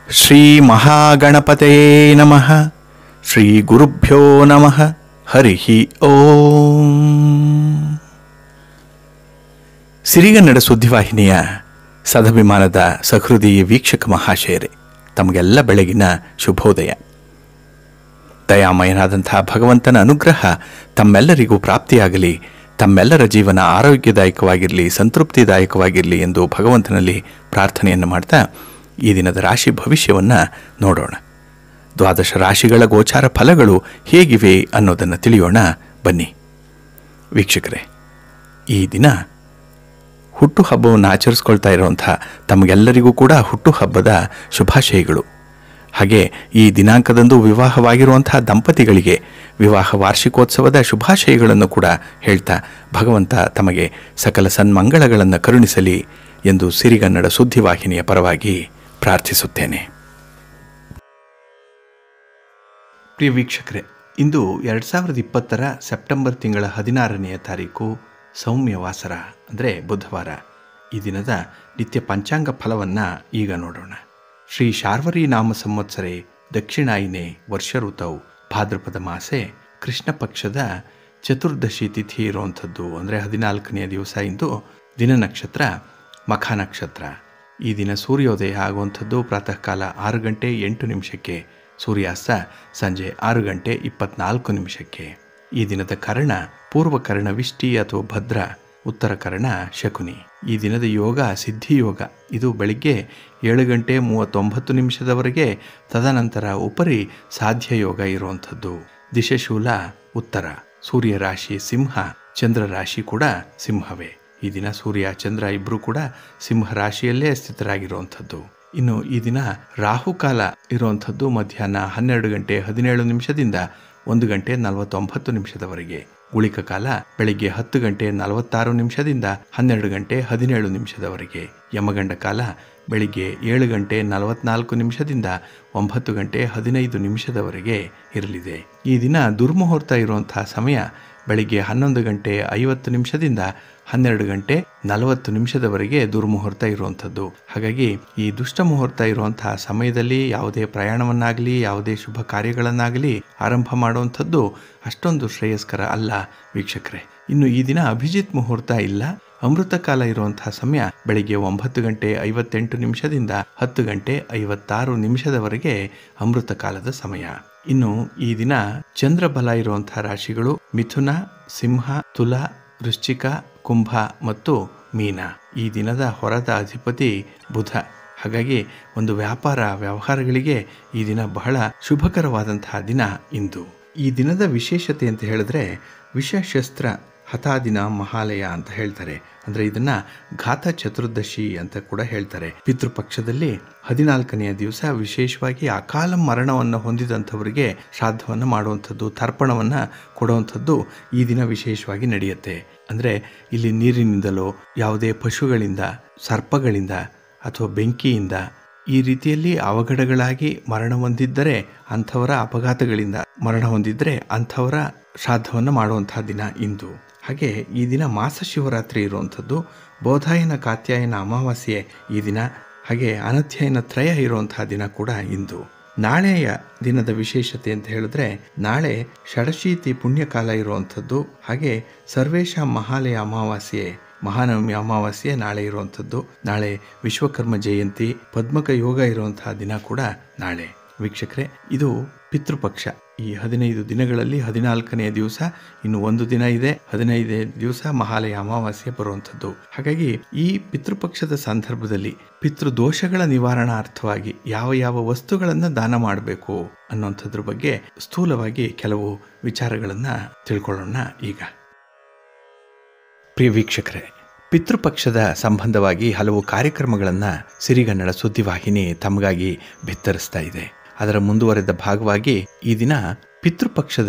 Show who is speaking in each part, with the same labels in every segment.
Speaker 1: ಶ್ರೀ ಮಹಾಗಣಪತಯೇ ನಮಃ ಶ್ರೀ ಗುರುಭ್ಯೋ ನಮಃ ಹರಿ ಓಂ ಸಿರಿಗನ್ನಡ ಸುದ್ದಿವಾಹಿನಿಯ ಸದಭಿಮಾನದ ಸಹೃದಯ ವೀಕ್ಷಕ ಮಹಾಶಯರೇ ತಮಗೆಲ್ಲ ಬೆಳಗಿನ ಶುಭೋದಯ ದಯಾಮಯನಾದಂತಹ ಭಗವಂತನ ಅನುಗ್ರಹ ತಮ್ಮೆಲ್ಲರಿಗೂ ಪ್ರಾಪ್ತಿಯಾಗಲಿ ತಮ್ಮೆಲ್ಲರ ಜೀವನ ಆರೋಗ್ಯದಾಯಕವಾಗಿರಲಿ ಸಂತೃಪ್ತಿದಾಯಕವಾಗಿರಲಿ ಎಂದು ಭಗವಂತನಲ್ಲಿ ಪ್ರಾರ್ಥನೆಯನ್ನು ಮಾಡ್ತಾ ಈ ದಿನದ ರಾಶಿ ಭವಿಷ್ಯವನ್ನು ನೋಡೋಣ ದ್ವಾದಶ ರಾಶಿಗಳ ಗೋಚಾರ ಫಲಗಳು ಹೇಗಿವೆ ಅನ್ನೋದನ್ನು ತಿಳಿಯೋಣ ಬನ್ನಿ ವೀಕ್ಷಕರೇ ಈ ದಿನ ಹುಟ್ಟುಹಬ್ಬವನ್ನು ಆಚರಿಸ್ಕೊಳ್ತಾ ಇರುವಂಥ ತಮಗೆಲ್ಲರಿಗೂ ಕೂಡ ಹುಟ್ಟುಹಬ್ಬದ ಶುಭಾಶಯಗಳು ಹಾಗೆ ಈ ದಿನಾಂಕದಂದು ವಿವಾಹವಾಗಿರುವಂತಹ ದಂಪತಿಗಳಿಗೆ ವಿವಾಹ ವಾರ್ಷಿಕೋತ್ಸವದ ಶುಭಾಶಯಗಳನ್ನು ಕೂಡ ಹೇಳ್ತಾ ಭಗವಂತ ತಮಗೆ ಸಕಲ ಸನ್ಮಂಗಳಗಳನ್ನು ಕರುಣಿಸಲಿ ಎಂದು ಸಿರಿಗನ್ನಡ ಸುದ್ದಿವಾಹಿನಿಯ ಪರವಾಗಿ ಪ್ರಾರ್ಥಿಸುತ್ತೇನೆ ಪ್ರಿಯ ವೀಕ್ಷಕರೇ ಇಂದು ಎರಡು ಸಾವಿರದ ಇಪ್ಪತ್ತರ ಸೆಪ್ಟೆಂಬರ್ ತಿಂಗಳ ಹದಿನಾರನೆಯ ತಾರೀಕು ಸೌಮ್ಯವಾಸರ ಅಂದರೆ ಬುಧವಾರ ಈ ದಿನದ ನಿತ್ಯ ಪಂಚಾಂಗ ಫಲವನ್ನು ಈಗ ನೋಡೋಣ ಶ್ರೀ ಶಾರ್ವರಿ ನಾಮ ಸಂವತ್ಸರೆ ದಕ್ಷಿಣಾಯಿನೆ ವರ್ಷ ಋತವು ಭಾದ್ರಪದ ಮಾಸೆ ಕೃಷ್ಣ ಪಕ್ಷದ ಚತುರ್ದಶಿ ತಿಥಿ ಇರುವಂಥದ್ದು ಅಂದರೆ ಹದಿನಾಲ್ಕನೆಯ ದಿವಸ ಇಂದು ದಿನ ನಕ್ಷತ್ರ ಮಖ ನಕ್ಷತ್ರ ಈ ದಿನ ಸೂರ್ಯೋದಯ ಆಗುವಂಥದ್ದು ಪ್ರಾತಃ ಕಾಲ ಆರು ಗಂಟೆ ಎಂಟು ನಿಮಿಷಕ್ಕೆ ಸೂರ್ಯಾಸ್ತ ಸಂಜೆ ಆರು ಗಂಟೆ ಇಪ್ಪತ್ನಾಲ್ಕು ನಿಮಿಷಕ್ಕೆ ಈ ದಿನದ ಕರ್ಣ ಪೂರ್ವ ಕರ್ಣ ವಿಷ್ಟಿ ಅಥವಾ ಭದ್ರ ಉತ್ತರ ಕರ್ಣ ಶಕುನಿ ಈ ದಿನದ ಯೋಗ ಸಿದ್ಧಿ ಯೋಗ ಇದು ಬೆಳಿಗ್ಗೆ ಏಳು ಗಂಟೆ ಮೂವತ್ತೊಂಬತ್ತು ನಿಮಿಷದವರೆಗೆ ತದನಂತರ ಉಪರಿ ಸಾಧ್ಯ ಯೋಗ ಇರುವಂಥದ್ದು ದಿಶಶೂಲ ಉತ್ತರ ಸೂರ್ಯ ರಾಶಿ ಸಿಂಹ ಚಂದ್ರ ರಾಶಿ ಕೂಡ ಸಿಂಹವೇ ಈ ದಿನ ಸೂರ್ಯ ಚಂದ್ರ ಇಬ್ಬರು ಕೂಡ ಸಿಂಹ ರಾಶಿಯಲ್ಲೇ ಸ್ಥಿತರಾಗಿರುವಂಥದ್ದು ಇನ್ನು ಈ ದಿನ ರಾಹುಕಾಲ ಇರುವಂಥದ್ದು ಮಧ್ಯಾಹ್ನ ಹನ್ನೆರಡು ಗಂಟೆ ಹದಿನೇಳು ನಿಮಿಷದಿಂದ ಒಂದು ಗಂಟೆ ನಲವತ್ತೊಂಬತ್ತು ನಿಮಿಷದವರೆಗೆ ಉಳಿಕ ಕಾಲ ಬೆಳಿಗ್ಗೆ ಹತ್ತು ಗಂಟೆ ನಲವತ್ತಾರು ನಿಮಿಷದಿಂದ ಹನ್ನೆರಡು ಗಂಟೆ ಹದಿನೇಳು ನಿಮಿಷದವರೆಗೆ ಯಮಗಂಡ ಕಾಲ ಬೆಳಿಗ್ಗೆ ಏಳು ಗಂಟೆ ನಲವತ್ನಾಲ್ಕು ನಿಮಿಷದಿಂದ ಒಂಬತ್ತು ಗಂಟೆ ಹದಿನೈದು ನಿಮಿಷದವರೆಗೆ ಇರಲಿದೆ ಈ ದಿನ ದುರ್ಮುಹೂರ್ತ ಇರುವಂತಹ ಸಮಯ ಬೆಳಿಗ್ಗೆ ಹನ್ನೊಂದು ಗಂಟೆ ಐವತ್ತು ನಿಮಿಷದಿಂದ ಹನ್ನೆರಡು ಗಂಟೆ ನಲವತ್ತು ನಿಮಿಷದವರೆಗೆ ದುರ್ಮುಹೂರ್ತ ಇರುವಂಥದ್ದು ಹಾಗಾಗಿ ಈ ದುಷ್ಟ ಮುಹೂರ್ತ ಇರುವಂತಹ ಸಮಯದಲ್ಲಿ ಯಾವುದೇ ಪ್ರಯಾಣವನ್ನಾಗಲಿ ಯಾವುದೇ ಶುಭ ಕಾರ್ಯಗಳನ್ನಾಗಲಿ ಆರಂಭ ಮಾಡುವಂಥದ್ದು ಅಷ್ಟೊಂದು ಶ್ರೇಯಸ್ಕರ ಅಲ್ಲ ವೀಕ್ಷಕರೇ ಇನ್ನು ಈ ದಿನ ಅಭಿಜಿತ್ ಮುಹೂರ್ತ ಇಲ್ಲ ಅಮೃತ ಕಾಲ ಇರುವಂತಹ ಸಮಯ ಬೆಳಿಗ್ಗೆ ಒಂಬತ್ತು ಗಂಟೆ ಐವತ್ತೆಂಟು ನಿಮಿಷದಿಂದ ಹತ್ತು ಗಂಟೆ ಐವತ್ತಾರು ನಿಮಿಷದವರೆಗೆ ಅಮೃತ ಕಾಲದ ಸಮಯ ಇನ್ನು ಈ ದಿನ ಚಂದ್ರ ಬಲ ಇರುವಂತಹ ರಾಶಿಗಳು ಮಿಥುನ ಸಿಂಹ ತುಲ ವೃಶ್ಚಿಕ ಕುಂಭ ಮತ್ತು ಮೀನ ಈ ದಿನದ ಹೊರದ ಅಧಿಪತಿ ಬುಧ ಹಾಗಾಗಿ ಒಂದು ವ್ಯಾಪಾರ ವ್ಯವಹಾರಗಳಿಗೆ ಈ ದಿನ ಬಹಳ ಶುಭಕರವಾದಂತಹ ದಿನ ಇಂದು ಈ ದಿನದ ವಿಶೇಷತೆ ಅಂತ ಹೇಳಿದ್ರೆ ವಿಷಶಸ್ತ್ರ ಹತಾದಿನ ಮಹಾಲಯ ಅಂತ ಹೇಳ್ತಾರೆ ಅಂದ್ರೆ ಇದನ್ನ ಘಾತ ಚತುರ್ದಶಿ ಅಂತ ಕೂಡ ಹೇಳ್ತಾರೆ ಪಿತೃಪಕ್ಷದಲ್ಲಿ ಹದಿನಾಲ್ಕನೆಯ ದಿವಸ ವಿಶೇಷವಾಗಿ ಅಕಾಲ ಮರಣವನ್ನು ಹೊಂದಿದಂಥವರಿಗೆ ಶ್ರಾದ್ದವನ್ನು ಮಾಡುವಂಥದ್ದು ತರ್ಪಣವನ್ನು ಕೊಡುವಂಥದ್ದು ಈ ದಿನ ವಿಶೇಷವಾಗಿ ನಡೆಯುತ್ತೆ ಅಂದ್ರೆ ಇಲ್ಲಿ ನೀರಿನಿಂದಲೋ ಯಾವುದೇ ಪಶುಗಳಿಂದ ಸರ್ಪಗಳಿಂದ ಅಥವಾ ಬೆಂಕಿಯಿಂದ ಈ ರೀತಿಯಲ್ಲಿ ಅವಘಡಗಳಾಗಿ ಮರಣ ಹೊಂದಿದ್ದರೆ ಅಂಥವರ ಅಪಘಾತಗಳಿಂದ ಮರಣ ಹೊಂದಿದ್ರೆ ಅಂಥವರ ಶ್ರಾದ್ದವನ್ನು ಮಾಡುವಂತಹ ದಿನ ಇಂದು ಹಾಗೆ ಈ ದಿನ ಮಾಸ ಶಿವರಾತ್ರಿ ಇರುವಂಥದ್ದು ಬೋಧಾಯನ ಕಾತ್ಯಾಯನ ಅಮಾವಾಸ್ಯೆ ಈ ದಿನ ಹಾಗೆ ಅನಧ್ಯಯನ ತ್ರಯ ಇರುವಂತಹ ದಿನ ಕೂಡ ಇಂದು ನಾಳೆಯ ದಿನದ ವಿಶೇಷತೆ ಅಂತ ಹೇಳಿದ್ರೆ ನಾಳೆ ಷಡಶೀತಿ ಪುಣ್ಯಕಾಲ ಇರುವಂಥದ್ದು ಹಾಗೆ ಸರ್ವೇಶ ಮಹಾಲಯ ಅಮಾವಾಸ್ಯೆ ಮಹಾನವಮಿ ಅಮಾವಾಸ್ಯೆ ನಾಳೆ ಇರುವಂಥದ್ದು ನಾಳೆ ವಿಶ್ವಕರ್ಮ ಜಯಂತಿ ಪದ್ಮಕ ಯೋಗ ಇರುವಂತಹ ದಿನ ಕೂಡ ನಾಳೆ ವೀಕ್ಷಕರೇ ಇದು ಪಿತೃಪಕ್ಷ ಈ ಹದಿನೈದು ದಿನಗಳಲ್ಲಿ ಹದಿನಾಲ್ಕನೆಯ ದಿವಸ ಇನ್ನು ಒಂದು ದಿನ ಇದೆ ಹದಿನೈದೇ ದಿವಸ ಮಹಾಲಯ ಅಮಾವಾಸ್ಯೆ ಬರುವಂಥದ್ದು ಹಾಗಾಗಿ ಈ ಪಿತೃಪಕ್ಷದ ಸಂದರ್ಭದಲ್ಲಿ ಪಿತೃದೋಷಗಳ ನಿವಾರಣಾರ್ಥವಾಗಿ ಯಾವ ಯಾವ ವಸ್ತುಗಳನ್ನು ದಾನ ಮಾಡಬೇಕು ಅನ್ನೋಂಥದ್ರ ಬಗ್ಗೆ ಸ್ಥೂಲವಾಗಿ ಕೆಲವು ವಿಚಾರಗಳನ್ನ ತಿಳ್ಕೊಳ್ಳೋಣ ಈಗ ಪ್ರಿಯ ವೀಕ್ಷಕರೇ ಪಿತೃಪಕ್ಷದ ಸಂಬಂಧವಾಗಿ ಹಲವು ಕಾರ್ಯಕ್ರಮಗಳನ್ನು ಸಿರಿಗನ್ನಡ ಸುದ್ದಿವಾಹಿನಿ ತಮಗಾಗಿ ಬಿತ್ತರಿಸ್ತಾ ಇದೆ ಅದರ ಮುಂದುವರೆದ ಭಾಗವಾಗಿ ಈ ದಿನ ಪಿತೃಪಕ್ಷದಲ್ಲಿ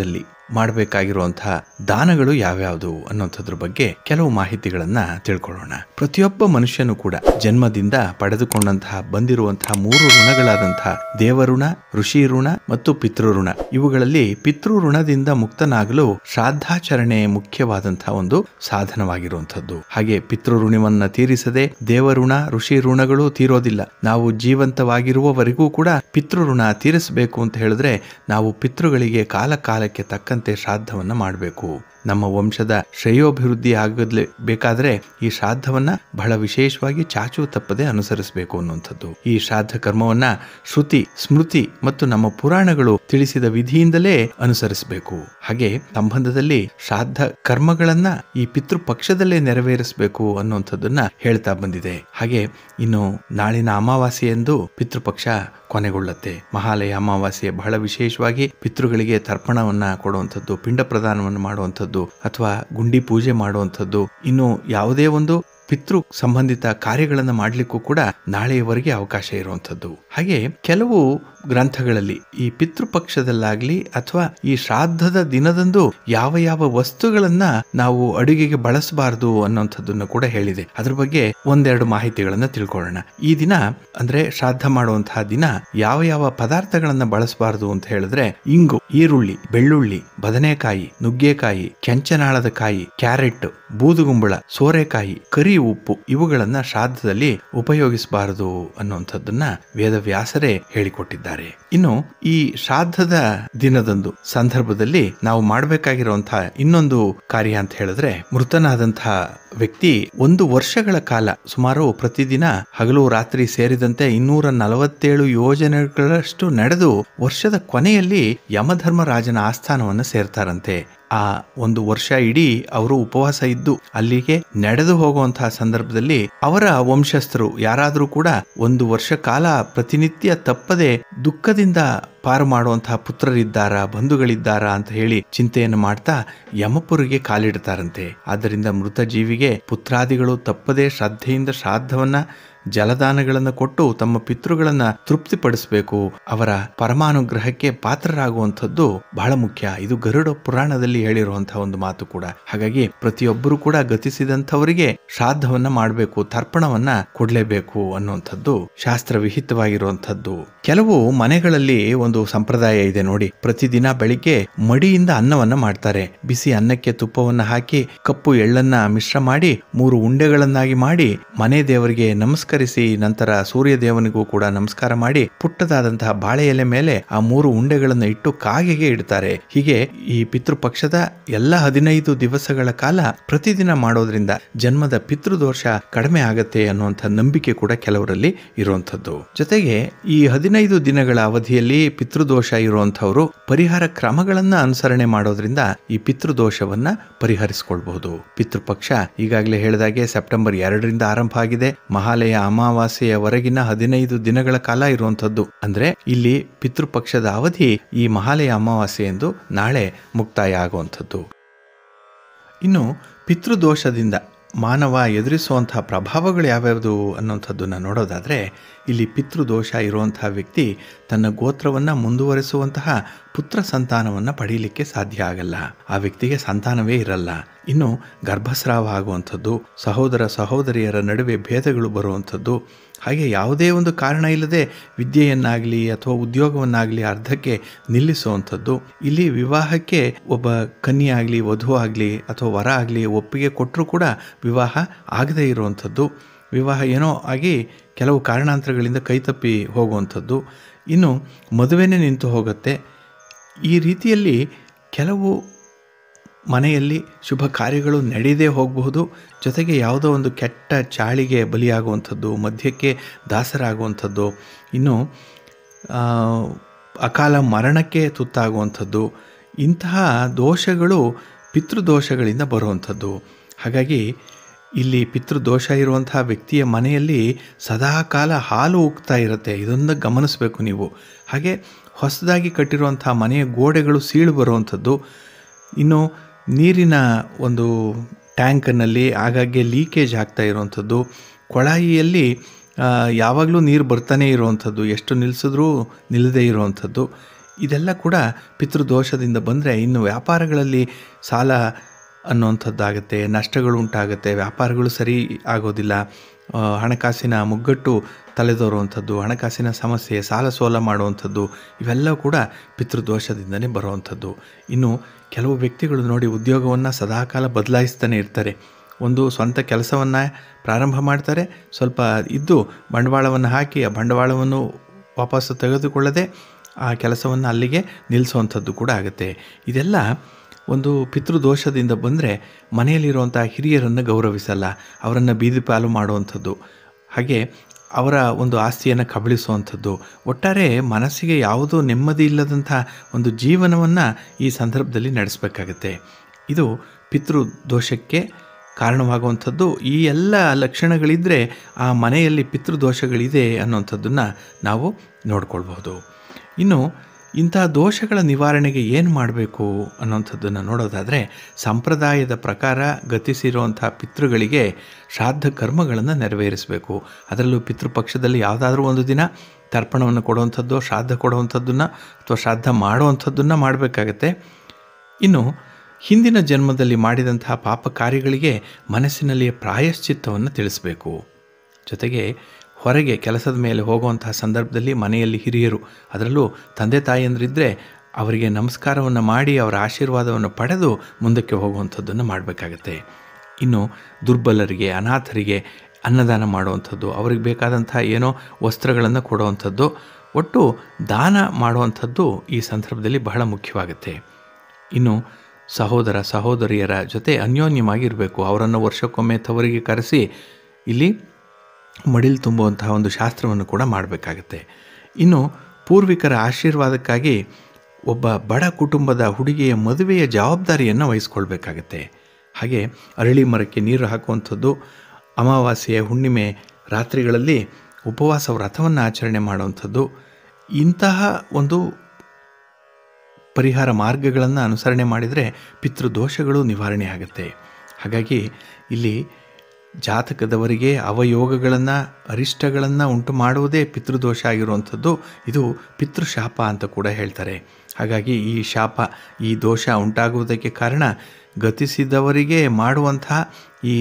Speaker 1: ಮಾಡಬೇಕಾಗಿರುವಂತಹ ದಾನಗಳು ಯಾವ್ಯಾವುದು ಅನ್ನೋಂಥದ್ರ ಬಗ್ಗೆ ಕೆಲವು ಮಾಹಿತಿಗಳನ್ನ ತಿಳ್ಕೊಳ್ಳೋಣ ಪ್ರತಿಯೊಬ್ಬ ಮನುಷ್ಯನು ಕೂಡ ಜನ್ಮದಿಂದ ಪಡೆದುಕೊಂಡಂತಹ ಬಂದಿರುವಂತಹ ಮೂರು ಋಣಗಳಾದಂತಹ ದೇವಋಣ ಋಷಿ ಋಣ ಮತ್ತು ಪಿತೃಋಣ ಇವುಗಳಲ್ಲಿ ಪಿತೃ ಋಣದಿಂದ ಮುಕ್ತನಾಗಲು ಶ್ರಾದ್ದಾಚರಣೆ ಮುಖ್ಯವಾದಂತಹ ಒಂದು ಸಾಧನವಾಗಿರುವಂಥದ್ದು ಹಾಗೆ ಪಿತೃ ಋಣವನ್ನ ತೀರಿಸದೆ ದೇವಋಣ ಋಷಿ ಋಣಗಳು ತೀರೋದಿಲ್ಲ ನಾವು ಜೀವಂತವಾಗಿರುವವರೆಗೂ ಕೂಡ ಪಿತೃ ಋಣ ತೀರಿಸಬೇಕು ಅಂತ ಹೇಳಿದ್ರೆ ನಾವು ಪಿತೃಗಳಿಗೆ ಕಾಲ ಕಾಲಕ್ಕೆ ತಕ್ಕಂತೆ ಶ್ರಾದ್ದವನ್ನ ಮಾಡಬೇಕು ನಮ್ಮ ವಂಶದ ಶ್ರೇಯೋಭಿವೃದ್ಧಿ ಆಗಲೇ ಬೇಕಾದ್ರೆ ಈ ಶ್ರಾದ್ದವನ್ನ ಬಹಳ ವಿಶೇಷವಾಗಿ ಚಾಚು ತಪ್ಪದೆ ಅನುಸರಿಸಬೇಕು ಅನ್ನುವಂಥದ್ದು ಈ ಶ್ರಾದ್ದ ಕರ್ಮವನ್ನ ಶ್ರುತಿ ಸ್ಮೃತಿ ಮತ್ತು ನಮ್ಮ ಪುರಾಣಗಳು ತಿಳಿಸಿದ ವಿಧಿಯಿಂದಲೇ ಅನುಸರಿಸಬೇಕು ಹಾಗೆ ಸಂಬಂಧದಲ್ಲಿ ಶ್ರಾದ್ದ ಕರ್ಮಗಳನ್ನ ಈ ಪಿತೃ ಪಕ್ಷದಲ್ಲೇ ನೆರವೇರಿಸಬೇಕು ಅನ್ನುವಂಥದ್ದನ್ನ ಹೇಳ್ತಾ ಬಂದಿದೆ ಹಾಗೆ ಇನ್ನು ನಾಳಿನ ಅಮಾವಾಸ್ಯೆಯಂದು ಪಿತೃಪಕ್ಷ ಕೊನೆಗೊಳ್ಳುತ್ತೆ ಮಹಾಲಯ ಅಮಾವಾಸ್ಯೆ ಬಹಳ ವಿಶೇಷವಾಗಿ ಪಿತೃಗಳಿಗೆ ತರ್ಪಣವನ್ನ ಕೊಡುವಂಥದ್ದು ಪಿಂಡ ಪ್ರದಾನವನ್ನು ಮಾಡುವಂಥದ್ದು ಅಥವಾ ಗುಂಡಿ ಪೂಜೆ ಮಾಡುವಂಥದ್ದು ಇನ್ನು ಯಾವುದೇ ಒಂದು ಪಿತೃ ಸಂಬಂಧಿತ ಕಾರ್ಯಗಳನ್ನು ಮಾಡಲಿಕ್ಕೂ ಕೂಡ ನಾಳೆಯವರೆಗೆ ಅವಕಾಶ ಇರುವಂಥದ್ದು ಹಾಗೆ ಕೆಲವು ಗ್ರಂಥಗಳಲ್ಲಿ ಈ ಪಿತೃಪಕ್ಷದಲ್ಲಾಗ್ಲಿ ಅಥವಾ ಈ ಶ್ರಾದ್ದದ ದಿನದಂದು ಯಾವ ಯಾವ ವಸ್ತುಗಳನ್ನ ನಾವು ಅಡುಗೆಗೆ ಬಳಸಬಾರದು ಅನ್ನೋಂಥದ್ದನ್ನು ಕೂಡ ಹೇಳಿದೆ ಅದ್ರ ಬಗ್ಗೆ ಒಂದೆರಡು ಮಾಹಿತಿಗಳನ್ನ ತಿಳ್ಕೊಳ್ಳೋಣ ಈ ದಿನ ಅಂದ್ರೆ ಶ್ರಾದ್ದ ಮಾಡುವಂತಹ ದಿನ ಯಾವ ಯಾವ ಪದಾರ್ಥಗಳನ್ನ ಬಳಸಬಾರದು ಅಂತ ಹೇಳಿದ್ರೆ ಇಂಗು ಈರುಳ್ಳಿ ಬೆಳ್ಳುಳ್ಳಿ ಬದನೆಕಾಯಿ ನುಗ್ಗೆಕಾಯಿ ಕೆಂಚನಾಳದ ಕಾಯಿ ಕ್ಯಾರೆಟ್ ಬೂದುಗುಂಬಳ ಸೋರೆಕಾಯಿ ಕರಿ ಉಪ್ಪು ಇವುಗಳನ್ನ ಶ್ರಾದ್ದದಲ್ಲಿ ಉಪಯೋಗಿಸಬಾರದು ಅನ್ನುವಂಥದ್ದನ್ನ ವೇದವ್ಯಾಸರೇ ಹೇಳಿಕೊಟ್ಟಿದ್ದಾರೆ ಇನ್ನು ಈ ಶ್ರಾದ್ದದ ದಿನದಂದು ಸಂದರ್ಭದಲ್ಲಿ ನಾವು ಮಾಡಬೇಕಾಗಿರುವಂತಹ ಇನ್ನೊಂದು ಕಾರ್ಯ ಅಂತ ಹೇಳಿದ್ರೆ ಮೃತನಾದಂತಹ ವ್ಯಕ್ತಿ ಒಂದು ವರ್ಷಗಳ ಕಾಲ ಸುಮಾರು ಪ್ರತಿದಿನ ಹಗಲು ರಾತ್ರಿ ಸೇರಿದಂತೆ ಇನ್ನೂರ ನಲವತ್ತೇಳು ಯೋಜನೆಗಳಷ್ಟು ನಡೆದು ವರ್ಷದ ಕೊನೆಯಲ್ಲಿ ಯಮಧರ್ಮರಾಜನ ಆಸ್ಥಾನವನ್ನು ಸೇರ್ತಾರಂತೆ ಆ ಒಂದು ವರ್ಷ ಇಡೀ ಅವರು ಉಪವಾಸ ಇದ್ದು ಅಲ್ಲಿಗೆ ನಡೆದು ಹೋಗುವಂತಹ ಸಂದರ್ಭದಲ್ಲಿ ಅವರ ವಂಶಸ್ಥರು ಯಾರಾದರೂ ಕೂಡ ಒಂದು ವರ್ಷ ಕಾಲ ಪ್ರತಿನಿತ್ಯ ತಪ್ಪದೆ ದುಃಖದಿಂದ ಪಾರು ಮಾಡುವಂತಹ ಪುತ್ರರಿದ್ದಾರಾ ಬಂಧುಗಳಿದ್ದಾರಾ ಅಂತ ಹೇಳಿ ಚಿಂತೆಯನ್ನು ಮಾಡ್ತಾ ಯಮಪುರಿಗೆ ಕಾಲಿಡ್ತಾರಂತೆ ಆದ್ದರಿಂದ ಮೃತ ಜೀವಿಗೆ ಪುತ್ರಾದಿಗಳು ತಪ್ಪದೆ ಶ್ರದ್ಧೆಯಿಂದ ಶ್ರಾದ್ದವನ್ನ ಜಲದಾನಗಳನ್ನು ಕೊಟ್ಟು ತಮ್ಮ ಪಿತೃಗಳನ್ನ ತೃಪ್ತಿಪಡಿಸಬೇಕು ಅವರ ಪರಮಾನುಗ್ರಹಕ್ಕೆ ಪಾತ್ರರಾಗುವಂಥದ್ದು ಬಹಳ ಮುಖ್ಯ ಇದು ಗರುಡ ಪುರಾಣದಲ್ಲಿ ಹೇಳಿರುವಂತಹ ಒಂದು ಮಾತು ಕೂಡ ಹಾಗಾಗಿ ಪ್ರತಿಯೊಬ್ಬರು ಕೂಡ ಗತಿಸಿದಂಥವರಿಗೆ ಶ್ರಾದ್ದವನ್ನ ಮಾಡಬೇಕು ತರ್ಪಣವನ್ನ ಕೊಡ್ಲೇಬೇಕು ಅನ್ನುವಂಥದ್ದು ಶಾಸ್ತ್ರ ವಿಹಿತವಾಗಿರುವಂಥದ್ದು ಕೆಲವು ಮನೆಗಳಲ್ಲಿ ಒಂದು ಸಂಪ್ರದಾಯ ಇದೆ ನೋಡಿ ಪ್ರತಿದಿನ ಬೆಳಿಗ್ಗೆ ಮಡಿಯಿಂದ ಅನ್ನವನ್ನ ಮಾಡ್ತಾರೆ ಬಿಸಿ ಅನ್ನಕ್ಕೆ ತುಪ್ಪವನ್ನ ಹಾಕಿ ಕಪ್ಪು ಎಳ್ಳನ್ನ ಮಿಶ್ರ ಮಾಡಿ ಮೂರು ಉಂಡೆಗಳನ್ನಾಗಿ ಮಾಡಿ ಮನೆ ದೇವರಿಗೆ ನಮಸ್ಕರಿಸಿ ನಂತರ ಸೂರ್ಯ ದೇವನಿಗೂ ಕೂಡ ನಮಸ್ಕಾರ ಮಾಡಿ ಪುಟ್ಟದಾದಂತಹ ಬಾಳೆ ಎಲೆ ಮೇಲೆ ಆ ಮೂರು ಉಂಡೆಗಳನ್ನು ಇಟ್ಟು ಕಾಗೆಗೆ ಇಡ್ತಾರೆ ಹೀಗೆ ಈ ಪಿತೃಪಕ್ಷದ ಎಲ್ಲ ಹದಿನೈದು ದಿವಸಗಳ ಕಾಲ ಪ್ರತಿದಿನ ಮಾಡೋದ್ರಿಂದ ಜನ್ಮದ ಪಿತೃದೋಷ ಕಡಿಮೆ ಆಗತ್ತೆ ಅನ್ನುವಂಥ ನಂಬಿಕೆ ಕೂಡ ಕೆಲವರಲ್ಲಿ ಇರುವಂಥದ್ದು ಜೊತೆಗೆ ಈ ಹದಿನೈದು ದಿನಗಳ ಅವಧಿಯಲ್ಲಿ ಪಿತೃದೋಷ ಇರುವಂತಹವರು ಪರಿಹಾರ ಕ್ರಮಗಳನ್ನ ಅನುಸರಣೆ ಮಾಡೋದ್ರಿಂದ ಈ ಪಿತೃದೋಷವನ್ನ ಪರಿಹರಿಸಿಕೊಳ್ಬಹುದು ಪಿತೃಪಕ್ಷ ಈಗಾಗಲೇ ಹೇಳಿದಾಗೆ ಸೆಪ್ಟೆಂಬರ್ ಎರಡರಿಂದ ಆರಂಭ ಆಗಿದೆ ಮಹಾಲಯ ಅಮಾವಾಸ್ಯೆಯವರೆಗಿನ ಹದಿನೈದು ದಿನಗಳ ಕಾಲ ಇರುವಂತದ್ದು ಅಂದ್ರೆ ಇಲ್ಲಿ ಪಿತೃಪಕ್ಷದ ಅವಧಿ ಈ ಮಹಾಲಯ ಅಮಾವಾಸ್ಯೆ ಎಂದು ನಾಳೆ ಮುಕ್ತಾಯ ಆಗುವಂಥದ್ದು ಇನ್ನು ಪಿತೃದೋಷದಿಂದ ಮಾನವ ಎದುರಿಸುವಂತಹ ಪ್ರಭಾವಗಳು ಯಾವ್ಯಾವುದು ಅನ್ನುವಂಥದ್ದನ್ನು ನೋಡೋದಾದರೆ ಇಲ್ಲಿ ಪಿತೃದೋಷ ಇರುವಂತಹ ವ್ಯಕ್ತಿ ತನ್ನ ಗೋತ್ರವನ್ನು ಮುಂದುವರಿಸುವಂತಹ ಪುತ್ರ ಸಂತಾನವನ್ನು ಪಡೀಲಿಕ್ಕೆ ಸಾಧ್ಯ ಆಗಲ್ಲ ಆ ವ್ಯಕ್ತಿಗೆ ಸಂತಾನವೇ ಇರಲ್ಲ ಇನ್ನು ಗರ್ಭಸ್ರಾವ ಆಗುವಂಥದ್ದು ಸಹೋದರ ಸಹೋದರಿಯರ ನಡುವೆ ಭೇದಗಳು ಬರುವಂಥದ್ದು ಹಾಗೆ ಯಾವುದೇ ಒಂದು ಕಾರಣ ಇಲ್ಲದೆ ವಿದ್ಯೆಯನ್ನಾಗಲಿ ಅಥವಾ ಉದ್ಯೋಗವನ್ನಾಗಲಿ ಅರ್ಧಕ್ಕೆ ನಿಲ್ಲಿಸುವಂಥದ್ದು ಇಲ್ಲಿ ವಿವಾಹಕ್ಕೆ ಒಬ್ಬ ಕನ್ಯೆ ಆಗಲಿ ವಧು ಆಗಲಿ ಅಥವಾ ವರ ಆಗಲಿ ಒಪ್ಪಿಗೆ ಕೊಟ್ಟರೂ ಕೂಡ ವಿವಾಹ ಆಗದೇ ಇರುವಂಥದ್ದು ವಿವಾಹ ಏನೋ ಆಗಿ ಕೆಲವು ಕಾರಣಾಂತರಗಳಿಂದ ಕೈತಪ್ಪಿ ಹೋಗುವಂಥದ್ದು ಇನ್ನು ಮದುವೆನೇ ನಿಂತು ಹೋಗುತ್ತೆ ಈ ರೀತಿಯಲ್ಲಿ ಕೆಲವು ಮನೆಯಲ್ಲಿ ಶುಭ ಕಾರ್ಯಗಳು ನಡೆಯದೇ ಹೋಗಬಹುದು ಜೊತೆಗೆ ಯಾವುದೋ ಒಂದು ಕೆಟ್ಟ ಚಾಳಿಗೆ ಬಲಿಯಾಗುವಂಥದ್ದು ಮದ್ಯಕ್ಕೆ ದಾಸರಾಗುವಂಥದ್ದು ಇನ್ನು ಅಕಾಲ ಮರಣಕ್ಕೆ ತುತ್ತಾಗುವಂಥದ್ದು ಇಂತಹ ದೋಷಗಳು ಪಿತೃದೋಷಗಳಿಂದ ಬರುವಂಥದ್ದು ಹಾಗಾಗಿ ಇಲ್ಲಿ ಪಿತೃದೋಷ ಇರುವಂತಹ ವ್ಯಕ್ತಿಯ ಮನೆಯಲ್ಲಿ ಸದಾಕಾಲ ಹಾಲು ಉಗ್ತಾ ಇರುತ್ತೆ ಇದನ್ನು ಗಮನಿಸಬೇಕು ನೀವು ಹಾಗೆ ಹೊಸದಾಗಿ ಕಟ್ಟಿರುವಂತಹ ಮನೆಯ ಗೋಡೆಗಳು ಸೀಳು ಬರುವಂಥದ್ದು ಇನ್ನು ನೀರಿನ ಒಂದು ಟ್ಯಾಂಕ್ನಲ್ಲಿ ಆಗಾಗ್ಗೆ ಲೀಕೇಜ್ ಆಗ್ತಾ ಇರುವಂಥದ್ದು ಕೊಳಾಯಿಯಲ್ಲಿ ಯಾವಾಗಲೂ ನೀರು ಬರ್ತಾನೆ ಇರುವಂಥದ್ದು ಎಷ್ಟು ನಿಲ್ಲಿಸಿದ್ರೂ ನಿಲ್ಲದೇ ಇರುವಂಥದ್ದು ಇದೆಲ್ಲ ಕೂಡ ಪಿತೃದೋಷದಿಂದ ಬಂದರೆ ಇನ್ನು ವ್ಯಾಪಾರಗಳಲ್ಲಿ ಸಾಲ ಅನ್ನುವಂಥದ್ದಾಗುತ್ತೆ ನಷ್ಟಗಳು ಉಂಟಾಗುತ್ತೆ ವ್ಯಾಪಾರಗಳು ಸರಿ ಆಗೋದಿಲ್ಲ ಆ, ಹಣಕಾಸಿನ ಮುಗ್ಗಟ್ಟು ತಲೆದೋರುವಂಥದ್ದು ಹಣಕಾಸಿನ ಸಮಸ್ಯೆ ಸಾಲ ಸೋಲ ಮಾಡುವಂಥದ್ದು ಇವೆಲ್ಲ ಕೂಡ ಪಿತೃದೋಷದಿಂದನೇ ಬರುವಂಥದ್ದು ಇನ್ನು ಕೆಲವು ವ್ಯಕ್ತಿಗಳು ನೋಡಿ ಉದ್ಯೋಗವನ್ನು ಸದಾಕಾಲ ಬದಲಾಯಿಸ್ತಾನೆ ಇರ್ತಾರೆ ಒಂದು ಸ್ವಂತ ಕೆಲಸವನ್ನು ಪ್ರಾರಂಭ ಮಾಡ್ತಾರೆ ಸ್ವಲ್ಪ ಇದ್ದು ಬಂಡವಾಳವನ್ನು ಹಾಕಿ ಆ ಬಂಡವಾಳವನ್ನು ವಾಪಸ್ಸು ತೆಗೆದುಕೊಳ್ಳದೆ ಆ ಕೆಲಸವನ್ನು ಅಲ್ಲಿಗೆ ನಿಲ್ಲಿಸುವಂಥದ್ದು ಕೂಡ ಆಗುತ್ತೆ ಇದೆಲ್ಲ ಒಂದು ಪಿತೃದೋಷದಿಂದ ಬಂದರೆ ಮನೆಯಲ್ಲಿರುವಂಥ ಹಿರಿಯರನ್ನು ಗೌರವಿಸಲ್ಲ ಅವರನ್ನು ಬೀದಿ ಪಾಲು ಮಾಡುವಂಥದ್ದು ಹಾಗೆ ಅವರ ಒಂದು ಆಸ್ತಿಯನ್ನು ಕಬಳಿಸುವಂಥದ್ದು ಒಟ್ಟಾರೆ ಮನಸ್ಸಿಗೆ ಯಾವುದೂ ನೆಮ್ಮದಿ ಇಲ್ಲದಂಥ ಒಂದು ಜೀವನವನ್ನು ಈ ಸಂದರ್ಭದಲ್ಲಿ ನಡೆಸಬೇಕಾಗತ್ತೆ ಇದು ಪಿತೃದೋಷಕ್ಕೆ ಕಾರಣವಾಗುವಂಥದ್ದು ಈ ಎಲ್ಲ ಲಕ್ಷಣಗಳಿದ್ದರೆ ಆ ಮನೆಯಲ್ಲಿ ಪಿತೃದೋಷಗಳಿದೆ ಅನ್ನುವಂಥದ್ದನ್ನು ನಾವು ನೋಡ್ಕೊಳ್ಬಹುದು ಇನ್ನು ಇಂಥ ದೋಷಗಳ ನಿವಾರಣೆಗೆ ಏನು ಮಾಡಬೇಕು ಅನ್ನೋಂಥದ್ದನ್ನು ನೋಡೋದಾದರೆ ಸಂಪ್ರದಾಯದ ಪ್ರಕಾರ ಗತಿಸಿರುವಂಥ ಪಿತೃಗಳಿಗೆ ಶ್ರಾದ್ದ ಕರ್ಮಗಳನ್ನು ನೆರವೇರಿಸಬೇಕು ಅದರಲ್ಲೂ ಪಿತೃಪಕ್ಷದಲ್ಲಿ ಯಾವುದಾದ್ರೂ ಒಂದು ದಿನ ತರ್ಪಣವನ್ನು ಕೊಡುವಂಥದ್ದು ಶ್ರಾದ್ದ ಕೊಡುವಂಥದ್ದನ್ನು ಅಥವಾ ಶ್ರಾದ್ದ ಮಾಡುವಂಥದ್ದನ್ನು ಮಾಡಬೇಕಾಗತ್ತೆ ಇನ್ನು ಹಿಂದಿನ ಜನ್ಮದಲ್ಲಿ ಮಾಡಿದಂತಹ ಪಾಪ ಕಾರ್ಯಗಳಿಗೆ ಮನಸ್ಸಿನಲ್ಲಿ ಪ್ರಾಯಶ್ಚಿತ್ತವನ್ನು ತಿಳಿಸಬೇಕು ಜೊತೆಗೆ ಹೊರಗೆ ಕೆಲಸದ ಮೇಲೆ ಹೋಗುವಂತಹ ಸಂದರ್ಭದಲ್ಲಿ ಮನೆಯಲ್ಲಿ ಹಿರಿಯರು ಅದರಲ್ಲೂ ತಂದೆ ತಾಯಿಯಂದ್ರಿದ್ದರೆ ಅವರಿಗೆ ನಮಸ್ಕಾರವನ್ನು ಮಾಡಿ ಅವರ ಆಶೀರ್ವಾದವನ್ನು ಪಡೆದು ಮುಂದಕ್ಕೆ ಹೋಗುವಂಥದ್ದನ್ನು ಮಾಡಬೇಕಾಗತ್ತೆ ಇನ್ನು ದುರ್ಬಲರಿಗೆ ಅನಾಥರಿಗೆ ಅನ್ನದಾನ ಮಾಡುವಂಥದ್ದು ಅವ್ರಿಗೆ ಬೇಕಾದಂಥ ಏನೋ ವಸ್ತ್ರಗಳನ್ನು ಕೊಡುವಂಥದ್ದು ಒಟ್ಟು ದಾನ ಮಾಡುವಂಥದ್ದು ಈ ಸಂದರ್ಭದಲ್ಲಿ ಬಹಳ ಮುಖ್ಯವಾಗುತ್ತೆ ಇನ್ನು ಸಹೋದರ ಸಹೋದರಿಯರ ಜೊತೆ ಅನ್ಯೋನ್ಯವಾಗಿರಬೇಕು ಅವರನ್ನು ವರ್ಷಕ್ಕೊಮ್ಮೆ ತವರಿಗೆ ಕರೆಸಿ ಇಲ್ಲಿ ಮಡಿಲು ತುಂಬುವಂತಹ ಒಂದು ಶಾಸ್ತ್ರವನ್ನು ಕೂಡ ಮಾಡಬೇಕಾಗತ್ತೆ ಇನ್ನು ಪೂರ್ವಿಕರ ಆಶೀರ್ವಾದಕ್ಕಾಗಿ ಒಬ್ಬ ಬಡ ಕುಟುಂಬದ ಹುಡುಗಿಯ ಮದುವೆಯ ಜವಾಬ್ದಾರಿಯನ್ನು ವಹಿಸ್ಕೊಳ್ಬೇಕಾಗತ್ತೆ ಹಾಗೆ ಅರಳಿ ಮರಕ್ಕೆ ನೀರು ಹಾಕುವಂಥದ್ದು ಅಮಾವಾಸ್ಯೆ ಹುಣ್ಣಿಮೆ ರಾತ್ರಿಗಳಲ್ಲಿ ಉಪವಾಸ ವ್ರತವನ್ನು ಆಚರಣೆ ಮಾಡುವಂಥದ್ದು ಇಂತಹ ಒಂದು ಪರಿಹಾರ ಮಾರ್ಗಗಳನ್ನು ಅನುಸರಣೆ ಮಾಡಿದರೆ ಪಿತೃದೋಷಗಳು ನಿವಾರಣೆ ಆಗುತ್ತೆ ಹಾಗಾಗಿ ಇಲ್ಲಿ ಜಾತಕದವರಿಗೆ ಅವಯೋಗಗಳನ್ನು ಅರಿಷ್ಟಗಳನ್ನು ಉಂಟು ಮಾಡುವುದೇ ಪಿತೃದೋಷ ಆಗಿರುವಂಥದ್ದು ಇದು ಪಿತೃಶಾಪ ಅಂತ ಕೂಡ ಹೇಳ್ತಾರೆ ಹಾಗಾಗಿ ಈ ಶಾಪ ಈ ದೋಷ ಉಂಟಾಗುವುದಕ್ಕೆ ಕಾರಣ ಗತಿಸಿದವರಿಗೆ ಮಾಡುವಂತಹ ಈ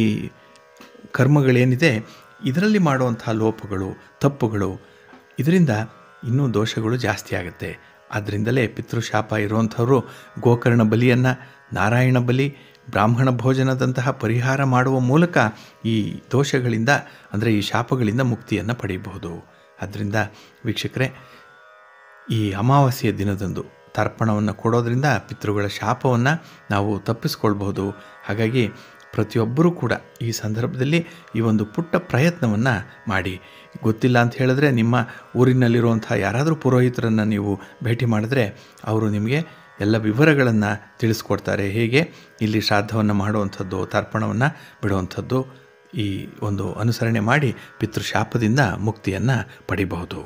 Speaker 1: ಕರ್ಮಗಳೇನಿದೆ ಇದರಲ್ಲಿ ಮಾಡುವಂತಹ ಲೋಪಗಳು ತಪ್ಪುಗಳು ಇದರಿಂದ ಇನ್ನೂ ದೋಷಗಳು ಜಾಸ್ತಿ ಆಗುತ್ತೆ ಆದ್ದರಿಂದಲೇ ಪಿತೃಶಾಪ ಇರುವಂಥವರು ಗೋಕರ್ಣ ಬಲಿಯನ್ನು ನಾರಾಯಣ ಬಲಿ ಬ್ರಾಹ್ಮಣ ಭೋಜನದಂತಹ ಪರಿಹಾರ ಮಾಡುವ ಮೂಲಕ ಈ ದೋಷಗಳಿಂದ ಅಂದರೆ ಈ ಶಾಪಗಳಿಂದ ಮುಕ್ತಿಯನ್ನು ಪಡೆಯಬಹುದು ಆದ್ದರಿಂದ ವೀಕ್ಷಕರೇ ಈ ಅಮಾವಾಸ್ಯೆಯ ದಿನದಂದು ತರ್ಪಣವನ್ನು ಕೊಡೋದ್ರಿಂದ ಪಿತೃಗಳ ಶಾಪವನ್ನು ನಾವು ತಪ್ಪಿಸ್ಕೊಳ್ಬಹುದು ಹಾಗಾಗಿ ಪ್ರತಿಯೊಬ್ಬರೂ ಕೂಡ ಈ ಸಂದರ್ಭದಲ್ಲಿ ಈ ಒಂದು ಪುಟ್ಟ ಪ್ರಯತ್ನವನ್ನು ಮಾಡಿ ಗೊತ್ತಿಲ್ಲ ಅಂತ ಹೇಳಿದ್ರೆ ನಿಮ್ಮ ಊರಿನಲ್ಲಿರುವಂಥ ಯಾರಾದರೂ ಪುರೋಹಿತರನ್ನು ನೀವು ಭೇಟಿ ಮಾಡಿದ್ರೆ ಅವರು ನಿಮಗೆ ಎಲ್ಲ ವಿವರಗಳನ್ನು ತಿಳಿಸ್ಕೊಡ್ತಾರೆ ಹೇಗೆ ಇಲ್ಲಿ ಶ್ರಾದ್ದವನ್ನು ಮಾಡುವಂಥದ್ದು ತರ್ಪಣವನ್ನು ಬಿಡುವಂಥದ್ದು ಈ ಒಂದು ಅನುಸರಣೆ ಮಾಡಿ ಪಿತೃಶಾಪದಿಂದ ಮುಕ್ತಿಯನ್ನು ಪಡಿಬಹುದು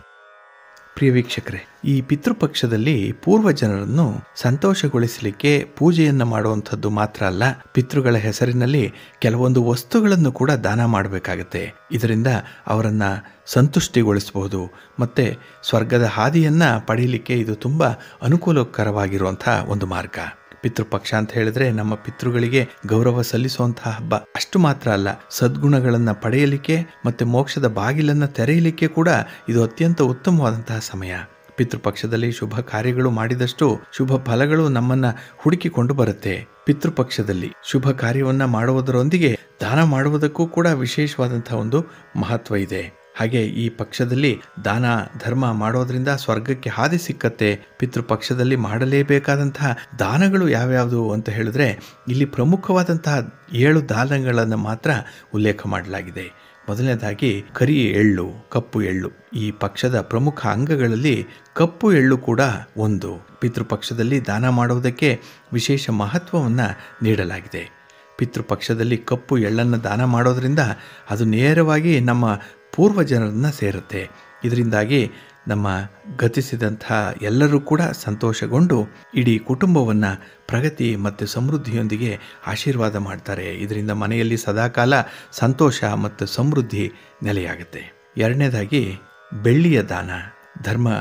Speaker 1: ಪ್ರಿಯ ವೀಕ್ಷಕರೇ ಈ ಪಿತೃಪಕ್ಷದಲ್ಲಿ ಪೂರ್ವ ಜನರನ್ನು ಸಂತೋಷಗೊಳಿಸಲಿಕ್ಕೆ ಪೂಜೆಯನ್ನು ಮಾಡುವಂಥದ್ದು ಮಾತ್ರ ಅಲ್ಲ ಪಿತೃಗಳ ಹೆಸರಿನಲ್ಲಿ ಕೆಲವೊಂದು ವಸ್ತುಗಳನ್ನು ಕೂಡ ದಾನ ಮಾಡಬೇಕಾಗತ್ತೆ ಇದರಿಂದ ಅವರನ್ನು ಸಂತುಷ್ಟಿಗೊಳಿಸಬಹುದು ಮತ್ತು ಸ್ವರ್ಗದ ಹಾದಿಯನ್ನು ಪಡೀಲಿಕ್ಕೆ ಇದು ತುಂಬ ಅನುಕೂಲಕರವಾಗಿರುವಂಥ ಒಂದು ಮಾರ್ಗ ಪಿತೃಪಕ್ಷ ಅಂತ ಹೇಳಿದ್ರೆ ನಮ್ಮ ಪಿತೃಗಳಿಗೆ ಗೌರವ ಸಲ್ಲಿಸುವಂತಹ ಹಬ್ಬ ಅಷ್ಟು ಮಾತ್ರ ಅಲ್ಲ ಸದ್ಗುಣಗಳನ್ನು ಪಡೆಯಲಿಕ್ಕೆ ಮತ್ತೆ ಮೋಕ್ಷದ ಬಾಗಿಲನ್ನು ತೆರೆಯಲಿಕ್ಕೆ ಕೂಡ ಇದು ಅತ್ಯಂತ ಉತ್ತಮವಾದಂತಹ ಸಮಯ ಪಿತೃಪಕ್ಷದಲ್ಲಿ ಶುಭ ಕಾರ್ಯಗಳು ಮಾಡಿದಷ್ಟು ಶುಭ ಫಲಗಳು ನಮ್ಮನ್ನ ಹುಡುಕಿಕೊಂಡು ಬರುತ್ತೆ ಪಿತೃಪಕ್ಷದಲ್ಲಿ ಶುಭ ಕಾರ್ಯವನ್ನ ಮಾಡುವುದರೊಂದಿಗೆ ದಾನ ಮಾಡುವುದಕ್ಕೂ ಕೂಡ ವಿಶೇಷವಾದಂತಹ ಒಂದು ಮಹತ್ವ ಇದೆ ಹಾಗೆ ಈ ಪಕ್ಷದಲ್ಲಿ ದಾನ ಧರ್ಮ ಮಾಡೋದ್ರಿಂದ ಸ್ವರ್ಗಕ್ಕೆ ಹಾದಿ ಸಿಕ್ಕತ್ತೆ ಪಿತೃಪಕ್ಷದಲ್ಲಿ ಮಾಡಲೇಬೇಕಾದಂತಹ ದಾನಗಳು ಯಾವ್ಯಾವುದು ಅಂತ ಹೇಳಿದ್ರೆ ಇಲ್ಲಿ ಪ್ರಮುಖವಾದಂತಹ ಏಳು ದಾನಗಳನ್ನು ಮಾತ್ರ ಉಲ್ಲೇಖ ಮಾಡಲಾಗಿದೆ ಮೊದಲನೇದಾಗಿ ಕರಿ ಎಳ್ಳು ಕಪ್ಪು ಎಳ್ಳು ಈ ಪಕ್ಷದ ಪ್ರಮುಖ ಅಂಗಗಳಲ್ಲಿ ಕಪ್ಪು ಎಳ್ಳು ಕೂಡ ಒಂದು ಪಿತೃಪಕ್ಷದಲ್ಲಿ ದಾನ ಮಾಡುವುದಕ್ಕೆ ವಿಶೇಷ ಮಹತ್ವವನ್ನು ನೀಡಲಾಗಿದೆ ಪಿತೃಪಕ್ಷದಲ್ಲಿ ಕಪ್ಪು ಎಳ್ಳನ್ನು ದಾನ ಮಾಡೋದ್ರಿಂದ ಅದು ನೇರವಾಗಿ ನಮ್ಮ ಪೂರ್ವ ಜನರನ್ನು ಸೇರುತ್ತೆ ಇದರಿಂದಾಗಿ ನಮ್ಮ ಗತಿಸಿದಂಥ ಎಲ್ಲರೂ ಕೂಡ ಸಂತೋಷಗೊಂಡು ಇಡೀ ಕುಟುಂಬವನ್ನು ಪ್ರಗತಿ ಮತ್ತು ಸಮೃದ್ಧಿಯೊಂದಿಗೆ ಆಶೀರ್ವಾದ ಮಾಡ್ತಾರೆ ಇದರಿಂದ ಮನೆಯಲ್ಲಿ ಸದಾಕಾಲ ಸಂತೋಷ ಮತ್ತು ಸಮೃದ್ಧಿ ನೆಲೆಯಾಗುತ್ತೆ ಎರಡನೇದಾಗಿ ಬೆಳ್ಳಿಯ ದಾನ ಧರ್ಮ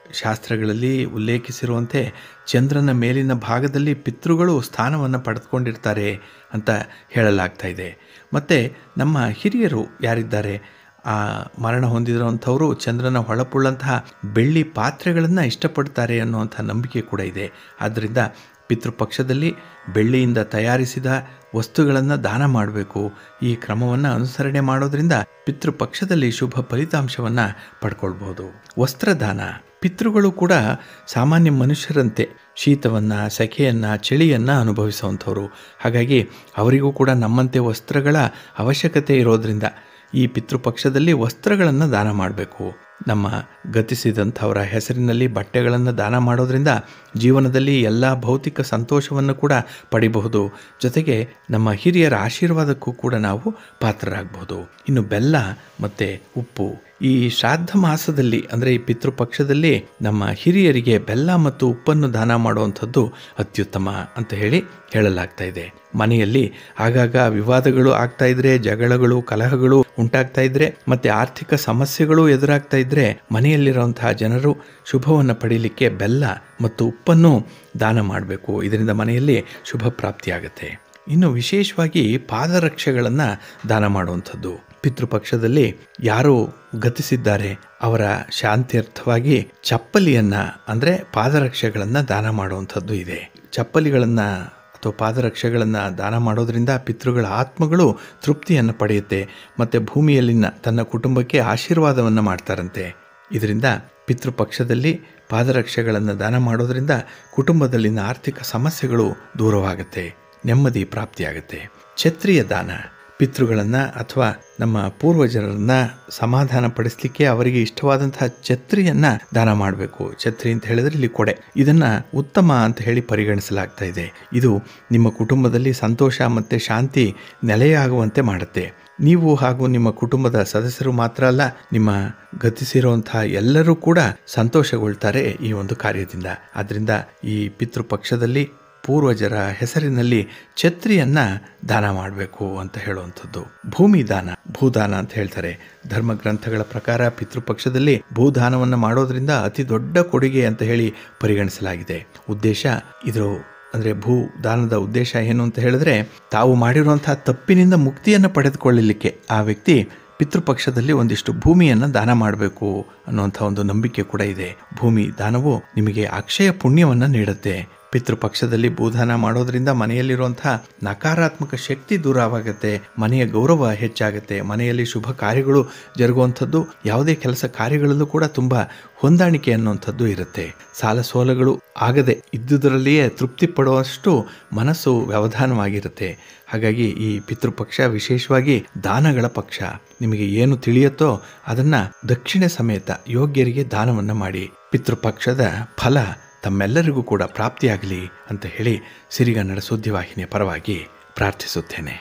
Speaker 1: ಶಾಸ್ತ್ರಗಳಲ್ಲಿ ಉಲ್ಲೇಖಿಸಿರುವಂತೆ ಚಂದ್ರನ ಮೇಲಿನ ಭಾಗದಲ್ಲಿ ಪಿತೃಗಳು ಸ್ಥಾನವನ್ನು ಪಡೆದುಕೊಂಡಿರ್ತಾರೆ ಅಂತ ಹೇಳಲಾಗ್ತಾ ಇದೆ ಮತ್ತು ನಮ್ಮ ಹಿರಿಯರು ಯಾರಿದ್ದಾರೆ ಆ ಮರಣ ಹೊಂದಿರುವಂಥವರು ಚಂದ್ರನ ಹೊಳಪುಳ್ಳಂತಹ ಬೆಳ್ಳಿ ಪಾತ್ರೆಗಳನ್ನು ಇಷ್ಟಪಡ್ತಾರೆ ಅನ್ನುವಂಥ ನಂಬಿಕೆ ಕೂಡ ಇದೆ ಆದ್ದರಿಂದ ಪಿತೃಪಕ್ಷದಲ್ಲಿ ಬೆಳ್ಳಿಯಿಂದ ತಯಾರಿಸಿದ ವಸ್ತುಗಳನ್ನು ದಾನ ಮಾಡಬೇಕು ಈ ಕ್ರಮವನ್ನು ಅನುಸರಣೆ ಮಾಡೋದ್ರಿಂದ ಪಿತೃಪಕ್ಷದಲ್ಲಿ ಶುಭ ಫಲಿತಾಂಶವನ್ನು ಪಡ್ಕೊಳ್ಬೋದು ವಸ್ತ್ರದಾನ ಪಿತೃಗಳು ಕೂಡ ಸಾಮಾನ್ಯ ಮನುಷ್ಯರಂತೆ ಶೀತವನ್ನು ಸೆಖೆಯನ್ನು ಚಳಿಯನ್ನು ಅನುಭವಿಸುವಂಥವ್ರು ಹಾಗಾಗಿ ಅವರಿಗೂ ಕೂಡ ನಮ್ಮಂತೆ ವಸ್ತ್ರಗಳ ಅವಶ್ಯಕತೆ ಇರೋದರಿಂದ ಈ ಪಿತೃಪಕ್ಷದಲ್ಲಿ ವಸ್ತ್ರಗಳನ್ನು ದಾನ ಮಾಡಬೇಕು ನಮ್ಮ ಗತಿಸಿದಂಥವರ ಹೆಸರಿನಲ್ಲಿ ಬಟ್ಟೆಗಳನ್ನು ದಾನ ಮಾಡೋದ್ರಿಂದ ಜೀವನದಲ್ಲಿ ಎಲ್ಲ ಭೌತಿಕ ಸಂತೋಷವನ್ನು ಕೂಡ ಪಡಿಬಹುದು ಜೊತೆಗೆ ನಮ್ಮ ಹಿರಿಯರ ಆಶೀರ್ವಾದಕ್ಕೂ ಕೂಡ ನಾವು ಪಾತ್ರರಾಗಬಹುದು ಇನ್ನು ಬೆಲ್ಲ ಮತ್ತು ಉಪ್ಪು ಈ ಶ್ರಾದ್ದ ಮಾಸದಲ್ಲಿ ಅಂದರೆ ಈ ಪಿತೃಪಕ್ಷದಲ್ಲಿ ನಮ್ಮ ಹಿರಿಯರಿಗೆ ಬೆಲ್ಲ ಮತ್ತು ಉಪ್ಪನ್ನು ದಾನ ಮಾಡುವಂಥದ್ದು ಅತ್ಯುತ್ತಮ ಅಂತ ಹೇಳಿ ಹೇಳಲಾಗ್ತಾ ಇದೆ ಮನೆಯಲ್ಲಿ ಆಗಾಗ ವಿವಾದಗಳು ಆಗ್ತಾ ಇದ್ರೆ ಜಗಳಗಳು ಕಲಹಗಳು ಉಂಟಾಗ್ತಾ ಇದ್ರೆ ಮತ್ತೆ ಆರ್ಥಿಕ ಸಮಸ್ಯೆಗಳು ಎದುರಾಗ್ತಾ ಇದ್ರೆ ಮನೆಯಲ್ಲಿರುವಂತಹ ಜನರು ಶುಭವನ್ನು ಪಡೀಲಿಕ್ಕೆ ಬೆಲ್ಲ ಮತ್ತು ಉಪ್ಪನ್ನು ದಾನ ಮಾಡಬೇಕು ಇದರಿಂದ ಮನೆಯಲ್ಲಿ ಶುಭ ಪ್ರಾಪ್ತಿಯಾಗುತ್ತೆ ಇನ್ನು ವಿಶೇಷವಾಗಿ ಪಾದರಕ್ಷೆಗಳನ್ನು ದಾನ ಮಾಡುವಂಥದ್ದು ಪಿತೃಪಕ್ಷದಲ್ಲಿ ಯಾರು ಗತಿಸಿದ್ದಾರೆ ಅವರ ಶಾಂತ್ಯರ್ಥವಾಗಿ ಚಪ್ಪಲಿಯನ್ನ ಅಂದರೆ ಪಾದರಕ್ಷೆಗಳನ್ನು ದಾನ ಮಾಡುವಂಥದ್ದು ಇದೆ ಚಪ್ಪಲಿಗಳನ್ನು ಅಥವಾ ಪಾದರಕ್ಷೆಗಳನ್ನು ದಾನ ಮಾಡೋದ್ರಿಂದ ಪಿತೃಗಳ ಆತ್ಮಗಳು ತೃಪ್ತಿಯನ್ನು ಪಡೆಯುತ್ತೆ ಮತ್ತು ಭೂಮಿಯಲ್ಲಿನ ತನ್ನ ಕುಟುಂಬಕ್ಕೆ ಆಶೀರ್ವಾದವನ್ನು ಮಾಡ್ತಾರಂತೆ ಇದರಿಂದ ಪಿತೃಪಕ್ಷದಲ್ಲಿ ಪಾದರಕ್ಷೆಗಳನ್ನು ದಾನ ಮಾಡೋದ್ರಿಂದ ಕುಟುಂಬದಲ್ಲಿನ ಆರ್ಥಿಕ ಸಮಸ್ಯೆಗಳು ದೂರವಾಗುತ್ತೆ ನೆಮ್ಮದಿ ಪ್ರಾಪ್ತಿಯಾಗುತ್ತೆ ಛತ್ರಿಯ ದಾನ ಪಿತೃಗಳನ್ನು ಅಥವಾ ನಮ್ಮ ಪೂರ್ವಜರನ್ನ ಸಮಾಧಾನ ಪಡಿಸಲಿಕ್ಕೆ ಅವರಿಗೆ ಇಷ್ಟವಾದಂತಹ ಛತ್ರಿಯನ್ನು ದಾನ ಮಾಡಬೇಕು ಛತ್ರಿ ಅಂತ ಹೇಳಿದ್ರೆ ಇಲ್ಲಿ ಕೊಡೆ ಇದನ್ನು ಉತ್ತಮ ಅಂತ ಹೇಳಿ ಪರಿಗಣಿಸಲಾಗ್ತಾ ಇದೆ ಇದು ನಿಮ್ಮ ಕುಟುಂಬದಲ್ಲಿ ಸಂತೋಷ ಮತ್ತು ಶಾಂತಿ ನೆಲೆಯಾಗುವಂತೆ ಮಾಡುತ್ತೆ ನೀವು ಹಾಗೂ ನಿಮ್ಮ ಕುಟುಂಬದ ಸದಸ್ಯರು ಮಾತ್ರ ಅಲ್ಲ ನಿಮ್ಮ ಗತಿಸಿರುವಂತಹ ಎಲ್ಲರೂ ಕೂಡ ಸಂತೋಷಗೊಳ್ತಾರೆ ಈ ಒಂದು ಕಾರ್ಯದಿಂದ ಆದ್ದರಿಂದ ಈ ಪಿತೃಪಕ್ಷದಲ್ಲಿ ಪೂರ್ವಜರ ಹೆಸರಿನಲ್ಲಿ ಛತ್ರಿಯನ್ನ ದಾನ ಮಾಡಬೇಕು ಅಂತ ಹೇಳುವಂಥದ್ದು ಭೂಮಿ ದಾನ ಭೂದಾನ ಅಂತ ಹೇಳ್ತಾರೆ ಧರ್ಮ ಗ್ರಂಥಗಳ ಪ್ರಕಾರ ಪಿತೃಪಕ್ಷದಲ್ಲಿ ಭೂದಾನವನ್ನು ಮಾಡೋದ್ರಿಂದ ಅತಿ ದೊಡ್ಡ ಕೊಡುಗೆ ಅಂತ ಹೇಳಿ ಪರಿಗಣಿಸಲಾಗಿದೆ ಉದ್ದೇಶ ಇದು ಅಂದರೆ ಭೂ ದಾನದ ಉದ್ದೇಶ ಏನು ಅಂತ ಹೇಳಿದ್ರೆ ತಾವು ಮಾಡಿರುವಂತಹ ತಪ್ಪಿನಿಂದ ಮುಕ್ತಿಯನ್ನು ಪಡೆದುಕೊಳ್ಳಲಿಕ್ಕೆ ಆ ವ್ಯಕ್ತಿ ಪಿತೃಪಕ್ಷದಲ್ಲಿ ಒಂದಿಷ್ಟು ಭೂಮಿಯನ್ನು ದಾನ ಮಾಡಬೇಕು ಅನ್ನುವಂಥ ಒಂದು ನಂಬಿಕೆ ಕೂಡ ಇದೆ ಭೂಮಿ ದಾನವು ನಿಮಗೆ ಅಕ್ಷಯ ಪುಣ್ಯವನ್ನು ನೀಡುತ್ತೆ ಪಿತೃಪಕ್ಷದಲ್ಲಿ ಭೂದಾನ ಮಾಡೋದ್ರಿಂದ ಮನೆಯಲ್ಲಿರುವಂತಹ ನಕಾರಾತ್ಮಕ ಶಕ್ತಿ ದೂರವಾಗುತ್ತೆ ಮನೆಯ ಗೌರವ ಹೆಚ್ಚಾಗುತ್ತೆ ಮನೆಯಲ್ಲಿ ಶುಭ ಕಾರ್ಯಗಳು ಜರುಗುವಂಥದ್ದು ಯಾವುದೇ ಕೆಲಸ ಕಾರ್ಯಗಳಲ್ಲೂ ಕೂಡ ತುಂಬ ಹೊಂದಾಣಿಕೆ ಅನ್ನುವಂಥದ್ದು ಇರುತ್ತೆ ಸಾಲ ಸೋಲಗಳು ಆಗದೆ ಇದ್ದುದರಲ್ಲಿಯೇ ತೃಪ್ತಿ ಪಡುವಷ್ಟು ಮನಸ್ಸು ವ್ಯವಧಾನವಾಗಿರುತ್ತೆ ಹಾಗಾಗಿ ಈ ಪಿತೃಪಕ್ಷ ವಿಶೇಷವಾಗಿ ದಾನಗಳ ಪಕ್ಷ ನಿಮಗೆ ಏನು ತಿಳಿಯುತ್ತೋ ಅದನ್ನ ದಕ್ಷಿಣ ಸಮೇತ ಯೋಗ್ಯರಿಗೆ ದಾನವನ್ನು ಮಾಡಿ ಪಿತೃಪಕ್ಷದ ಫಲ ತಮ್ಮೆಲ್ಲರಿಗೂ ಕೂಡ ಪ್ರಾಪ್ತಿಯಾಗಲಿ ಅಂತ ಹೇಳಿ ಸಿರಿಗನ್ನಡ ಸುದ್ದಿವಾಹಿನಿಯ ಪರವಾಗಿ ಪ್ರಾರ್ಥಿಸುತ್ತೇನೆ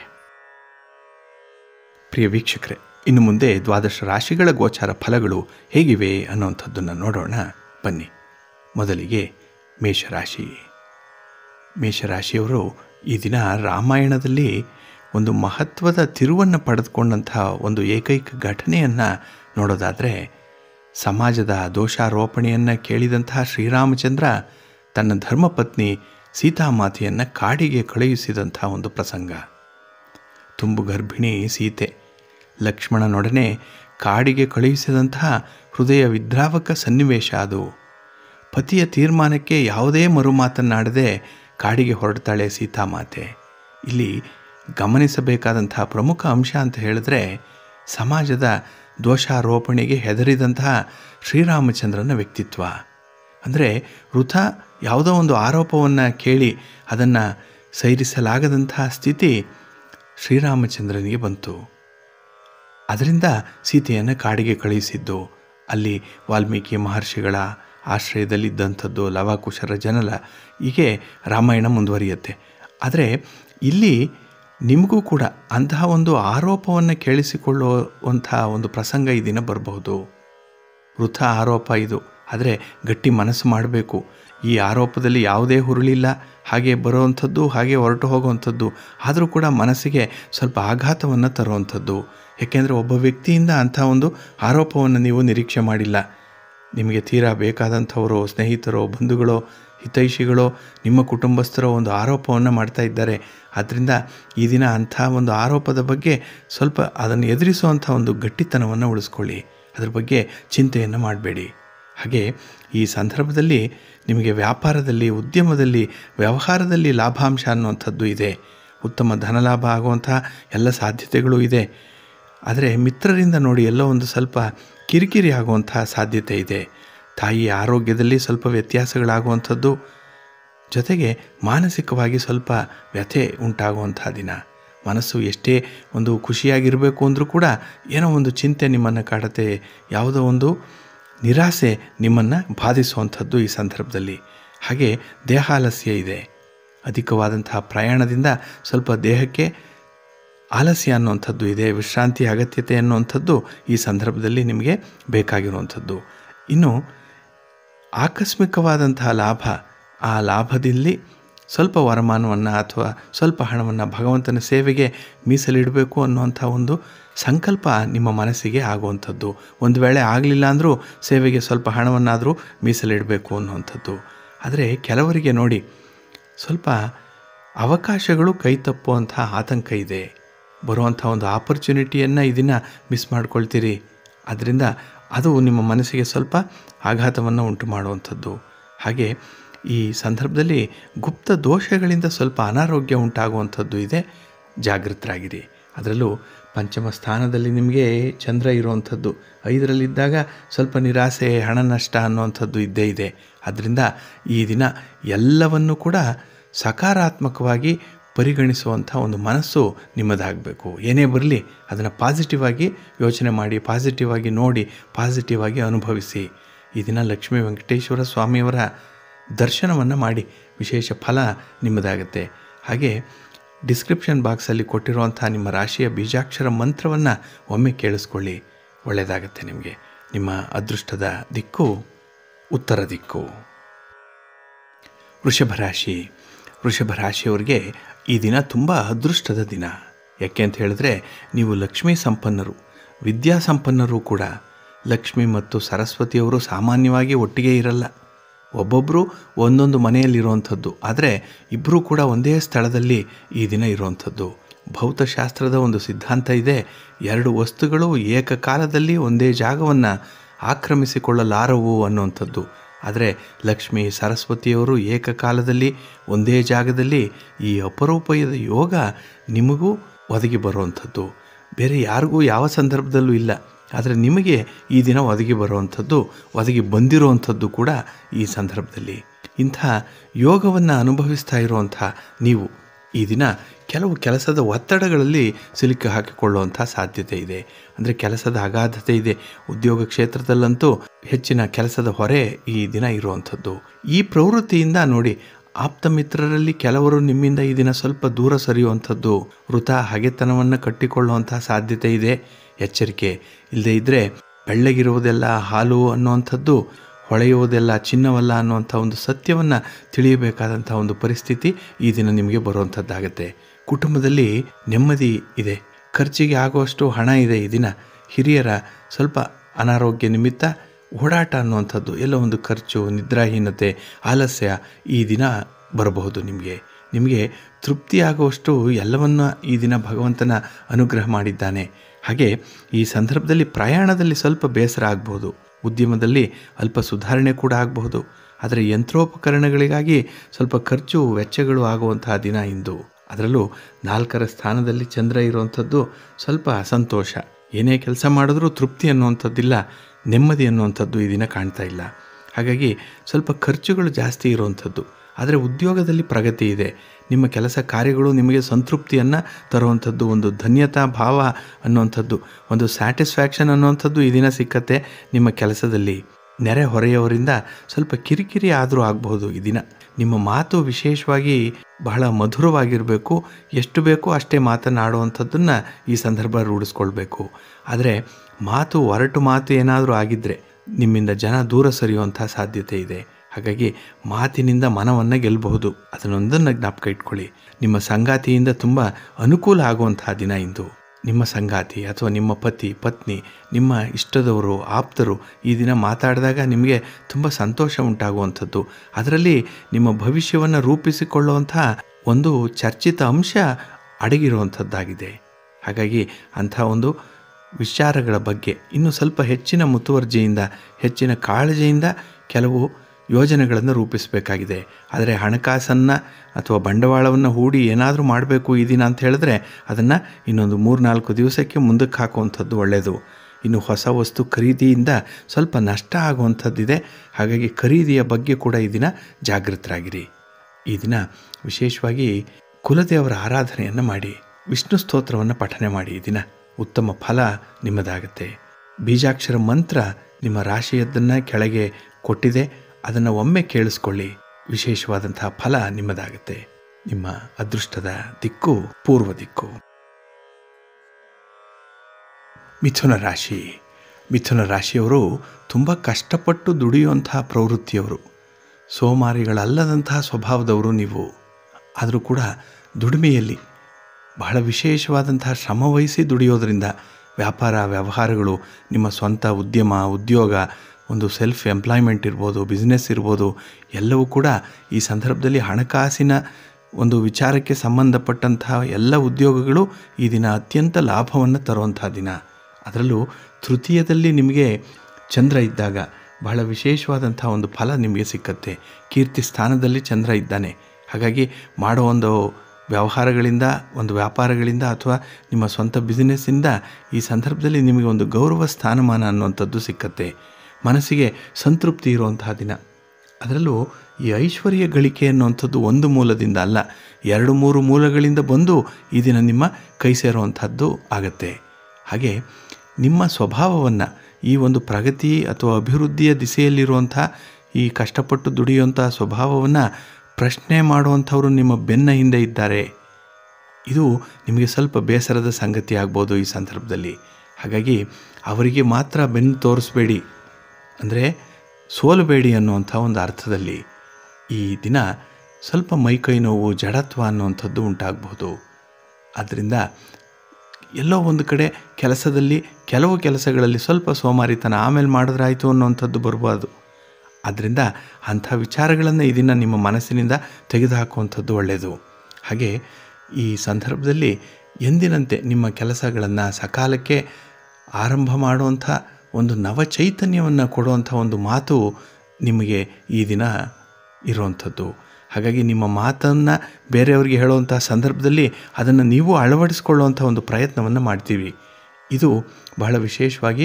Speaker 1: ಪ್ರಿಯ ವೀಕ್ಷಕರೇ ಇನ್ನು ಮುಂದೆ ದ್ವಾದಶ ರಾಶಿಗಳ ಗೋಚಾರ ಫಲಗಳು ಹೇಗಿವೆ ಅನ್ನುವಂಥದ್ದನ್ನು ನೋಡೋಣ ಬನ್ನಿ ಮೊದಲಿಗೆ ಮೇಷರಾಶಿ ಮೇಷರಾಶಿಯವರು ಈ ದಿನ ರಾಮಾಯಣದಲ್ಲಿ ಒಂದು ಮಹತ್ವದ ತಿರುವನ್ನು ಪಡೆದುಕೊಂಡಂತಹ ಒಂದು ಏಕೈಕ ಘಟನೆಯನ್ನು ನೋಡೋದಾದರೆ ಸಮಾಜದ ದೋಷಾರೋಪಣೆಯನ್ನು ಕೇಳಿದಂತಹ ಶ್ರೀರಾಮಚಂದ್ರ ತನ್ನ ಧರ್ಮಪತ್ನಿ ಸೀತಾಮಾತೆಯನ್ನು ಕಾಡಿಗೆ ಕಳುಹಿಸಿದಂಥ ಒಂದು ಪ್ರಸಂಗ ತುಂಬು ಗರ್ಭಿಣಿ ಸೀತೆ ಲಕ್ಷ್ಮಣನೊಡನೆ ಕಾಡಿಗೆ ಕಳುಹಿಸಿದಂತಹ ಹೃದಯ ವಿದ್ರಾವಕ ಸನ್ನಿವೇಶ ಅದು ಪತಿಯ ತೀರ್ಮಾನಕ್ಕೆ ಯಾವುದೇ ಮರುಮಾತನ್ನಾಡದೆ ಕಾಡಿಗೆ ಹೊರಡ್ತಾಳೆ ಸೀತಾಮಾತೆ ಇಲ್ಲಿ ಗಮನಿಸಬೇಕಾದಂತಹ ಪ್ರಮುಖ ಅಂಶ ಅಂತ ಹೇಳಿದ್ರೆ ಸಮಾಜದ ದೋಷಾರೋಪಣೆಗೆ ಹೆದರಿದಂತಹ ಶ್ರೀರಾಮಚಂದ್ರನ ವ್ಯಕ್ತಿತ್ವ ಅಂದರೆ ವೃಥ ಯಾವುದೋ ಒಂದು ಆರೋಪವನ್ನು ಕೇಳಿ ಅದನ್ನು ಸೈರಿಸಲಾಗದಂತಹ ಸ್ಥಿತಿ ಶ್ರೀರಾಮಚಂದ್ರನಿಗೆ ಬಂತು ಅದರಿಂದ ಸೀತೆಯನ್ನು ಕಾಡಿಗೆ ಕಳುಹಿಸಿದ್ದು ಅಲ್ಲಿ ವಾಲ್ಮೀಕಿ ಮಹರ್ಷಿಗಳ ಆಶ್ರಯದಲ್ಲಿದ್ದಂಥದ್ದು ಲವಕುಶರ ಜನಲ ಹೀಗೆ ರಾಮಾಯಣ ಮುಂದುವರಿಯುತ್ತೆ ಆದರೆ ಇಲ್ಲಿ ನಿಮಗೂ ಕೂಡ ಅಂತಹ ಒಂದು ಆರೋಪವನ್ನು ಕೇಳಿಸಿಕೊಳ್ಳುವಂಥ ಒಂದು ಪ್ರಸಂಗ ಈ ದಿನ ಬರಬಹುದು ವೃಥ ಆರೋಪ ಇದು ಆದರೆ ಗಟ್ಟಿ ಮನಸ್ಸು ಮಾಡಬೇಕು ಈ ಆರೋಪದಲ್ಲಿ ಯಾವುದೇ ಹುರುಳಿಲ್ಲ ಹಾಗೆ ಬರುವಂಥದ್ದು ಹಾಗೆ ಹೊರಟು ಹೋಗುವಂಥದ್ದು ಆದರೂ ಕೂಡ ಮನಸ್ಸಿಗೆ ಸ್ವಲ್ಪ ಆಘಾತವನ್ನು ತರುವಂಥದ್ದು ಏಕೆಂದರೆ ಒಬ್ಬ ವ್ಯಕ್ತಿಯಿಂದ ಅಂಥ ಒಂದು ಆರೋಪವನ್ನು ನೀವು ನಿರೀಕ್ಷೆ ಮಾಡಿಲ್ಲ ನಿಮಗೆ ತೀರಾ ಬೇಕಾದಂಥವರು ಸ್ನೇಹಿತರೋ ಬಂಧುಗಳೋ ಹಿತೈಷಿಗಳೋ ನಿಮ್ಮ ಕುಟುಂಬಸ್ಥರೋ ಒಂದು ಆರೋಪವನ್ನು ಮಾಡ್ತಾ ಇದ್ದಾರೆ ಆದ್ದರಿಂದ ಈ ದಿನ ಅಂಥ ಒಂದು ಆರೋಪದ ಬಗ್ಗೆ ಸ್ವಲ್ಪ ಅದನ್ನು ಎದುರಿಸುವಂಥ ಒಂದು ಗಟ್ಟಿತನವನ್ನು ಉಳಿಸ್ಕೊಳ್ಳಿ ಅದ್ರ ಬಗ್ಗೆ ಚಿಂತೆಯನ್ನು ಮಾಡಬೇಡಿ ಹಾಗೆ ಈ ಸಂದರ್ಭದಲ್ಲಿ ನಿಮಗೆ ವ್ಯಾಪಾರದಲ್ಲಿ ಉದ್ಯಮದಲ್ಲಿ ವ್ಯವಹಾರದಲ್ಲಿ ಲಾಭಾಂಶ ಅನ್ನುವಂಥದ್ದು ಇದೆ ಉತ್ತಮ ಧನಲಾಭ ಆಗುವಂಥ ಎಲ್ಲ ಸಾಧ್ಯತೆಗಳು ಇದೆ ಆದರೆ ಮಿತ್ರರಿಂದ ನೋಡಿ ಎಲ್ಲೋ ಒಂದು ಸ್ವಲ್ಪ ಕಿರಿಕಿರಿ ಆಗುವಂಥ ಸಾಧ್ಯತೆ ಇದೆ ತಾಯಿ ಆರೋಗ್ಯದಲ್ಲಿ ಸ್ವಲ್ಪ ವ್ಯತ್ಯಾಸಗಳಾಗುವಂಥದ್ದು ಜೊತೆಗೆ ಮಾನಸಿಕವಾಗಿ ಸ್ವಲ್ಪ ವ್ಯಥೆ ಉಂಟಾಗುವಂಥ ದಿನ ಮನಸ್ಸು ಎಷ್ಟೇ ಒಂದು ಖುಷಿಯಾಗಿರಬೇಕು ಅಂದರೂ ಕೂಡ ಏನೋ ಒಂದು ಚಿಂತೆ ನಿಮ್ಮನ್ನು ಕಾಡುತ್ತೆ ಯಾವುದೋ ಒಂದು ನಿರಾಸೆ ನಿಮ್ಮನ್ನು ಬಾಧಿಸುವಂಥದ್ದು ಈ ಸಂದರ್ಭದಲ್ಲಿ ಹಾಗೆ ದೇಹಾಲಸ್ಯ ಇದೆ ಅಧಿಕವಾದಂತಹ ಪ್ರಯಾಣದಿಂದ ಸ್ವಲ್ಪ ದೇಹಕ್ಕೆ ಆಲಸ್ಯ ಅನ್ನುವಂಥದ್ದು ಇದೆ ವಿಶ್ರಾಂತಿ ಅಗತ್ಯತೆ ಅನ್ನುವಂಥದ್ದು ಈ ಸಂದರ್ಭದಲ್ಲಿ ನಿಮಗೆ ಬೇಕಾಗಿರುವಂಥದ್ದು ಇನ್ನು ಆಕಸ್ಮಿಕವಾದಂತಹ ಲಾಭ ಆ ಲಾಭದಲ್ಲಿ ಸ್ವಲ್ಪ ವರಮಾನವನ್ನು ಅಥವಾ ಸ್ವಲ್ಪ ಹಣವನ್ನು ಭಗವಂತನ ಸೇವೆಗೆ ಮೀಸಲಿಡಬೇಕು ಅನ್ನುವಂಥ ಒಂದು ಸಂಕಲ್ಪ ನಿಮ್ಮ ಮನಸ್ಸಿಗೆ ಆಗುವಂಥದ್ದು ಒಂದು ವೇಳೆ ಆಗಲಿಲ್ಲ ಅಂದರೂ ಸೇವೆಗೆ ಸ್ವಲ್ಪ ಹಣವನ್ನಾದರೂ ಮೀಸಲಿಡಬೇಕು ಅನ್ನುವಂಥದ್ದು ಆದರೆ ಕೆಲವರಿಗೆ ನೋಡಿ ಸ್ವಲ್ಪ ಅವಕಾಶಗಳು ಕೈ ತಪ್ಪುವಂಥ ಆತಂಕ ಇದೆ ಬರುವಂಥ ಒಂದು ಆಪರ್ಚುನಿಟಿಯನ್ನು ಇದನ್ನು ಮಿಸ್ ಮಾಡ್ಕೊಳ್ತೀರಿ ಅದರಿಂದ ಅದು ನಿಮ್ಮ ಮನಸ್ಸಿಗೆ ಸ್ವಲ್ಪ ಆಘಾತವನ್ನು ಉಂಟು ಮಾಡುವಂಥದ್ದು ಹಾಗೆ ಈ ಸಂದರ್ಭದಲ್ಲಿ ಗುಪ್ತ ದೋಷಗಳಿಂದ ಸ್ವಲ್ಪ ಅನಾರೋಗ್ಯ ಉಂಟಾಗುವಂಥದ್ದು ಇದೆ ಜಾಗೃತರಾಗಿರಿ ಅದರಲ್ಲೂ ಪಂಚಮ ಸ್ಥಾನದಲ್ಲಿ ನಿಮಗೆ ಚಂದ್ರ ಇರುವಂಥದ್ದು ಐದರಲ್ಲಿದ್ದಾಗ ಸ್ವಲ್ಪ ನಿರಾಸೆ ಹಣ ನಷ್ಟ ಅನ್ನುವಂಥದ್ದು ಇದ್ದೇ ಇದೆ ಅದರಿಂದ ಈ ದಿನ ಎಲ್ಲವನ್ನು ಕೂಡ ಸಕಾರಾತ್ಮಕವಾಗಿ ಪರಿಗಣಿಸುವಂಥ ಒಂದು ಮನಸ್ಸು ನಿಮ್ಮದಾಗಬೇಕು ಏನೇ ಬರಲಿ ಅದನ್ನು ಪಾಸಿಟಿವ್ ಆಗಿ ಯೋಚನೆ ಮಾಡಿ ಪಾಸಿಟಿವ್ ಆಗಿ ನೋಡಿ ಪಾಸಿಟಿವ್ ಆಗಿ ಅನುಭವಿಸಿ ಈ ದಿನ ಲಕ್ಷ್ಮೀ ವೆಂಕಟೇಶ್ವರ ಸ್ವಾಮಿಯವರ ದರ್ಶನವನ್ನು ಮಾಡಿ ವಿಶೇಷ ಫಲ ನಿಮ್ಮದಾಗುತ್ತೆ ಹಾಗೆ ಡಿಸ್ಕ್ರಿಪ್ಷನ್ ಬಾಕ್ಸಲ್ಲಿ ಕೊಟ್ಟಿರುವಂಥ ನಿಮ್ಮ ರಾಶಿಯ ಬೀಜಾಕ್ಷರ ಮಂತ್ರವನ್ನು ಒಮ್ಮೆ ಕೇಳಿಸ್ಕೊಳ್ಳಿ ಒಳ್ಳೆಯದಾಗತ್ತೆ ನಿಮಗೆ ನಿಮ್ಮ ಅದೃಷ್ಟದ ದಿಕ್ಕು ಉತ್ತರ ದಿಕ್ಕು ವೃಷಭ ರಾಶಿ ವೃಷಭ ರಾಶಿಯವರಿಗೆ ಈ ದಿನ ತುಂಬ ಅದೃಷ್ಟದ ದಿನ ಯಾಕೆ ಅಂತ ಹೇಳಿದ್ರೆ ನೀವು ಲಕ್ಷ್ಮೀ ಸಂಪನ್ನರು ವಿದ್ಯಾ ಸಂಪನ್ನರು ಕೂಡ ಲಕ್ಷ್ಮಿ ಮತ್ತು ಸರಸ್ವತಿಯವರು ಸಾಮಾನ್ಯವಾಗಿ ಒಟ್ಟಿಗೆ ಇರಲ್ಲ ಒಬ್ಬೊಬ್ಬರು ಒಂದೊಂದು ಮನೆಯಲ್ಲಿರುವಂಥದ್ದು ಆದರೆ ಇಬ್ಬರೂ ಕೂಡ ಒಂದೇ ಸ್ಥಳದಲ್ಲಿ ಈ ದಿನ ಇರುವಂಥದ್ದು ಭೌತಶಾಸ್ತ್ರದ ಒಂದು ಸಿದ್ಧಾಂತ ಇದೆ ಎರಡು ವಸ್ತುಗಳು ಏಕಕಾಲದಲ್ಲಿ ಒಂದೇ ಜಾಗವನ್ನು ಆಕ್ರಮಿಸಿಕೊಳ್ಳಲಾರವು ಅನ್ನುವಂಥದ್ದು ಆದರೆ ಲಕ್ಷ್ಮಿ ಸರಸ್ವತಿಯವರು ಏಕಕಾಲದಲ್ಲಿ ಒಂದೇ ಜಾಗದಲ್ಲಿ ಈ ಅಪರೂಪದ ಯೋಗ ನಿಮಗೂ ಒದಗಿ ಬರುವಂಥದ್ದು ಬೇರೆ ಯಾರಿಗೂ ಯಾವ ಸಂದರ್ಭದಲ್ಲೂ ಇಲ್ಲ ಆದರೆ ನಿಮಗೆ ಈ ದಿನ ಒದಗಿ ಬರುವಂಥದ್ದು ಒದಗಿ ಬಂದಿರುವಂಥದ್ದು ಕೂಡ ಈ ಸಂದರ್ಭದಲ್ಲಿ ಇಂಥ ಯೋಗವನ್ನು ಅನುಭವಿಸ್ತಾ ಇರುವಂಥ ನೀವು ಈ ದಿನ ಕೆಲವು ಕೆಲಸದ ಒತ್ತಡಗಳಲ್ಲಿ ಸಿಲುಕಿ ಹಾಕಿಕೊಳ್ಳುವಂಥ ಸಾಧ್ಯತೆ ಇದೆ ಅಂದರೆ ಕೆಲಸದ ಅಗಾಧತೆ ಇದೆ ಉದ್ಯೋಗ ಕ್ಷೇತ್ರದಲ್ಲಂತೂ ಹೆಚ್ಚಿನ ಕೆಲಸದ ಹೊರೆ ಈ ದಿನ ಇರುವಂಥದ್ದು ಈ ಪ್ರವೃತ್ತಿಯಿಂದ ನೋಡಿ ಆಪ್ತ ಮಿತ್ರರಲ್ಲಿ ಕೆಲವರು ನಿಮ್ಮಿಂದ ಈ ದಿನ ಸ್ವಲ್ಪ ದೂರ ಸರಿಯುವಂಥದ್ದು ವೃಥ ಹಗೆತನವನ್ನು ಕಟ್ಟಿಕೊಳ್ಳುವಂಥ ಸಾಧ್ಯತೆ ಇದೆ ಎಚ್ಚರಿಕೆ ಇಲ್ಲದೇ ಇದ್ದರೆ ಬೆಳ್ಳಗಿರುವುದೆಲ್ಲ ಹಾಲು ಅನ್ನುವಂಥದ್ದು ಹೊಳೆಯುವುದೆಲ್ಲ ಚಿನ್ನವಲ್ಲ ಅನ್ನುವಂಥ ಒಂದು ಸತ್ಯವನ್ನು ತಿಳಿಯಬೇಕಾದಂಥ ಒಂದು ಪರಿಸ್ಥಿತಿ ಈ ದಿನ ನಿಮಗೆ ಬರುವಂಥದ್ದಾಗತ್ತೆ ಕುಟುಂಬದಲ್ಲಿ ನೆಮ್ಮದಿ ಇದೆ ಖರ್ಚಿಗೆ ಆಗುವಷ್ಟು ಹಣ ಇದೆ ಈ ದಿನ ಹಿರಿಯರ ಸ್ವಲ್ಪ ಅನಾರೋಗ್ಯ ನಿಮಿತ್ತ ಓಡಾಟ ಅನ್ನುವಂಥದ್ದು ಎಲ್ಲ ಒಂದು ಖರ್ಚು ನಿದ್ರಾಹೀನತೆ ಆಲಸ್ಯ ಈ ದಿನ ಬರಬಹುದು ನಿಮಗೆ ನಿಮಗೆ ತೃಪ್ತಿಯಾಗುವಷ್ಟು ಎಲ್ಲವನ್ನ ಈ ದಿನ ಭಗವಂತನ ಅನುಗ್ರಹ ಮಾಡಿದ್ದಾನೆ ಹಾಗೆ ಈ ಸಂದರ್ಭದಲ್ಲಿ ಪ್ರಯಾಣದಲ್ಲಿ ಸ್ವಲ್ಪ ಬೇಸರ ಆಗ್ಬೋದು ಉದ್ಯಮದಲ್ಲಿ ಅಲ್ಪ ಸುಧಾರಣೆ ಕೂಡ ಆಗಬಹುದು ಆದರೆ ಯಂತ್ರೋಪಕರಣಗಳಿಗಾಗಿ ಸ್ವಲ್ಪ ಖರ್ಚು ವೆಚ್ಚಗಳು ಆಗುವಂತಹ ದಿನ ಇಂದು ಅದರಲ್ಲೂ ನಾಲ್ಕರ ಸ್ಥಾನದಲ್ಲಿ ಚಂದ್ರ ಇರುವಂಥದ್ದು ಸ್ವಲ್ಪ ಅಸಂತೋಷ ಏನೇ ಕೆಲಸ ಮಾಡಿದ್ರೂ ತೃಪ್ತಿ ಅನ್ನುವಂಥದ್ದಿಲ್ಲ ನೆಮ್ಮದಿ ಅನ್ನುವಂಥದ್ದು ಈ ದಿನ ಕಾಣ್ತಾ ಇಲ್ಲ ಹಾಗಾಗಿ ಸ್ವಲ್ಪ ಖರ್ಚುಗಳು ಜಾಸ್ತಿ ಇರುವಂಥದ್ದು ಆದರೆ ಉದ್ಯೋಗದಲ್ಲಿ ಪ್ರಗತಿ ಇದೆ ನಿಮ್ಮ ಕೆಲಸ ಕಾರ್ಯಗಳು ನಿಮಗೆ ಸಂತೃಪ್ತಿಯನ್ನು ತರುವಂಥದ್ದು ಒಂದು ಧನ್ಯತಾ ಭಾವ ಅನ್ನುವಂಥದ್ದು ಒಂದು ಸ್ಯಾಟಿಸ್ಫ್ಯಾಕ್ಷನ್ ಅನ್ನುವಂಥದ್ದು ಈ ದಿನ ಸಿಕ್ಕತ್ತೆ ನಿಮ್ಮ ಕೆಲಸದಲ್ಲಿ ನೆರೆ ಹೊರೆಯವರಿಂದ ಸ್ವಲ್ಪ ಕಿರಿಕಿರಿ ಆದರೂ ಆಗಬಹುದು ಈ ದಿನ ನಿಮ್ಮ ಮಾತು ವಿಶೇಷವಾಗಿ ಬಹಳ ಮಧುರವಾಗಿರಬೇಕು ಎಷ್ಟು ಬೇಕೋ ಅಷ್ಟೇ ಮಾತನಾಡುವಂಥದ್ದನ್ನು ಈ ಸಂದರ್ಭ ರೂಢಿಸ್ಕೊಳ್ಬೇಕು ಆದರೆ ಮಾತು ಒರಟು ಮಾತು ಏನಾದರೂ ಆಗಿದ್ದರೆ ನಿಮ್ಮಿಂದ ಜನ ದೂರ ಸರಿಯುವಂಥ ಸಾಧ್ಯತೆ ಇದೆ ಹಾಗಾಗಿ ಮಾತಿನಿಂದ ಮನವನ್ನು ಗೆಲ್ಲಬಹುದು ಅದನ್ನೊಂದನ್ನು ಜ್ಞಾಪಕ ಇಟ್ಕೊಳ್ಳಿ ನಿಮ್ಮ ಸಂಗಾತಿಯಿಂದ ತುಂಬ ಅನುಕೂಲ ಆಗುವಂತಹ ದಿನ ಇಂದು ನಿಮ್ಮ ಸಂಗಾತಿ ಅಥವಾ ನಿಮ್ಮ ಪತಿ ಪತ್ನಿ ನಿಮ್ಮ ಇಷ್ಟದವರು ಆಪ್ತರು ಈ ದಿನ ಮಾತಾಡಿದಾಗ ನಿಮಗೆ ತುಂಬ ಸಂತೋಷ ಉಂಟಾಗುವಂಥದ್ದು ಅದರಲ್ಲಿ ನಿಮ್ಮ ಭವಿಷ್ಯವನ್ನು ರೂಪಿಸಿಕೊಳ್ಳುವಂಥ ಒಂದು ಚರ್ಚಿತ ಅಂಶ ಅಡಗಿರುವಂಥದ್ದಾಗಿದೆ ಹಾಗಾಗಿ ಅಂಥ ಒಂದು ವಿಚಾರಗಳ ಬಗ್ಗೆ ಇನ್ನೂ ಸ್ವಲ್ಪ ಹೆಚ್ಚಿನ ಮುತುವರ್ಜಿಯಿಂದ ಹೆಚ್ಚಿನ ಕಾಳಜಿಯಿಂದ ಕೆಲವು ಯೋಜನೆಗಳನ್ನು ರೂಪಿಸಬೇಕಾಗಿದೆ ಆದರೆ ಹಣಕಾಸನ್ನು ಅಥವಾ ಬಂಡವಾಳವನ್ನು ಹೂಡಿ ಏನಾದರೂ ಮಾಡಬೇಕು ಈ ದಿನ ಅಂತ ಹೇಳಿದ್ರೆ ಅದನ್ನು ಇನ್ನೊಂದು ಮೂರು ನಾಲ್ಕು ದಿವಸಕ್ಕೆ ಮುಂದಕ್ಕೆ ಹಾಕುವಂಥದ್ದು ಒಳ್ಳೆಯದು ಇನ್ನು ಹೊಸ ವಸ್ತು ಖರೀದಿಯಿಂದ ಸ್ವಲ್ಪ ನಷ್ಟ ಆಗುವಂಥದ್ದಿದೆ ಹಾಗಾಗಿ ಖರೀದಿಯ ಬಗ್ಗೆ ಕೂಡ ಈ ದಿನ ಜಾಗೃತರಾಗಿರಿ ಈ ದಿನ ವಿಶೇಷವಾಗಿ ಕುಲದೇವರ ಆರಾಧನೆಯನ್ನು ಮಾಡಿ ವಿಷ್ಣು ಸ್ತೋತ್ರವನ್ನು ಪಠನೆ ಮಾಡಿ ಈ ದಿನ ಉತ್ತಮ ಫಲ ನಿಮ್ಮದಾಗತ್ತೆ ಬೀಜಾಕ್ಷರ ಮಂತ್ರ ನಿಮ್ಮ ರಾಶಿಯದ್ದನ್ನು ಕೆಳಗೆ ಕೊಟ್ಟಿದೆ ಅದನ್ನು ಒಮ್ಮೆ ಕೇಳಿಸ್ಕೊಳ್ಳಿ ವಿಶೇಷವಾದಂತಹ ಫಲ ನಿಮ್ಮದಾಗುತ್ತೆ ನಿಮ್ಮ ಅದೃಷ್ಟದ ದಿಕ್ಕು ಪೂರ್ವ ದಿಕ್ಕು ಮಿಥುನ ರಾಶಿ ಮಿಥುನ ರಾಶಿಯವರು ತುಂಬ ಕಷ್ಟಪಟ್ಟು ದುಡಿಯುವಂತಹ ಪ್ರವೃತ್ತಿಯವರು ಸೋಮಾರಿಗಳಲ್ಲದಂತಹ ಸ್ವಭಾವದವರು ನೀವು ಆದರೂ ಕೂಡ ದುಡಿಮೆಯಲ್ಲಿ ಬಹಳ ವಿಶೇಷವಾದಂತಹ ಶ್ರಮವಹಿಸಿ ದುಡಿಯೋದರಿಂದ ವ್ಯಾಪಾರ ವ್ಯವಹಾರಗಳು ನಿಮ್ಮ ಸ್ವಂತ ಉದ್ಯಮ ಉದ್ಯೋಗ ಒಂದು ಸೆಲ್ಫ್ ಎಂಪ್ಲಾಯ್ಮೆಂಟ್ ಇರ್ಬೋದು ಬಿಸ್ನೆಸ್ ಇರ್ಬೋದು ಎಲ್ಲವೂ ಕೂಡ ಈ ಸಂದರ್ಭದಲ್ಲಿ ಹಣಕಾಸಿನ ಒಂದು ವಿಚಾರಕ್ಕೆ ಸಂಬಂಧಪಟ್ಟಂತಹ ಎಲ್ಲ ಉದ್ಯೋಗಗಳು ಈ ದಿನ ಅತ್ಯಂತ ಲಾಭವನ್ನು ತರುವಂಥ ದಿನ ಅದರಲ್ಲೂ ತೃತೀಯದಲ್ಲಿ ನಿಮಗೆ ಚಂದ್ರ ಇದ್ದಾಗ ಬಹಳ ವಿಶೇಷವಾದಂಥ ಒಂದು ಫಲ ನಿಮಗೆ ಸಿಕ್ಕತ್ತೆ ಕೀರ್ತಿ ಸ್ಥಾನದಲ್ಲಿ ಚಂದ್ರ ಇದ್ದಾನೆ ಹಾಗಾಗಿ ಮಾಡೋ ಒಂದು ವ್ಯವಹಾರಗಳಿಂದ ಒಂದು ವ್ಯಾಪಾರಗಳಿಂದ ಅಥವಾ ನಿಮ್ಮ ಸ್ವಂತ ಬಿಸ್ನೆಸ್ಸಿಂದ ಈ ಸಂದರ್ಭದಲ್ಲಿ ನಿಮಗೆ ಒಂದು ಗೌರವ ಸ್ಥಾನಮಾನ ಅನ್ನುವಂಥದ್ದು ಸಿಕ್ಕತ್ತೆ ಮನಸ್ಸಿಗೆ ಸಂತೃಪ್ತಿ ಇರುವಂತಹ ದಿನ ಅದರಲ್ಲೂ ಈ ಐಶ್ವರ್ಯ ಗಳಿಕೆ ಅನ್ನುವಂಥದ್ದು ಒಂದು ಮೂಲದಿಂದ ಅಲ್ಲ ಎರಡು ಮೂರು ಮೂಲಗಳಿಂದ ಬಂದು ಈ ದಿನ ನಿಮ್ಮ ಕೈ ಸೇರುವಂಥದ್ದು ಆಗತ್ತೆ ಹಾಗೆ ನಿಮ್ಮ ಸ್ವಭಾವವನ್ನು ಈ ಒಂದು ಪ್ರಗತಿ ಅಥವಾ ಅಭಿವೃದ್ಧಿಯ ದಿಸೆಯಲ್ಲಿರುವಂಥ ಈ ಕಷ್ಟಪಟ್ಟು ದುಡಿಯುವಂಥ ಸ್ವಭಾವವನ್ನು ಪ್ರಶ್ನೆ ಮಾಡುವಂಥವರು ನಿಮ್ಮ ಬೆನ್ನ ಹಿಂದೆ ಇದ್ದಾರೆ ಇದು ನಿಮಗೆ ಸ್ವಲ್ಪ ಬೇಸರದ ಸಂಗತಿ ಆಗ್ಬೋದು ಈ ಸಂದರ್ಭದಲ್ಲಿ ಹಾಗಾಗಿ ಅವರಿಗೆ ಮಾತ್ರ ಬೆನ್ನು ತೋರಿಸ್ಬೇಡಿ ಅಂದರೆ ಸೋಲಬೇಡಿ ಅನ್ನುವಂಥ ಒಂದು ಅರ್ಥದಲ್ಲಿ ಈ ದಿನ ಸ್ವಲ್ಪ ಮೈಕೈ ನೋವು ಜಡತ್ವ ಅನ್ನುವಂಥದ್ದು ಉಂಟಾಗಬಹುದು ಆದ್ದರಿಂದ ಎಲ್ಲೋ ಒಂದು ಕಡೆ ಕೆಲಸದಲ್ಲಿ ಕೆಲವು ಕೆಲಸಗಳಲ್ಲಿ ಸ್ವಲ್ಪ ಸೋಮಾರಿತನ ಆಮೇಲೆ ಮಾಡಿದ್ರಾಯ್ತು ಅನ್ನುವಂಥದ್ದು ಬರ್ಬೋದು ಆದ್ದರಿಂದ ಅಂಥ ವಿಚಾರಗಳನ್ನು ಈ ದಿನ ನಿಮ್ಮ ಮನಸ್ಸಿನಿಂದ ತೆಗೆದುಹಾಕುವಂಥದ್ದು ಒಳ್ಳೆಯದು ಹಾಗೆ ಈ ಸಂದರ್ಭದಲ್ಲಿ ಎಂದಿನಂತೆ ನಿಮ್ಮ ಕೆಲಸಗಳನ್ನು ಸಕಾಲಕ್ಕೆ ಆರಂಭ ಮಾಡುವಂಥ ಒಂದು ನವ ಚೈತನ್ಯವನ್ನು ಕೊಡುವಂಥ ಒಂದು ಮಾತು ನಿಮಗೆ ಈ ದಿನ ಇರುವಂಥದ್ದು ಹಾಗಾಗಿ ನಿಮ್ಮ ಮಾತನ್ನು ಬೇರೆಯವರಿಗೆ ಹೇಳುವಂಥ ಸಂದರ್ಭದಲ್ಲಿ ಅದನ್ನು ನೀವು ಅಳವಡಿಸ್ಕೊಳ್ಳುವಂಥ ಒಂದು ಪ್ರಯತ್ನವನ್ನು ಮಾಡ್ತೀವಿ ಇದು ಬಹಳ ವಿಶೇಷವಾಗಿ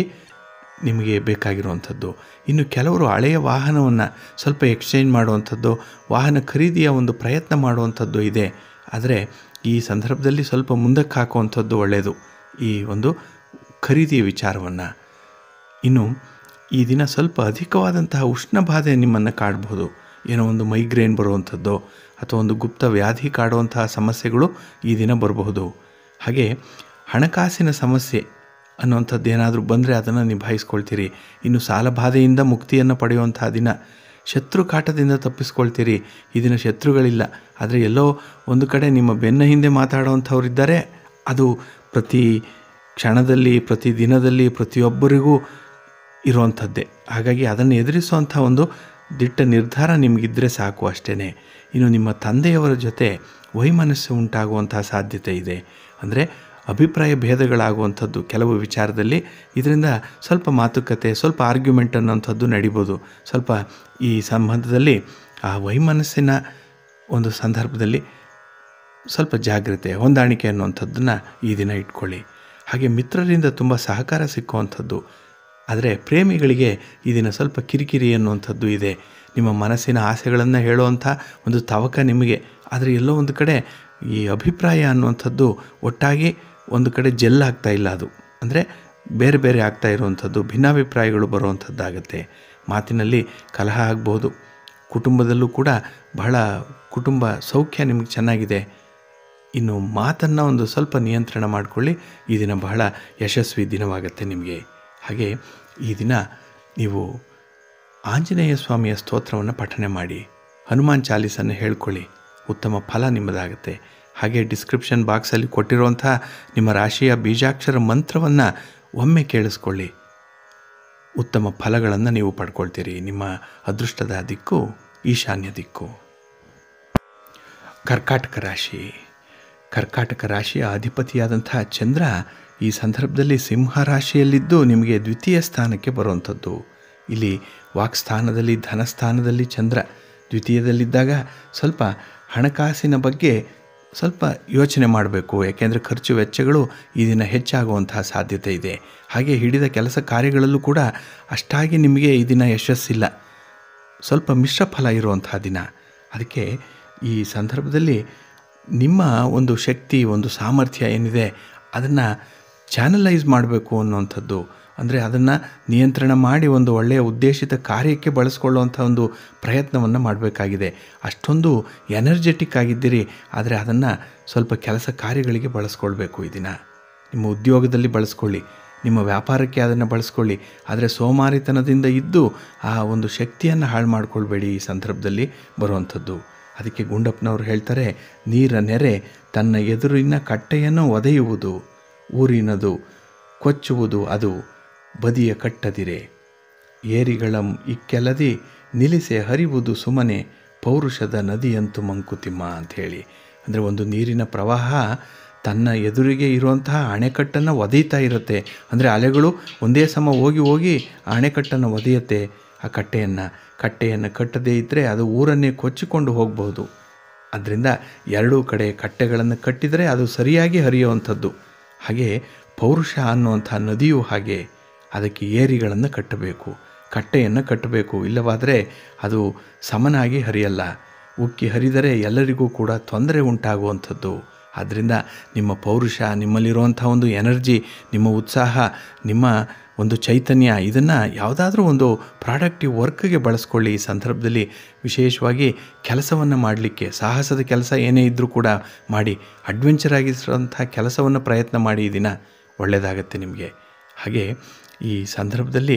Speaker 1: ನಿಮಗೆ ಬೇಕಾಗಿರುವಂಥದ್ದು ಇನ್ನು ಕೆಲವರು ಹಳೆಯ ವಾಹನವನ್ನು ಸ್ವಲ್ಪ ಎಕ್ಸ್ಚೇಂಜ್ ಮಾಡುವಂಥದ್ದು ವಾಹನ ಖರೀದಿಯ ಒಂದು ಪ್ರಯತ್ನ ಮಾಡುವಂಥದ್ದು ಇದೆ ಆದರೆ ಈ ಸಂದರ್ಭದಲ್ಲಿ ಸ್ವಲ್ಪ ಮುಂದಕ್ಕೆ ಹಾಕುವಂಥದ್ದು ಒಳ್ಳೆಯದು ಈ ಒಂದು ಖರೀದಿಯ ವಿಚಾರವನ್ನು ಇನ್ನು ಈ ದಿನ ಸ್ವಲ್ಪ ಅಧಿಕವಾದಂತಹ ಉಷ್ಣ ಬಾಧೆ ನಿಮ್ಮನ್ನು ಕಾಡ್ಬೋದು ಏನೋ ಒಂದು ಮೈಗ್ರೇನ್ ಬರುವಂಥದ್ದು ಅಥವಾ ಒಂದು ಗುಪ್ತ ವ್ಯಾಧಿ ಕಾಡುವಂತಹ ಸಮಸ್ಯೆಗಳು ಈ ದಿನ ಬರಬಹುದು ಹಾಗೆ ಹಣಕಾಸಿನ ಸಮಸ್ಯೆ ಅನ್ನುವಂಥದ್ದು ಏನಾದರೂ ಬಂದರೆ ಅದನ್ನು ನಿಭಾಯಿಸ್ಕೊಳ್ತೀರಿ ಇನ್ನು ಸಾಲಬಾಧೆಯಿಂದ ಮುಕ್ತಿಯನ್ನು ಪಡೆಯುವಂತಹ ದಿನ ಶತ್ರು ಕಾಟದಿಂದ ತಪ್ಪಿಸ್ಕೊಳ್ತೀರಿ ಈ ದಿನ ಶತ್ರುಗಳಿಲ್ಲ ಆದರೆ ಎಲ್ಲೋ ಒಂದು ಕಡೆ ನಿಮ್ಮ ಬೆನ್ನ ಹಿಂದೆ ಮಾತಾಡುವಂಥವ್ರಿದ್ದಾರೆ ಅದು ಪ್ರತಿ ಕ್ಷಣದಲ್ಲಿ ಪ್ರತಿ ದಿನದಲ್ಲಿ ಪ್ರತಿಯೊಬ್ಬರಿಗೂ ಇರುವಂಥದ್ದೇ ಹಾಗಾಗಿ ಅದನ್ನು ಎದುರಿಸುವಂಥ ಒಂದು ದಿಟ್ಟ ನಿರ್ಧಾರ ನಿಮಗಿದ್ದರೆ ಸಾಕು ಅಷ್ಟೇ ಇನ್ನು ನಿಮ್ಮ ತಂದೆಯವರ ಜೊತೆ ವೈಮನಸ್ಸು ಉಂಟಾಗುವಂತಹ ಸಾಧ್ಯತೆ ಇದೆ ಅಂದರೆ ಅಭಿಪ್ರಾಯ ಭೇದಗಳಾಗುವಂಥದ್ದು ಕೆಲವು ವಿಚಾರದಲ್ಲಿ ಇದರಿಂದ ಸ್ವಲ್ಪ ಮಾತುಕತೆ ಸ್ವಲ್ಪ ಆರ್ಗ್ಯುಮೆಂಟ್ ಅನ್ನೋಂಥದ್ದು ನಡಿಬೋದು ಸ್ವಲ್ಪ ಈ ಸಂಬಂಧದಲ್ಲಿ ಆ ವೈಮನಸ್ಸಿನ ಒಂದು ಸಂದರ್ಭದಲ್ಲಿ ಸ್ವಲ್ಪ ಜಾಗ್ರತೆ ಹೊಂದಾಣಿಕೆ ಅನ್ನುವಂಥದ್ದನ್ನು ಈ ದಿನ ಇಟ್ಕೊಳ್ಳಿ ಹಾಗೆ ಮಿತ್ರರಿಂದ ತುಂಬ ಸಹಕಾರ ಸಿಕ್ಕುವಂಥದ್ದು ಆದರೆ ಪ್ರೇಮಿಗಳಿಗೆ ಈ ದಿನ ಸ್ವಲ್ಪ ಕಿರಿಕಿರಿ ಅನ್ನುವಂಥದ್ದು ಇದೆ ನಿಮ್ಮ ಮನಸ್ಸಿನ ಆಸೆಗಳನ್ನು ಹೇಳುವಂಥ ಒಂದು ತವಕ ನಿಮಗೆ ಆದರೆ ಎಲ್ಲೋ ಒಂದು ಕಡೆ ಈ ಅಭಿಪ್ರಾಯ ಅನ್ನುವಂಥದ್ದು ಒಟ್ಟಾಗಿ ಒಂದು ಕಡೆ ಜೆಲ್ ಆಗ್ತಾ ಇಲ್ಲ ಅದು ಅಂದರೆ ಬೇರೆ ಬೇರೆ ಆಗ್ತಾ ಇರುವಂಥದ್ದು ಭಿನ್ನಾಭಿಪ್ರಾಯಗಳು ಬರುವಂಥದ್ದಾಗತ್ತೆ ಮಾತಿನಲ್ಲಿ ಕಲಹ ಆಗ್ಬೋದು ಕುಟುಂಬದಲ್ಲೂ ಕೂಡ ಬಹಳ ಕುಟುಂಬ ಸೌಖ್ಯ ನಿಮಗೆ ಚೆನ್ನಾಗಿದೆ ಇನ್ನು ಮಾತನ್ನು ಒಂದು ಸ್ವಲ್ಪ ನಿಯಂತ್ರಣ ಮಾಡಿಕೊಳ್ಳಿ ಈ ದಿನ ಬಹಳ ಯಶಸ್ವಿ ದಿನವಾಗುತ್ತೆ ನಿಮಗೆ ಹಾಗೆ ಈ ದಿನ ನೀವು ಆಂಜನೇಯ ಸ್ವಾಮಿಯ ಸ್ತೋತ್ರವನ್ನು ಪಠನೆ ಮಾಡಿ ಹನುಮಾನ್ ಚಾಲೀಸನ್ನು ಹೇಳ್ಕೊಳ್ಳಿ ಉತ್ತಮ ಫಲ ನಿಮ್ಮದಾಗುತ್ತೆ ಹಾಗೆ ಡಿಸ್ಕ್ರಿಪ್ಷನ್ ಬಾಕ್ಸಲ್ಲಿ ಕೊಟ್ಟಿರುವಂಥ ನಿಮ್ಮ ರಾಶಿಯ ಬೀಜಾಕ್ಷರ ಮಂತ್ರವನ್ನು ಒಮ್ಮೆ ಕೇಳಿಸ್ಕೊಳ್ಳಿ ಉತ್ತಮ ಫಲಗಳನ್ನು ನೀವು ಪಡ್ಕೊಳ್ತೀರಿ ನಿಮ್ಮ ಅದೃಷ್ಟದ ದಿಕ್ಕು ಈಶಾನ್ಯ ದಿಕ್ಕು ಕರ್ಕಾಟಕ ರಾಶಿ ಕರ್ಕಾಟಕ ರಾಶಿಯ ಅಧಿಪತಿಯಾದಂಥ ಚಂದ್ರ ಈ ಸಂದರ್ಭದಲ್ಲಿ ಸಿಂಹ ರಾಶಿಯಲ್ಲಿದ್ದು ನಿಮಗೆ ದ್ವಿತೀಯ ಸ್ಥಾನಕ್ಕೆ ಬರುವಂಥದ್ದು ಇಲ್ಲಿ ವಾಕ್ಸ್ಥಾನದಲ್ಲಿ ಧನಸ್ಥಾನದಲ್ಲಿ ಚಂದ್ರ ದ್ವಿತೀಯದಲ್ಲಿದ್ದಾಗ ಸ್ವಲ್ಪ ಹಣಕಾಸಿನ ಬಗ್ಗೆ ಸ್ವಲ್ಪ ಯೋಚನೆ ಮಾಡಬೇಕು ಯಾಕೆಂದರೆ ಖರ್ಚು ವೆಚ್ಚಗಳು ಈ ದಿನ ಹೆಚ್ಚಾಗುವಂತಹ ಸಾಧ್ಯತೆ ಇದೆ ಹಾಗೆ ಹಿಡಿದ ಕೆಲಸ ಕಾರ್ಯಗಳಲ್ಲೂ ಕೂಡ ಅಷ್ಟಾಗಿ ನಿಮಗೆ ಈ ದಿನ ಯಶಸ್ಸಿಲ್ಲ ಸ್ವಲ್ಪ ಮಿಶ್ರ ಫಲ ಇರುವಂತಹ ದಿನ ಅದಕ್ಕೆ ಈ ಸಂದರ್ಭದಲ್ಲಿ ನಿಮ್ಮ ಒಂದು ಶಕ್ತಿ ಒಂದು ಸಾಮರ್ಥ್ಯ ಏನಿದೆ ಅದನ್ನು ಚಾನಲೈಸ್ ಮಾಡಬೇಕು ಅನ್ನುವಂಥದ್ದು ಅಂದರೆ ಅದನ್ನು ನಿಯಂತ್ರಣ ಮಾಡಿ ಒಂದು ಒಳ್ಳೆಯ ಉದ್ದೇಶಿತ ಕಾರ್ಯಕ್ಕೆ ಬಳಸ್ಕೊಳ್ಳುವಂಥ ಒಂದು ಪ್ರಯತ್ನವನ್ನು ಮಾಡಬೇಕಾಗಿದೆ ಅಷ್ಟೊಂದು ಎನರ್ಜೆಟಿಕ್ ಆಗಿದ್ದೀರಿ ಆದರೆ ಅದನ್ನು ಸ್ವಲ್ಪ ಕೆಲಸ ಕಾರ್ಯಗಳಿಗೆ ಬಳಸ್ಕೊಳ್ಬೇಕು ಈ ದಿನ ನಿಮ್ಮ ಉದ್ಯೋಗದಲ್ಲಿ ಬಳಸ್ಕೊಳ್ಳಿ ನಿಮ್ಮ ವ್ಯಾಪಾರಕ್ಕೆ ಅದನ್ನು ಬಳಸ್ಕೊಳ್ಳಿ ಆದರೆ ಸೋಮಾರಿತನದಿಂದ ಇದ್ದು ಆ ಒಂದು ಶಕ್ತಿಯನ್ನು ಹಾಳು ಮಾಡಿಕೊಳ್ಬೇಡಿ ಈ ಸಂದರ್ಭದಲ್ಲಿ ಬರುವಂಥದ್ದು ಅದಕ್ಕೆ ಗುಂಡಪ್ಪನವರು ಹೇಳ್ತಾರೆ ನೀರ ನೆರೆ ತನ್ನ ಎದುರಿನ ಕಟ್ಟೆಯನ್ನು ಒದೆಯುವುದು ಊರಿನದು ಕೊಚ್ಚುವುದು ಅದು ಬದಿಯ ಕಟ್ಟದಿರೆ ಏರಿಗಳ ಇಕ್ಕೆಲದಿ ನಿಲ್ಲಿಸೆ ಹರಿವುದು ಸುಮ್ಮನೆ ಪೌರುಷದ ನದಿಯಂತು ಮಂಕುತಿಮ್ಮ ಅಂಥೇಳಿ ಅಂದರೆ ಒಂದು ನೀರಿನ ಪ್ರವಾಹ ತನ್ನ ಎದುರಿಗೆ ಇರುವಂತಹ ಅಣೆಕಟ್ಟನ್ನು ಒದೀತಾ ಇರುತ್ತೆ ಅಂದರೆ ಅಲೆಗಳು ಒಂದೇ ಸಮ ಹೋಗಿ ಹೋಗಿ ಆ ಅಣೆಕಟ್ಟನ್ನು ಒದೆಯುತ್ತೆ ಆ ಕಟ್ಟೆಯನ್ನು ಕಟ್ಟೆಯನ್ನು ಕಟ್ಟದೇ ಇದ್ದರೆ ಅದು ಊರನ್ನೇ ಕೊಚ್ಚಿಕೊಂಡು ಹೋಗಬಹುದು ಅದರಿಂದ ಎರಡೂ ಕಡೆ ಕಟ್ಟೆಗಳನ್ನು ಕಟ್ಟಿದರೆ ಅದು ಸರಿಯಾಗಿ ಹರಿಯುವಂಥದ್ದು ಹಾಗೆ ಪೌರುಷ ಅನ್ನುವಂಥ ನದಿಯೂ ಹಾಗೆ ಅದಕ್ಕೆ ಏರಿಗಳನ್ನು ಕಟ್ಟಬೇಕು ಕಟ್ಟೆಯನ್ನು ಕಟ್ಟಬೇಕು ಇಲ್ಲವಾದರೆ ಅದು ಸಮನಾಗಿ ಹರಿಯಲ್ಲ ಉಕ್ಕಿ ಹರಿದರೆ ಎಲ್ಲರಿಗೂ ಕೂಡ ತೊಂದರೆ ಉಂಟಾಗುವಂಥದ್ದು ಆದ್ದರಿಂದ ನಿಮ್ಮ ಪೌರುಷ ನಿಮ್ಮಲ್ಲಿರುವಂಥ ಒಂದು ಎನರ್ಜಿ ನಿಮ್ಮ ಉತ್ಸಾಹ ನಿಮ್ಮ ಒಂದು ಚೈತನ್ಯ ಇದನ್ನು ಯಾವುದಾದ್ರೂ ಒಂದು ಪ್ರಾಡಕ್ಟಿವ್ ವರ್ಕ್ಗೆ ಬಳಸ್ಕೊಳ್ಳಿ ಈ ಸಂದರ್ಭದಲ್ಲಿ ವಿಶೇಷವಾಗಿ ಕೆಲಸವನ್ನು ಮಾಡಲಿಕ್ಕೆ ಸಾಹಸದ ಕೆಲಸ ಏನೇ ಇದ್ದರೂ ಕೂಡ ಮಾಡಿ ಅಡ್ವೆಂಚರ್ ಆಗಿರೋಂಥ ಕೆಲಸವನ್ನು ಪ್ರಯತ್ನ ಮಾಡಿ ಈ ದಿನ ಒಳ್ಳೆಯದಾಗತ್ತೆ ನಿಮಗೆ ಹಾಗೆ ಈ ಸಂದರ್ಭದಲ್ಲಿ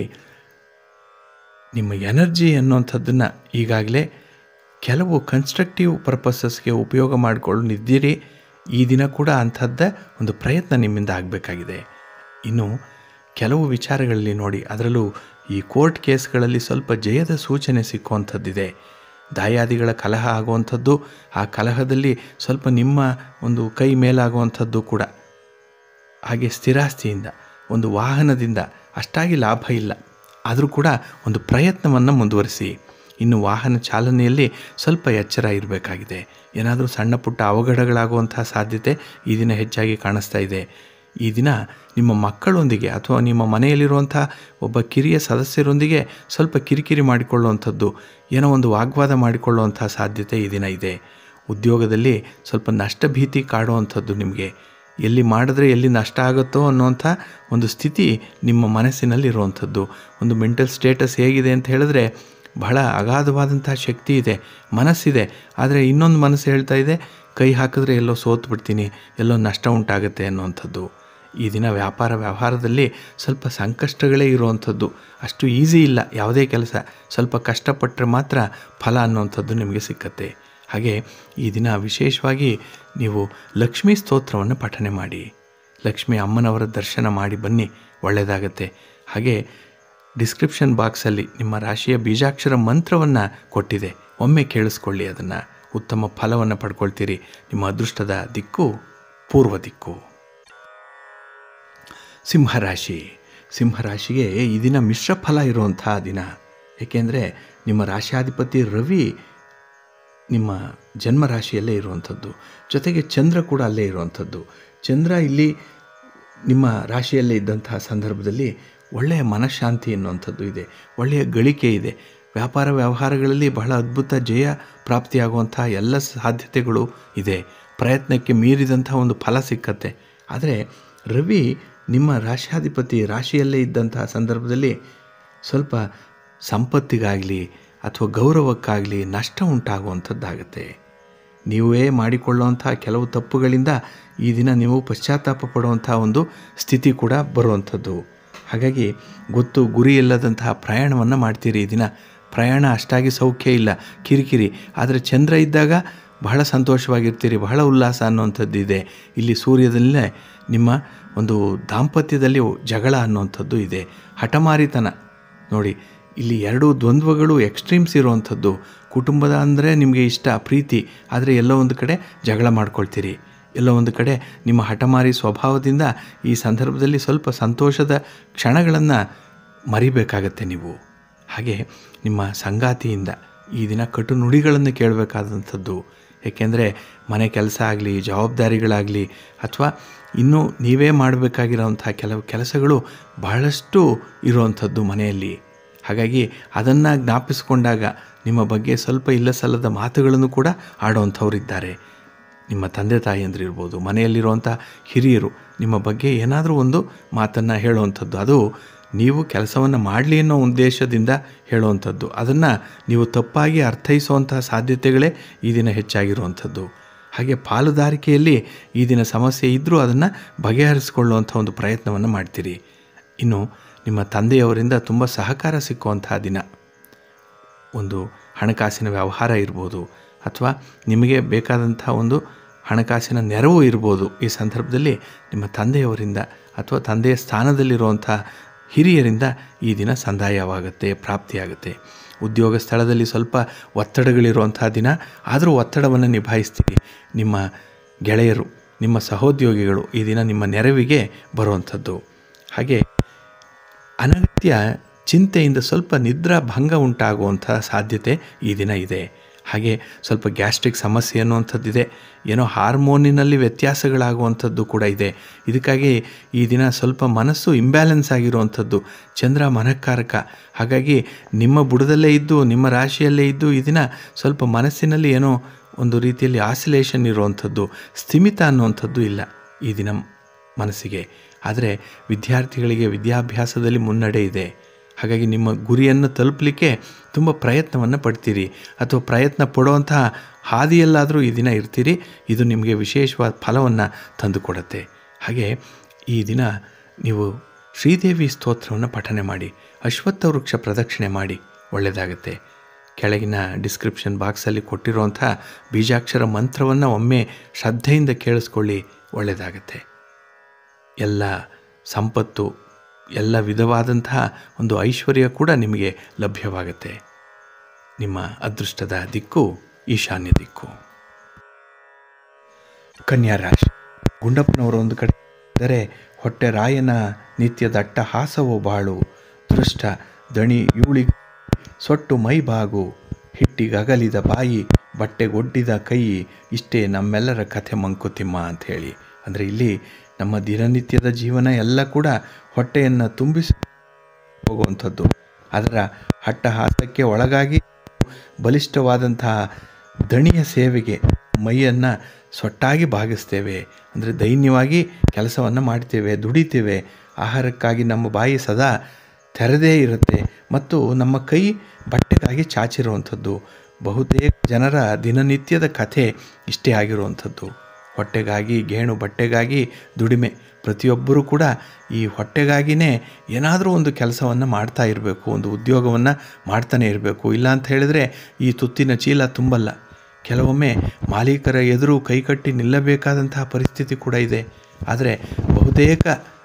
Speaker 1: ನಿಮ್ಮ ಎನರ್ಜಿ ಅನ್ನುವಂಥದ್ದನ್ನು ಈಗಾಗಲೇ ಕೆಲವು ಕನ್ಸ್ಟ್ರಕ್ಟಿವ್ ಪರ್ಪಸಸ್ಗೆ ಉಪಯೋಗ ಮಾಡಿಕೊಂಡಿದ್ದೀರಿ ಈ ದಿನ ಕೂಡ ಅಂಥದ್ದ ಒಂದು ಪ್ರಯತ್ನ ನಿಮ್ಮಿಂದ ಆಗಬೇಕಾಗಿದೆ ಇನ್ನು ಕೆಲವು ವಿಚಾರಗಳಲ್ಲಿ ನೋಡಿ ಅದರಲ್ಲೂ ಈ ಕೋರ್ಟ್ ಕೇಸ್ಗಳಲ್ಲಿ ಸ್ವಲ್ಪ ಜಯದ ಸೂಚನೆ ಸಿಕ್ಕುವಂಥದ್ದಿದೆ ದಾಯಾದಿಗಳ ಕಲಹ ಆಗುವಂಥದ್ದು ಆ ಕಲಹದಲ್ಲಿ ಸ್ವಲ್ಪ ನಿಮ್ಮ ಒಂದು ಕೈ ಮೇಲಾಗುವಂಥದ್ದು ಕೂಡ ಹಾಗೆ ಸ್ಥಿರಾಸ್ತಿಯಿಂದ ಒಂದು ವಾಹನದಿಂದ ಅಷ್ಟಾಗಿ ಲಾಭ ಇಲ್ಲ ಆದರೂ ಕೂಡ ಒಂದು ಪ್ರಯತ್ನವನ್ನು ಮುಂದುವರಿಸಿ ಇನ್ನು ವಾಹನ ಚಾಲನೆಯಲ್ಲಿ ಸ್ವಲ್ಪ ಎಚ್ಚರ ಇರಬೇಕಾಗಿದೆ ಏನಾದರೂ ಸಣ್ಣ ಪುಟ್ಟ ಅವಘಡಗಳಾಗುವಂತಹ ಸಾಧ್ಯತೆ ಈ ದಿನ ಹೆಚ್ಚಾಗಿ ಕಾಣಿಸ್ತಾ ಇದೆ ಈ ದಿನ ನಿಮ್ಮ ಮಕ್ಕಳೊಂದಿಗೆ ಅಥವಾ ನಿಮ್ಮ ಮನೆಯಲ್ಲಿರುವಂಥ ಒಬ್ಬ ಕಿರಿಯ ಸದಸ್ಯರೊಂದಿಗೆ ಸ್ವಲ್ಪ ಕಿರಿಕಿರಿ ಮಾಡಿಕೊಳ್ಳುವಂಥದ್ದು ಏನೋ ಒಂದು ವಾಗ್ವಾದ ಮಾಡಿಕೊಳ್ಳುವಂಥ ಸಾಧ್ಯತೆ ಈ ದಿನ ಇದೆ ಉದ್ಯೋಗದಲ್ಲಿ ಸ್ವಲ್ಪ ನಷ್ಟ ಭೀತಿ ಕಾಡುವಂಥದ್ದು ನಿಮಗೆ ಎಲ್ಲಿ ಮಾಡಿದ್ರೆ ಎಲ್ಲಿ ನಷ್ಟ ಆಗುತ್ತೋ ಅನ್ನುವಂಥ ಒಂದು ಸ್ಥಿತಿ ನಿಮ್ಮ ಮನಸ್ಸಿನಲ್ಲಿ ಇರುವಂಥದ್ದು ಒಂದು ಮೆಂಟಲ್ ಸ್ಟೇಟಸ್ ಹೇಗಿದೆ ಅಂತ ಹೇಳಿದ್ರೆ ಬಹಳ ಅಗಾಧವಾದಂಥ ಶಕ್ತಿ ಇದೆ ಮನಸ್ಸಿದೆ ಆದರೆ ಇನ್ನೊಂದು ಮನಸ್ಸು ಹೇಳ್ತಾ ಇದೆ ಕೈ ಹಾಕಿದ್ರೆ ಎಲ್ಲೋ ಸೋತು ಬಿಡ್ತೀನಿ ಎಲ್ಲೋ ನಷ್ಟ ಉಂಟಾಗುತ್ತೆ ಅನ್ನುವಂಥದ್ದು ಈ ದಿನ ವ್ಯಾಪಾರ ವ್ಯವಹಾರದಲ್ಲಿ ಸ್ವಲ್ಪ ಸಂಕಷ್ಟಗಳೇ ಇರುವಂಥದ್ದು ಅಷ್ಟು ಈಸಿ ಇಲ್ಲ ಯಾವುದೇ ಕೆಲಸ ಸ್ವಲ್ಪ ಕಷ್ಟಪಟ್ಟರೆ ಮಾತ್ರ ಫಲ ಅನ್ನುವಂಥದ್ದು ನಿಮಗೆ ಸಿಕ್ಕತ್ತೆ ಹಾಗೆ ಈ ದಿನ ವಿಶೇಷವಾಗಿ ನೀವು ಲಕ್ಷ್ಮೀ ಸ್ತೋತ್ರವನ್ನು ಪಠನೆ ಮಾಡಿ ಲಕ್ಷ್ಮೀ ಅಮ್ಮನವರ ದರ್ಶನ ಮಾಡಿ ಬನ್ನಿ ಒಳ್ಳೆಯದಾಗತ್ತೆ ಹಾಗೆ ಡಿಸ್ಕ್ರಿಪ್ಷನ್ ಬಾಕ್ಸಲ್ಲಿ ನಿಮ್ಮ ರಾಶಿಯ ಬೀಜಾಕ್ಷರ ಮಂತ್ರವನ್ನು ಕೊಟ್ಟಿದೆ ಒಮ್ಮೆ ಕೇಳಿಸ್ಕೊಳ್ಳಿ ಅದನ್ನು ಉತ್ತಮ ಫಲವನ್ನು ಪಡ್ಕೊಳ್ತೀರಿ ನಿಮ್ಮ ಅದೃಷ್ಟದ ದಿಕ್ಕು ಪೂರ್ವ ದಿಕ್ಕು ಸಿಂಹರಾಶಿ ಸಿಂಹರಾಶಿಗೆ ಈ ದಿನ ಮಿಶ್ರ ಫಲ ಇರುವಂಥ ದಿನ ಏಕೆಂದರೆ ನಿಮ್ಮ ರಾಶಿಯಾಧಿಪತಿ ರವಿ ನಿಮ್ಮ ಜನ್ಮ ರಾಶಿಯಲ್ಲೇ ಇರುವಂಥದ್ದು ಜೊತೆಗೆ ಚಂದ್ರ ಕೂಡ ಅಲ್ಲೇ ಇರುವಂಥದ್ದು ಚಂದ್ರ ಇಲ್ಲಿ ನಿಮ್ಮ ರಾಶಿಯಲ್ಲೇ ಇದ್ದಂತಹ ಸಂದರ್ಭದಲ್ಲಿ ಒಳ್ಳೆಯ ಮನಃಶಾಂತಿ ಎನ್ನುವಂಥದ್ದು ಇದೆ ಒಳ್ಳೆಯ ಗಳಿಕೆ ಇದೆ ವ್ಯಾಪಾರ ವ್ಯವಹಾರಗಳಲ್ಲಿ ಬಹಳ ಅದ್ಭುತ ಜಯ ಪ್ರಾಪ್ತಿಯಾಗುವಂತಹ ಎಲ್ಲ ಸಾಧ್ಯತೆಗಳು ಇದೆ ಪ್ರಯತ್ನಕ್ಕೆ ಮೀರಿದಂಥ ಒಂದು ಫಲ ಸಿಕ್ಕತ್ತೆ ಆದರೆ ರವಿ ನಿಮ್ಮ ರಾಶಿಯಾಧಿಪತಿ ರಾಶಿಯಲ್ಲೇ ಇದ್ದಂತಹ ಸಂದರ್ಭದಲ್ಲಿ ಸ್ವಲ್ಪ ಸಂಪತ್ತಿಗಾಗಲಿ ಅಥವಾ ಗೌರವಕ್ಕಾಗಲಿ ನಷ್ಟ ಉಂಟಾಗುವಂಥದ್ದಾಗತ್ತೆ ನೀವೇ ಮಾಡಿಕೊಳ್ಳುವಂಥ ಕೆಲವು ತಪ್ಪುಗಳಿಂದ ಈ ದಿನ ನೀವು ಪಶ್ಚಾತ್ತಾಪ ಪಡುವಂಥ ಒಂದು ಸ್ಥಿತಿ ಕೂಡ ಬರುವಂಥದ್ದು ಹಾಗಾಗಿ ಗೊತ್ತು ಗುರಿ ಇಲ್ಲದಂತಹ ಪ್ರಯಾಣವನ್ನು ಮಾಡ್ತೀರಿ ಈ ದಿನ ಪ್ರಯಾಣ ಅಷ್ಟಾಗಿ ಸೌಖ್ಯ ಇಲ್ಲ ಕಿರಿಕಿರಿ ಆದರೆ ಚಂದ್ರ ಇದ್ದಾಗ ಬಹಳ ಸಂತೋಷವಾಗಿರ್ತೀರಿ ಬಹಳ ಉಲ್ಲಾಸ ಅನ್ನುವಂಥದ್ದು ಇದೆ ಇಲ್ಲಿ ಸೂರ್ಯದಲ್ಲೇ ನಿಮ್ಮ ಒಂದು ದಾಂಪತ್ಯದಲ್ಲಿ ಜಗಳ ಅನ್ನುವಂಥದ್ದು ಇದೆ ಹಠಮಾರಿತನ ನೋಡಿ ಇಲ್ಲಿ ಎರಡು ದ್ವಂದ್ವಗಳು ಎಕ್ಸ್ಟ್ರೀಮ್ಸ್ ಇರುವಂಥದ್ದು ಕುಟುಂಬದ ಅಂದರೆ ನಿಮಗೆ ಇಷ್ಟ ಪ್ರೀತಿ ಆದರೆ ಎಲ್ಲೋ ಒಂದು ಕಡೆ ಜಗಳ ಮಾಡ್ಕೊಳ್ತೀರಿ ಎಲ್ಲೋ ಒಂದು ಕಡೆ ನಿಮ್ಮ ಹಠಮಾರಿ ಸ್ವಭಾವದಿಂದ ಈ ಸಂದರ್ಭದಲ್ಲಿ ಸ್ವಲ್ಪ ಸಂತೋಷದ ಕ್ಷಣಗಳನ್ನು ಮರಿಬೇಕಾಗತ್ತೆ ನೀವು ಹಾಗೆ ನಿಮ್ಮ ಸಂಗಾತಿಯಿಂದ ಈ ದಿನ ಕಟು ನುಡಿಗಳನ್ನು ಕೇಳಬೇಕಾದಂಥದ್ದು ಏಕೆಂದರೆ ಮನೆ ಕೆಲಸ ಆಗಲಿ ಜವಾಬ್ದಾರಿಗಳಾಗಲಿ ಅಥವಾ ಇನ್ನೂ ನೀವೇ ಮಾಡಬೇಕಾಗಿರೋವಂಥ ಕೆಲವು ಕೆಲಸಗಳು ಬಹಳಷ್ಟು ಇರುವಂಥದ್ದು ಮನೆಯಲ್ಲಿ ಹಾಗಾಗಿ ಅದನ್ನು ಜ್ಞಾಪಿಸ್ಕೊಂಡಾಗ ನಿಮ್ಮ ಬಗ್ಗೆ ಸ್ವಲ್ಪ ಇಲ್ಲ ಸಲ್ಲದ ಮಾತುಗಳನ್ನು ಕೂಡ ಆಡುವಂಥವ್ರಿದ್ದಾರೆ ನಿಮ್ಮ ತಂದೆ ತಾಯಿಯಂದ್ರಿರ್ಬೋದು ಮನೆಯಲ್ಲಿರುವಂಥ ಹಿರಿಯರು ನಿಮ್ಮ ಬಗ್ಗೆ ಏನಾದರೂ ಒಂದು ಮಾತನ್ನು ಹೇಳುವಂಥದ್ದು ಅದು ನೀವು ಕೆಲಸವನ್ನು ಮಾಡಲಿ ಅನ್ನೋ ಉದ್ದೇಶದಿಂದ ಹೇಳುವಂಥದ್ದು ಅದನ್ನು ನೀವು ತಪ್ಪಾಗಿ ಅರ್ಥೈಸುವಂತಹ ಸಾಧ್ಯತೆಗಳೇ ಈ ದಿನ ಹೆಚ್ಚಾಗಿರುವಂಥದ್ದು ಹಾಗೆ ಪಾಲುದಾರಿಕೆಯಲ್ಲಿ ಈ ದಿನ ಸಮಸ್ಯೆ ಇದ್ದರೂ ಅದನ್ನು ಬಗೆಹರಿಸಿಕೊಳ್ಳುವಂಥ ಒಂದು ಪ್ರಯತ್ನವನ್ನು ಮಾಡ್ತೀರಿ ಇನ್ನು ನಿಮ್ಮ ತಂದೆಯವರಿಂದ ತುಂಬ ಸಹಕಾರ ಸಿಕ್ಕುವಂತಹ ದಿನ ಒಂದು ಹಣಕಾಸಿನ ವ್ಯವಹಾರ ಇರ್ಬೋದು ಅಥವಾ ನಿಮಗೆ ಬೇಕಾದಂಥ ಒಂದು ಹಣಕಾಸಿನ ನೆರವು ಇರ್ಬೋದು ಈ ಸಂದರ್ಭದಲ್ಲಿ ನಿಮ್ಮ ತಂದೆಯವರಿಂದ ಅಥವಾ ತಂದೆಯ ಸ್ಥಾನದಲ್ಲಿರುವಂಥ ಹಿರಿಯರಿಂದ ಈ ದಿನ ಸಂದಾಯವಾಗುತ್ತೆ ಪ್ರಾಪ್ತಿಯಾಗುತ್ತೆ ಉದ್ಯೋಗ ಸ್ಥಳದಲ್ಲಿ ಸ್ವಲ್ಪ ಒತ್ತಡಗಳಿರುವಂಥ ದಿನ ಆದರೂ ಒತ್ತಡವನ್ನು ನಿಭಾಯಿಸ್ತೀರಿ ನಿಮ್ಮ ಗೆಳೆಯರು ನಿಮ್ಮ ಸಹೋದ್ಯೋಗಿಗಳು ಈ ದಿನ ನಿಮ್ಮ ನೆರವಿಗೆ ಬರುವಂಥದ್ದು ಹಾಗೆ ಅನಗತ್ಯ ಚಿಂತೆಯಿಂದ ಸ್ವಲ್ಪ ನಿದ್ರಾ ಭಂಗ ಉಂಟಾಗುವಂಥ ಸಾಧ್ಯತೆ ಈ ದಿನ ಇದೆ ಹಾಗೆ ಸ್ವಲ್ಪ ಗ್ಯಾಸ್ಟ್ರಿಕ್ ಸಮಸ್ಯೆ ಅನ್ನುವಂಥದ್ದಿದೆ ಏನೋ ಹಾರ್ಮೋನಿನಲ್ಲಿ ವ್ಯತ್ಯಾಸಗಳಾಗುವಂಥದ್ದು ಕೂಡ ಇದೆ ಇದಕ್ಕಾಗಿ ಈ ದಿನ ಸ್ವಲ್ಪ ಮನಸ್ಸು ಇಂಬ್ಯಾಲೆನ್ಸ್ ಆಗಿರುವಂಥದ್ದು ಚಂದ್ರ ಮನಃಕಾರಕ ಹಾಗಾಗಿ ನಿಮ್ಮ ಬುಡದಲ್ಲೇ ಇದ್ದು ನಿಮ್ಮ ರಾಶಿಯಲ್ಲೇ ಇದ್ದು ಈ ದಿನ ಸ್ವಲ್ಪ ಮನಸ್ಸಿನಲ್ಲಿ ಏನೋ ಒಂದು ರೀತಿಯಲ್ಲಿ ಆಸಿಲೇಷನ್ ಇರುವಂಥದ್ದು ಸ್ಥಿಮಿತ ಅನ್ನುವಂಥದ್ದು ಇಲ್ಲ ಈ ದಿನ ಮನಸ್ಸಿಗೆ ಆದರೆ ವಿದ್ಯಾರ್ಥಿಗಳಿಗೆ ವಿದ್ಯಾಭ್ಯಾಸದಲ್ಲಿ ಮುನ್ನಡೆ ಇದೆ ಹಾಗಾಗಿ ನಿಮ್ಮ ಗುರಿಯನ್ನು ತಲುಪಲಿಕ್ಕೆ ತುಂಬ ಪ್ರಯತ್ನವನ್ನು ಪಡ್ತೀರಿ ಅಥವಾ ಪ್ರಯತ್ನ ಪಡುವಂತಹ ಹಾದಿಯಲ್ಲಾದರೂ ಈ ದಿನ ಇರ್ತೀರಿ ಇದು ನಿಮಗೆ ವಿಶೇಷವಾದ ಫಲವನ್ನು ತಂದುಕೊಡುತ್ತೆ ಹಾಗೆ ಈ ದಿನ ನೀವು ಶ್ರೀದೇವಿ ಸ್ತೋತ್ರವನ್ನು ಪಠನೆ ಮಾಡಿ ಅಶ್ವತ್ಥ ವೃಕ್ಷ ಪ್ರದಕ್ಷಿಣೆ ಮಾಡಿ ಒಳ್ಳೆಯದಾಗುತ್ತೆ ಕೆಳಗಿನ ಡಿಸ್ಕ್ರಿಪ್ಷನ್ ಬಾಕ್ಸಲ್ಲಿ ಕೊಟ್ಟಿರುವಂಥ ಬೀಜಾಕ್ಷರ ಮಂತ್ರವನ್ನು ಒಮ್ಮೆ ಶ್ರದ್ಧೆಯಿಂದ ಕೇಳಿಸ್ಕೊಳ್ಳಿ ಒಳ್ಳೆಯದಾಗತ್ತೆ ಎಲ್ಲ ಸಂಪತ್ತು ಎಲ್ಲ ವಿಧವಾದಂತಹ ಒಂದು ಐಶ್ವರ್ಯ ಕೂಡ ನಿಮಗೆ ಲಭ್ಯವಾಗುತ್ತೆ ನಿಮ್ಮ ಅದೃಷ್ಟದ ದಿಕ್ಕು ಈಶಾನ್ಯ ದಿಕ್ಕು ಕನ್ಯಾ ರಾಶಿ ಗುಂಡಪ್ಪನವರು ಒಂದು ಕಡೆ ಇದ್ದರೆ ಹೊಟ್ಟೆ ರಾಯನ ನಿತ್ಯ ದಟ್ಟ ಹಾಸವೋ ಬಾಳು ದೃಷ್ಟ ದಣಿ ಯೂಳಿ ಸೊಟ್ಟು ಮೈಬಾಗು ಹಿಟ್ಟಿಗಗಲಿದ ಬಾಯಿ ಬಟ್ಟೆಗೊಡ್ಡಿದ ಕೈ ಇಷ್ಟೇ ನಮ್ಮೆಲ್ಲರ ಕಥೆ ಮಂಕುತಿಮ್ಮ ಅಂಥೇಳಿ ಅಂದರೆ ಇಲ್ಲಿ ನಮ್ಮ ದಿನನಿತ್ಯದ ಜೀವನ ಎಲ್ಲ ಕೂಡ ಹೊಟ್ಟೆಯನ್ನು ತುಂಬಿಸಿ ಹೋಗುವಂಥದ್ದು ಅದರ ಹಟ್ಟಹಾಸಕ್ಕೆ ಒಳಗಾಗಿ ಬಲಿಷ್ಠವಾದಂತಹ ದಣಿಯ ಸೇವೆಗೆ ಮೈಯನ್ನು ಸೊಟ್ಟಾಗಿ ಭಾಗಿಸ್ತೇವೆ ಅಂದರೆ ದೈನ್ಯವಾಗಿ ಕೆಲಸವನ್ನು ಮಾಡ್ತೇವೆ ದುಡಿತೇವೆ ಆಹಾರಕ್ಕಾಗಿ ನಮ್ಮ ಬಾಯಿ ಸದಾ ತೆರೆದೇ ಇರುತ್ತೆ ಮತ್ತು ನಮ್ಮ ಕೈ ಬಟ್ಟೆಗಾಗಿ ಚಾಚಿರುವಂಥದ್ದು ಬಹುತೇಕ ಜನರ ದಿನನಿತ್ಯದ ಕಥೆ ಇಷ್ಟೇ ಆಗಿರುವಂಥದ್ದು ಹೊಟ್ಟೆಗಾಗಿ ಗೇಣು ಬಟ್ಟೆಗಾಗಿ ದುಡಿಮೆ ಪ್ರತಿಯೊಬ್ಬರೂ ಕೂಡ ಈ ಹೊಟ್ಟೆಗಾಗಿಯೇ ಏನಾದರೂ ಒಂದು ಕೆಲಸವನ್ನು ಮಾಡ್ತಾ ಇರಬೇಕು ಒಂದು ಉದ್ಯೋಗವನ್ನು ಮಾಡ್ತಾನೆ ಇರಬೇಕು ಇಲ್ಲ ಅಂತ ಹೇಳಿದರೆ ಈ ತುತ್ತಿನ ಚೀಲ ತುಂಬಲ್ಲ ಕೆಲವೊಮ್ಮೆ ಮಾಲೀಕರ ಎದುರು ಕೈಕಟ್ಟಿ ನಿಲ್ಲಬೇಕಾದಂತಹ ಪರಿಸ್ಥಿತಿ ಕೂಡ ಇದೆ ಆದರೆ ಬಹುತೇಕ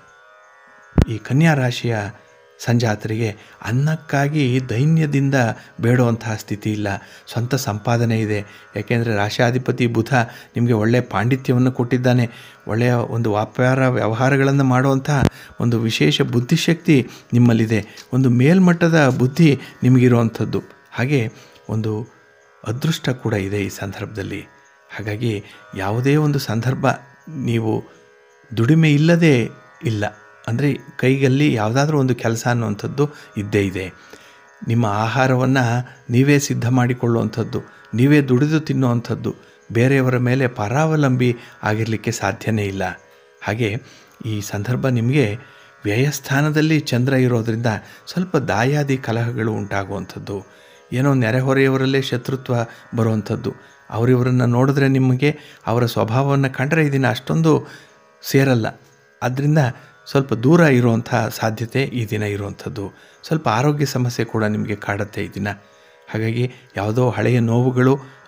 Speaker 1: ಈ ಕನ್ಯಾ ರಾಶಿಯ ಸಂಜಾತರಿಗೆ ಅನ್ನಕ್ಕಾಗಿ ದೈನ್ಯದಿಂದ ಬೇಡುವಂತಹ ಸ್ಥಿತಿ ಇಲ್ಲ ಸ್ವಂತ ಸಂಪಾದನೆ ಇದೆ ಯಾಕೆಂದರೆ ರಾಶಾಧಿಪತಿ ಬುಧ ನಿಮಗೆ ಒಳ್ಳೆಯ ಪಾಂಡಿತ್ಯವನ್ನು ಕೊಟ್ಟಿದ್ದಾನೆ ಒಳ್ಳೆಯ ಒಂದು ವ್ಯಾಪಾರ ವ್ಯವಹಾರಗಳನ್ನು ಮಾಡುವಂತಹ ಒಂದು ವಿಶೇಷ ಬುದ್ಧಿಶಕ್ತಿ ನಿಮ್ಮಲ್ಲಿದೆ ಒಂದು ಮೇಲ್ಮಟ್ಟದ ಬುದ್ಧಿ ನಿಮಗಿರುವಂಥದ್ದು ಹಾಗೆ ಒಂದು ಅದೃಷ್ಟ ಕೂಡ ಇದೆ ಈ ಸಂದರ್ಭದಲ್ಲಿ ಹಾಗಾಗಿ ಯಾವುದೇ ಒಂದು ಸಂದರ್ಭ ನೀವು ದುಡಿಮೆ ಇಲ್ಲದೆ ಇಲ್ಲ ಅಂದರೆ ಕೈಗಲ್ಲಿ ಯಾವುದಾದ್ರೂ ಒಂದು ಕೆಲಸ ಅನ್ನುವಂಥದ್ದು ಇದ್ದೇ ಇದೆ ನಿಮ್ಮ ಆಹಾರವನ್ನು ನೀವೇ ಸಿದ್ಧ ಮಾಡಿಕೊಳ್ಳುವಂಥದ್ದು ನೀವೇ ದುಡಿದು ತಿನ್ನುವಂಥದ್ದು ಬೇರೆಯವರ ಮೇಲೆ ಪರಾವಲಂಬಿ ಆಗಿರಲಿಕ್ಕೆ ಸಾಧ್ಯನೇ ಇಲ್ಲ ಹಾಗೆ ಈ ಸಂದರ್ಭ ನಿಮಗೆ ವ್ಯಯಸ್ಥಾನದಲ್ಲಿ ಚಂದ್ರ ಇರೋದರಿಂದ ಸ್ವಲ್ಪ ದಾಯಾದಿ ಕಲಹಗಳು ಉಂಟಾಗುವಂಥದ್ದು ಏನೋ ನೆರೆಹೊರೆಯವರಲ್ಲೇ ಶತ್ರುತ್ವ ಬರುವಂಥದ್ದು ಅವರಿವರನ್ನು ನೋಡಿದ್ರೆ ನಿಮಗೆ ಅವರ ಸ್ವಭಾವವನ್ನು ಕಂಡರೆ ಇದನ್ನು ಅಷ್ಟೊಂದು ಸೇರಲ್ಲ ಆದ್ದರಿಂದ ಸ್ವಲ್ಪ ದೂರ ಇರುವಂಥ ಸಾಧ್ಯತೆ ಈ ದಿನ ಇರುವಂಥದ್ದು ಸ್ವಲ್ಪ ಆರೋಗ್ಯ ಸಮಸ್ಯೆ ಕೂಡ ನಿಮಗೆ ಕಾಡುತ್ತೆ ಈ ದಿನ ಹಾಗಾಗಿ ಯಾವುದೋ ಹಳೆಯ ನೋವುಗಳು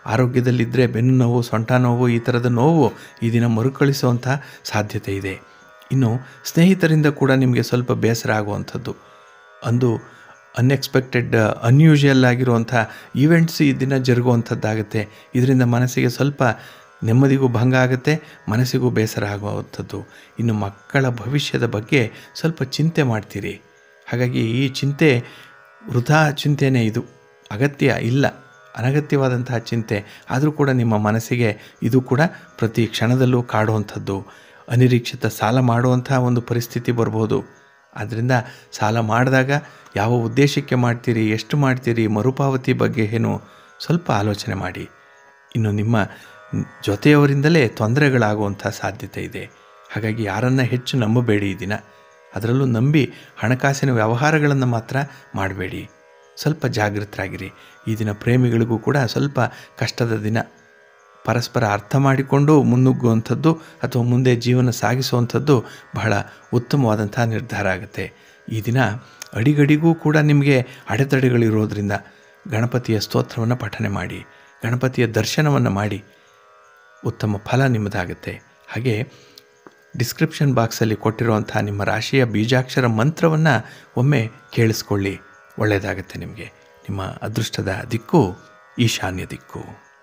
Speaker 1: ಆರೋಗ್ಯದಲ್ಲಿದ್ದರೆ ಬೆನ್ನು ನೋವು ಸೊಂಟ ನೋವು ಈ ಥರದ ನೋವು ಈ ದಿನ ಮರುಕಳಿಸುವಂಥ ಸಾಧ್ಯತೆ ಇದೆ ಇನ್ನು ಸ್ನೇಹಿತರಿಂದ ಕೂಡ ನಿಮಗೆ ಸ್ವಲ್ಪ ಬೇಸರ ಆಗುವಂಥದ್ದು ಒಂದು ಅನ್ಎಕ್ಸ್ಪೆಕ್ಟೆಡ್ ಅನ್ಯೂಶುವಲ್ ಆಗಿರುವಂಥ ಈವೆಂಟ್ಸ್ ಈ ದಿನ ಜರುಗುವಂಥದ್ದಾಗುತ್ತೆ ಇದರಿಂದ ಮನಸ್ಸಿಗೆ ಸ್ವಲ್ಪ ನೆಮ್ಮದಿಗೂ ಭಂಗ ಆಗುತ್ತೆ ಮನಸ್ಸಿಗೂ ಬೇಸರ ಆಗುವಂಥದ್ದು ಇನ್ನು ಮಕ್ಕಳ ಭವಿಷ್ಯದ ಬಗ್ಗೆ ಸ್ವಲ್ಪ ಚಿಂತೆ ಮಾಡ್ತೀರಿ ಹಾಗಾಗಿ ಈ ಚಿಂತೆ ವೃಥಾ ಚಿಂತೆಯೇ ಇದು ಅಗತ್ಯ ಇಲ್ಲ ಅನಗತ್ಯವಾದಂತಹ ಚಿಂತೆ ಆದರೂ ಕೂಡ ನಿಮ್ಮ ಮನಸ್ಸಿಗೆ ಇದು ಕೂಡ ಪ್ರತಿ ಕ್ಷಣದಲ್ಲೂ ಕಾಡುವಂಥದ್ದು ಅನಿರೀಕ್ಷಿತ ಸಾಲ ಮಾಡುವಂಥ ಒಂದು ಪರಿಸ್ಥಿತಿ ಬರ್ಬೋದು ಆದ್ದರಿಂದ ಸಾಲ ಮಾಡಿದಾಗ ಯಾವ ಉದ್ದೇಶಕ್ಕೆ ಮಾಡ್ತೀರಿ ಎಷ್ಟು ಮಾಡ್ತೀರಿ ಮರುಪಾವತಿ ಬಗ್ಗೆ ಏನು ಸ್ವಲ್ಪ ಆಲೋಚನೆ ಮಾಡಿ ಇನ್ನು ನಿಮ್ಮ ಜೊತೆಯವರಿಂದಲೇ ತೊಂದರೆಗಳಾಗುವಂಥ ಸಾಧ್ಯತೆ ಇದೆ ಹಾಗಾಗಿ ಯಾರನ್ನು ಹೆಚ್ಚು ನಂಬಬೇಡಿ ಈ ದಿನ ಅದರಲ್ಲೂ ನಂಬಿ ಹಣಕಾಸಿನ ವ್ಯವಹಾರಗಳನ್ನು ಮಾತ್ರ ಮಾಡಬೇಡಿ ಸ್ವಲ್ಪ ಜಾಗೃತರಾಗಿರಿ ಈ ದಿನ ಪ್ರೇಮಿಗಳಿಗೂ ಕೂಡ ಸ್ವಲ್ಪ ಕಷ್ಟದ ದಿನ ಪರಸ್ಪರ ಅರ್ಥ ಮಾಡಿಕೊಂಡು ಮುನ್ನುಗ್ಗುವಂಥದ್ದು ಅಥವಾ ಮುಂದೆ ಜೀವನ ಸಾಗಿಸುವಂಥದ್ದು ಬಹಳ ಉತ್ತಮವಾದಂಥ ನಿರ್ಧಾರ ಆಗುತ್ತೆ ಈ ದಿನ ಅಡಿಗಡಿಗೂ ಕೂಡ ನಿಮಗೆ ಅಡೆತಡೆಗಳಿರೋದ್ರಿಂದ ಗಣಪತಿಯ ಸ್ತೋತ್ರವನ್ನು ಪಠನೆ ಮಾಡಿ ಗಣಪತಿಯ ದರ್ಶನವನ್ನು ಮಾಡಿ ಉತ್ತಮ ಫಲ ನಿಮ್ಮದಾಗುತ್ತೆ ಹಾಗೆ ಡಿಸ್ಕ್ರಿಪ್ಷನ್ ಬಾಕ್ಸಲ್ಲಿ ಕೊಟ್ಟಿರುವಂಥ ನಿಮ್ಮ ರಾಶಿಯ ಬೀಜಾಕ್ಷರ ಮಂತ್ರವನ್ನು ಒಮ್ಮೆ ಕೇಳಿಸ್ಕೊಳ್ಳಿ ಒಳ್ಳೆಯದಾಗುತ್ತೆ ನಿಮಗೆ ನಿಮ್ಮ ಅದೃಷ್ಟದ ದಿಕ್ಕು ಈಶಾನ್ಯ ದಿಕ್ಕು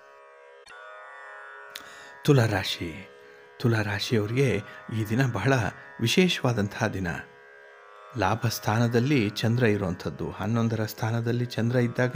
Speaker 1: ತುಲಾರಾಶಿ ತುಲಾರಾಶಿಯವರಿಗೆ ಈ ದಿನ ಬಹಳ ವಿಶೇಷವಾದಂತಹ ದಿನ ಲಾಭ ಸ್ಥಾನದಲ್ಲಿ ಚಂದ್ರ ಇರುವಂಥದ್ದು ಹನ್ನೊಂದರ ಸ್ಥಾನದಲ್ಲಿ ಚಂದ್ರ ಇದ್ದಾಗ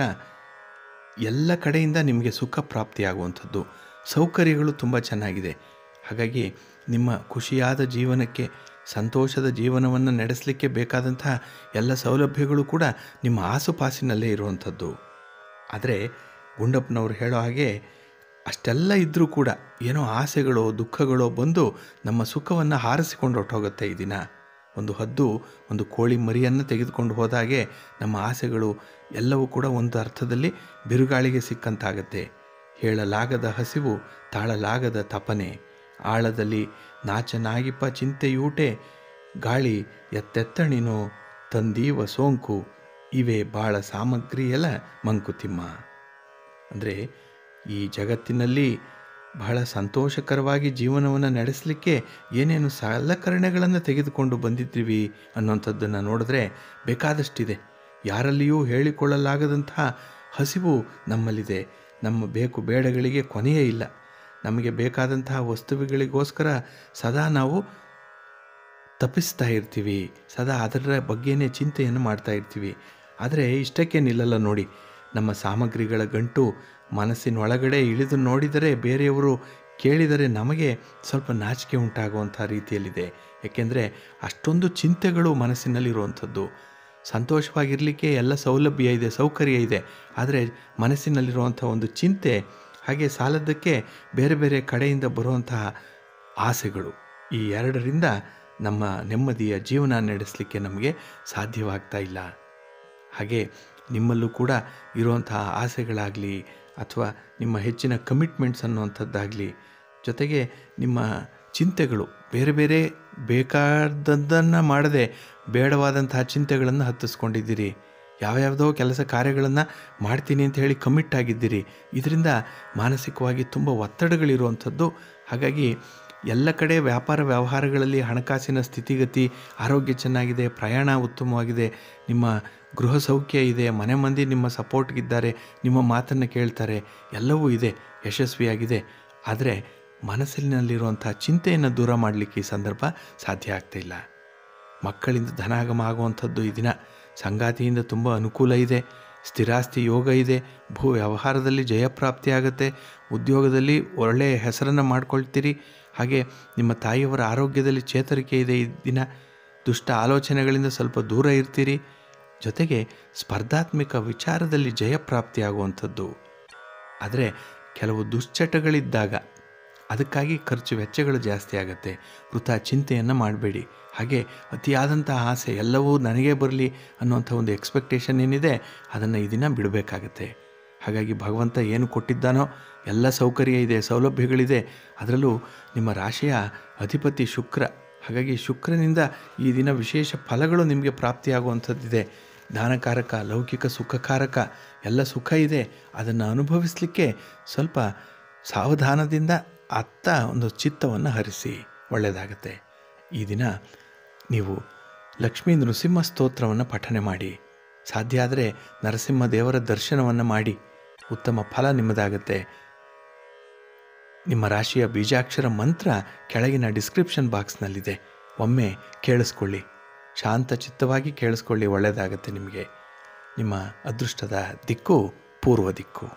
Speaker 1: ಎಲ್ಲ ಕಡೆಯಿಂದ ನಿಮಗೆ ಸುಖ ಪ್ರಾಪ್ತಿಯಾಗುವಂಥದ್ದು ಸೌಕರ್ಯಗಳು ತುಂಬ ಚೆನ್ನಾಗಿದೆ ಹಾಗಾಗಿ ನಿಮ್ಮ ಖುಷಿಯಾದ ಜೀವನಕ್ಕೆ ಸಂತೋಷದ ಜೀವನವನ್ನು ನಡೆಸಲಿಕ್ಕೆ ಬೇಕಾದಂತಹ ಎಲ್ಲ ಸೌಲಭ್ಯಗಳು ಕೂಡ ನಿಮ್ಮ ಆಸುಪಾಸಿನಲ್ಲೇ ಇರುವಂಥದ್ದು ಆದರೆ ಗುಂಡಪ್ಪನವರು ಹೇಳೋ ಹಾಗೆ ಅಷ್ಟೆಲ್ಲ ಇದ್ದರೂ ಕೂಡ ಏನೋ ಆಸೆಗಳೋ ದುಃಖಗಳೋ ಬಂದು ನಮ್ಮ ಸುಖವನ್ನು ಹಾರಿಸಿಕೊಂಡು ಹೊರಟೋಗುತ್ತೆ ಈ ದಿನ ಒಂದು ಹದ್ದು ಒಂದು ಕೋಳಿ ಮರಿಯನ್ನು ತೆಗೆದುಕೊಂಡು ಹೋದಾಗೆ ನಮ್ಮ ಆಸೆಗಳು ಎಲ್ಲವೂ ಕೂಡ ಒಂದು ಅರ್ಥದಲ್ಲಿ ಬಿರುಗಾಳಿಗೆ ಸಿಕ್ಕಂತಾಗತ್ತೆ ಹೇಳಲಾಗದ ಹಸಿವು ತಾಳಲಾಗದ ತಪನೆ ಆಳದಲ್ಲಿ ನಾಚನಾಗಿಪ್ಪ ಚಿಂತೆಯೂಟೆ ಗಾಳಿ ಎತ್ತೆತ್ತಣಿನೋ ತಂದೀವ ಸೋಂಕು ಇವೆ ಬಾಳ ಸಾಮಗ್ರಿಯೆಲ್ಲ ಮಂಕುತಿಮ್ಮ ಅಂದರೆ ಈ ಜಗತ್ತಿನಲ್ಲಿ ಬಹಳ ಸಂತೋಷಕರವಾಗಿ ಜೀವನವನ್ನು ನಡೆಸಲಿಕ್ಕೆ ಏನೇನು ಸಲಕರಣೆಗಳನ್ನು ತೆಗೆದುಕೊಂಡು ಬಂದಿದ್ದೀವಿ ಅನ್ನೋಂಥದ್ದನ್ನು ನೋಡಿದ್ರೆ ಬೇಕಾದಷ್ಟಿದೆ ಯಾರಲ್ಲಿಯೂ ಹೇಳಿಕೊಳ್ಳಲಾಗದಂತಹ ಹಸಿವು ನಮ್ಮಲ್ಲಿದೆ ನಮ್ಮ ಬೇಕು ಬೇಡಗಳಿಗೆ ಕೊನೆಯೇ ಇಲ್ಲ ನಮಗೆ ಬೇಕಾದಂತಹ ವಸ್ತುಗಳಿಗೋಸ್ಕರ ಸದಾ ನಾವು ತಪ್ಪಿಸ್ತಾ ಇರ್ತೀವಿ ಸದಾ ಅದರ ಬಗ್ಗೆನೇ ಚಿಂತೆಯನ್ನು ಮಾಡ್ತಾ ಇರ್ತೀವಿ ಆದರೆ ಇಷ್ಟಕ್ಕೆ ನಿಲ್ಲಲ್ಲ ನೋಡಿ ನಮ್ಮ ಸಾಮಗ್ರಿಗಳ ಗಂಟು ಮನಸ್ಸಿನ ಒಳಗಡೆ ಇಳಿದು ನೋಡಿದರೆ ಬೇರೆಯವರು ಕೇಳಿದರೆ ನಮಗೆ ಸ್ವಲ್ಪ ನಾಚಿಕೆ ಉಂಟಾಗುವಂಥ ರೀತಿಯಲ್ಲಿದೆ ಏಕೆಂದರೆ ಅಷ್ಟೊಂದು ಚಿಂತೆಗಳು ಮನಸ್ಸಿನಲ್ಲಿರುವಂಥದ್ದು ಸಂತೋಷವಾಗಿರಲಿಕ್ಕೆ ಎಲ್ಲ ಸೌಲಭ್ಯ ಇದೆ ಸೌಕರ್ಯ ಇದೆ ಆದರೆ ಮನಸ್ಸಿನಲ್ಲಿರುವಂಥ ಒಂದು ಚಿಂತೆ ಹಾಗೆ ಸಾಲದ್ದಕ್ಕೆ ಬೇರೆ ಬೇರೆ ಕಡೆಯಿಂದ ಬರುವಂತಹ ಆಸೆಗಳು ಈ ಎರಡರಿಂದ ನಮ್ಮ ನೆಮ್ಮದಿಯ ಜೀವನ ನಡೆಸಲಿಕ್ಕೆ ನಮಗೆ ಸಾಧ್ಯವಾಗ್ತಾ ಇಲ್ಲ ಹಾಗೆ ನಿಮ್ಮಲ್ಲೂ ಕೂಡ ಇರುವಂತಹ ಆಸೆಗಳಾಗಲಿ ಅಥವಾ ನಿಮ್ಮ ಹೆಚ್ಚಿನ ಕಮಿಟ್ಮೆಂಟ್ಸ್ ಅನ್ನುವಂಥದ್ದಾಗಲಿ ಜೊತೆಗೆ ನಿಮ್ಮ ಚಿಂತೆಗಳು ಬೇರೆ ಬೇರೆ ಬೇಕಾದದ್ದನ್ನು ಮಾಡದೆ ಬೇಡವಾದಂತಹ ಚಿಂತೆಗಳನ್ನು ಹತ್ತಿಸ್ಕೊಂಡಿದ್ದೀರಿ ಯಾವ್ಯಾವುದೋ ಕೆಲಸ ಕಾರ್ಯಗಳನ್ನು ಮಾಡ್ತೀನಿ ಅಂತ ಹೇಳಿ ಕಮಿಟ್ ಆಗಿದ್ದೀರಿ ಇದರಿಂದ ಮಾನಸಿಕವಾಗಿ ತುಂಬ ಒತ್ತಡಗಳಿರುವಂಥದ್ದು ಹಾಗಾಗಿ ಎಲ್ಲ ಕಡೆ ವ್ಯಾಪಾರ ವ್ಯವಹಾರಗಳಲ್ಲಿ ಹಣಕಾಸಿನ ಸ್ಥಿತಿಗತಿ ಆರೋಗ್ಯ ಚೆನ್ನಾಗಿದೆ ಪ್ರಯಾಣ ಉತ್ತಮವಾಗಿದೆ ನಿಮ್ಮ ಗೃಹ ಸೌಖ್ಯ ಇದೆ ಮನೆ ಮಂದಿ ನಿಮ್ಮ ಸಪೋರ್ಟ್ಗಿದ್ದಾರೆ ನಿಮ್ಮ ಮಾತನ್ನು ಕೇಳ್ತಾರೆ ಎಲ್ಲವೂ ಇದೆ ಯಶಸ್ವಿಯಾಗಿದೆ ಆದರೆ ಮನಸ್ಸಿನಲ್ಲಿರುವಂಥ ಚಿಂತೆಯನ್ನು ದೂರ ಮಾಡಲಿಕ್ಕೆ ಈ ಸಂದರ್ಭ ಸಾಧ್ಯ ಆಗ್ತಾಯಿಲ್ಲ ಮಕ್ಕಳಿಂದ ಧನಾಗಮ ಆಗುವಂಥದ್ದು ಈ ದಿನ ಸಂಗಾತಿಯಿಂದ ತುಂಬ ಅನುಕೂಲ ಇದೆ ಸ್ಥಿರಾಸ್ತಿ ಯೋಗ ಇದೆ ಭೂ ವ್ಯವಹಾರದಲ್ಲಿ ಜಯಪ್ರಾಪ್ತಿ ಆಗುತ್ತೆ ಉದ್ಯೋಗದಲ್ಲಿ ಒಳ್ಳೆಯ ಹೆಸರನ್ನು ಮಾಡ್ಕೊಳ್ತೀರಿ ಹಾಗೆ ನಿಮ್ಮ ತಾಯಿಯವರ ಆರೋಗ್ಯದಲ್ಲಿ ಚೇತರಿಕೆ ಇದೆ ಈ ದಿನ ದುಷ್ಟ ಆಲೋಚನೆಗಳಿಂದ ಸ್ವಲ್ಪ ದೂರ ಇರ್ತೀರಿ ಜೊತೆಗೆ ಸ್ಪರ್ಧಾತ್ಮಕ ವಿಚಾರದಲ್ಲಿ ಜಯಪ್ರಾಪ್ತಿ ಆಗುವಂಥದ್ದು ಆದರೆ ಕೆಲವು ದುಶ್ಚಟಗಳಿದ್ದಾಗ ಅದಕ್ಕಾಗಿ ಖರ್ಚು ವೆಚ್ಚಗಳು ಜಾಸ್ತಿ ಆಗುತ್ತೆ ವೃಥಾ ಚಿಂತೆಯನ್ನು ಮಾಡಬೇಡಿ ಹಾಗೆ ಅತಿಯಾದಂಥ ಆಸೆ ಎಲ್ಲವೂ ನನಗೇ ಬರಲಿ ಅನ್ನುವಂಥ ಒಂದು ಎಕ್ಸ್ಪೆಕ್ಟೇಷನ್ ಏನಿದೆ ಅದನ್ನು ಈ ದಿನ ಬಿಡಬೇಕಾಗತ್ತೆ ಹಾಗಾಗಿ ಭಗವಂತ ಏನು ಕೊಟ್ಟಿದ್ದಾನೋ ಎಲ್ಲ ಸೌಕರ್ಯ ಇದೆ ಸೌಲಭ್ಯಗಳಿದೆ ಅದರಲ್ಲೂ ನಿಮ್ಮ ರಾಶಿಯ ಅಧಿಪತಿ ಶುಕ್ರ ಹಾಗಾಗಿ ಶುಕ್ರನಿಂದ ಈ ದಿನ ವಿಶೇಷ ಫಲಗಳು ನಿಮಗೆ ಪ್ರಾಪ್ತಿಯಾಗುವಂಥದ್ದಿದೆ ದಾನಕಾರಕ ಲೌಕಿಕ ಸುಖಕಾರಕ ಎಲ್ಲ ಸುಖ ಇದೆ ಅದನ್ನು ಅನುಭವಿಸಲಿಕ್ಕೆ ಸ್ವಲ್ಪ ಸಾವಧಾನದಿಂದ ಅತ್ತ ಒಂದು ಚಿತ್ತವನ್ನು ಹರಿಸಿ ಒಳ್ಳೆಯದಾಗತ್ತೆ ಈ ದಿನ ನೀವು ಲಕ್ಷ್ಮೀ ನೃಸಿಂಹ ಸ್ತೋತ್ರವನ್ನು ಪಠನೆ ಮಾಡಿ ಸಾಧ್ಯ ಆದರೆ ನರಸಿಂಹ ದೇವರ ದರ್ಶನವನ್ನು ಮಾಡಿ ಉತ್ತಮ ಫಲ ನಿಮ್ಮದಾಗತ್ತೆ ನಿಮ್ಮ ರಾಶಿಯ ಬೀಜಾಕ್ಷರ ಮಂತ್ರ ಕೆಳಗಿನ ಡಿಸ್ಕ್ರಿಪ್ಷನ್ ಬಾಕ್ಸ್ನಲ್ಲಿದೆ ಒಮ್ಮೆ ಕೇಳಿಸ್ಕೊಳ್ಳಿ ಶಾಂತ ಚಿತ್ತವಾಗಿ ಕೇಳಿಸ್ಕೊಳ್ಳಿ ಒಳ್ಳೆಯದಾಗತ್ತೆ ನಿಮಗೆ ನಿಮ್ಮ ಅದೃಷ್ಟದ ದಿಕ್ಕು ಪೂರ್ವ ದಿಕ್ಕು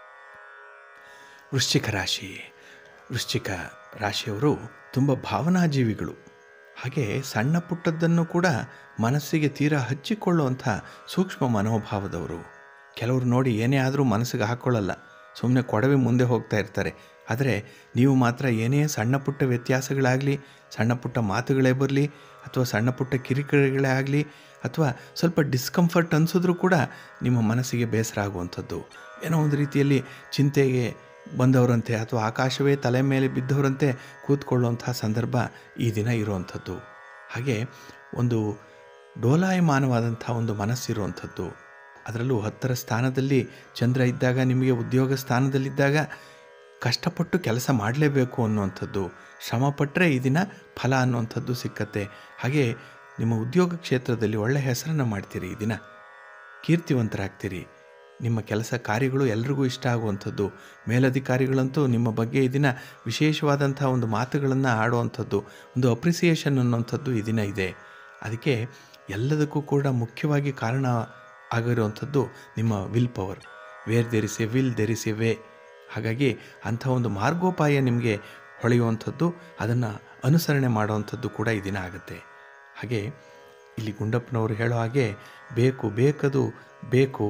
Speaker 1: ವೃಶ್ಚಿಕ ರಾಶಿ ವೃಶ್ಚಿಕ ರಾಶಿಯವರು ತುಂಬ ಭಾವನಾಜೀವಿಗಳು ಹಾಗೆ ಸಣ್ಣ ಪುಟ್ಟದ್ದನ್ನು ಕೂಡ ಮನಸ್ಸಿಗೆ ತೀರಾ ಹಚ್ಚಿಕೊಳ್ಳುವಂಥ ಸೂಕ್ಷ್ಮ ಮನೋಭಾವದವರು ಕೆಲವರು ನೋಡಿ ಏನೇ ಆದರೂ ಮನಸ್ಸಿಗೆ ಹಾಕ್ಕೊಳ್ಳಲ್ಲ ಸುಮ್ಮನೆ ಕೊಡವೆ ಮುಂದೆ ಹೋಗ್ತಾ ಇರ್ತಾರೆ ಆದರೆ ನೀವು ಮಾತ್ರ ಏನೇ ಸಣ್ಣ ಪುಟ್ಟ ವ್ಯತ್ಯಾಸಗಳಾಗಲಿ ಸಣ್ಣ ಪುಟ್ಟ ಮಾತುಗಳೇ ಬರಲಿ ಅಥವಾ ಸಣ್ಣ ಪುಟ್ಟ ಕಿರಿಕಿರಿಗಳೇ ಆಗಲಿ ಅಥವಾ ಸ್ವಲ್ಪ ಡಿಸ್ಕಂಫರ್ಟ್ ಅನಿಸಿದ್ರೂ ಕೂಡ ನಿಮ್ಮ ಮನಸ್ಸಿಗೆ ಬೇಸರ ಆಗುವಂಥದ್ದು ಏನೋ ಒಂದು ರೀತಿಯಲ್ಲಿ ಚಿಂತೆಗೆ ಬಂದವರಂತೆ ಅಥವಾ ಆಕಾಶವೇ ತಲೆ ಮೇಲೆ ಬಿದ್ದವರಂತೆ ಕೂತ್ಕೊಳ್ಳುವಂಥ ಸಂದರ್ಭ ಈ ದಿನ ಇರುವಂಥದ್ದು ಹಾಗೆ ಒಂದು ಡೋಲಾಯಮಾನವಾದಂಥ ಒಂದು ಮನಸ್ಸಿರುವಂಥದ್ದು ಅದರಲ್ಲೂ ಹತ್ತರ ಸ್ಥಾನದಲ್ಲಿ ಚಂದ್ರ ಇದ್ದಾಗ ನಿಮಗೆ ಉದ್ಯೋಗ ಸ್ಥಾನದಲ್ಲಿದ್ದಾಗ ಕಷ್ಟಪಟ್ಟು ಕೆಲಸ ಮಾಡಲೇಬೇಕು ಅನ್ನುವಂಥದ್ದು ಶ್ರಮಪಟ್ಟರೆ ಈ ದಿನ ಫಲ ಅನ್ನುವಂಥದ್ದು ಸಿಕ್ಕತ್ತೆ ಹಾಗೆ ನಿಮ್ಮ ಉದ್ಯೋಗ ಕ್ಷೇತ್ರದಲ್ಲಿ ಒಳ್ಳೆಯ ಹೆಸರನ್ನು ಮಾಡ್ತೀರಿ ಈ ದಿನ ಕೀರ್ತಿವಂತರಾಗ್ತೀರಿ ನಿಮ್ಮ ಕೆಲಸ ಕಾರ್ಯಗಳು ಎಲ್ರಿಗೂ ಇಷ್ಟ ಆಗುವಂಥದ್ದು ಮೇಲಧಿಕಾರಿಗಳಂತೂ ನಿಮ್ಮ ಬಗ್ಗೆ ಈ ದಿನ ವಿಶೇಷವಾದಂಥ ಒಂದು ಮಾತುಗಳನ್ನು ಆಡುವಂಥದ್ದು ಒಂದು ಅಪ್ರಿಸಿಯೇಷನ್ ಅನ್ನುವಂಥದ್ದು ಈ ದಿನ ಇದೆ ಅದಕ್ಕೆ ಎಲ್ಲದಕ್ಕೂ ಕೂಡ ಮುಖ್ಯವಾಗಿ ಕಾರಣ ಆಗಿರುವಂಥದ್ದು ನಿಮ್ಮ will power where there is a will there is a way ಹಾಗಾಗಿ ಅಂಥ ಒಂದು ಮಾರ್ಗೋಪಾಯ ನಿಮಗೆ ಹೊಳೆಯುವಂಥದ್ದು ಅದನ್ನು ಅನುಸರಣೆ ಮಾಡುವಂಥದ್ದು ಕೂಡ ಈ ದಿನ ಆಗುತ್ತೆ ಹಾಗೆ ಇಲ್ಲಿ ಗುಂಡಪ್ಪನವರು ಹೇಳೋ ಹಾಗೆ ಬೇಕು ಬೇಕದು ಬೇಕು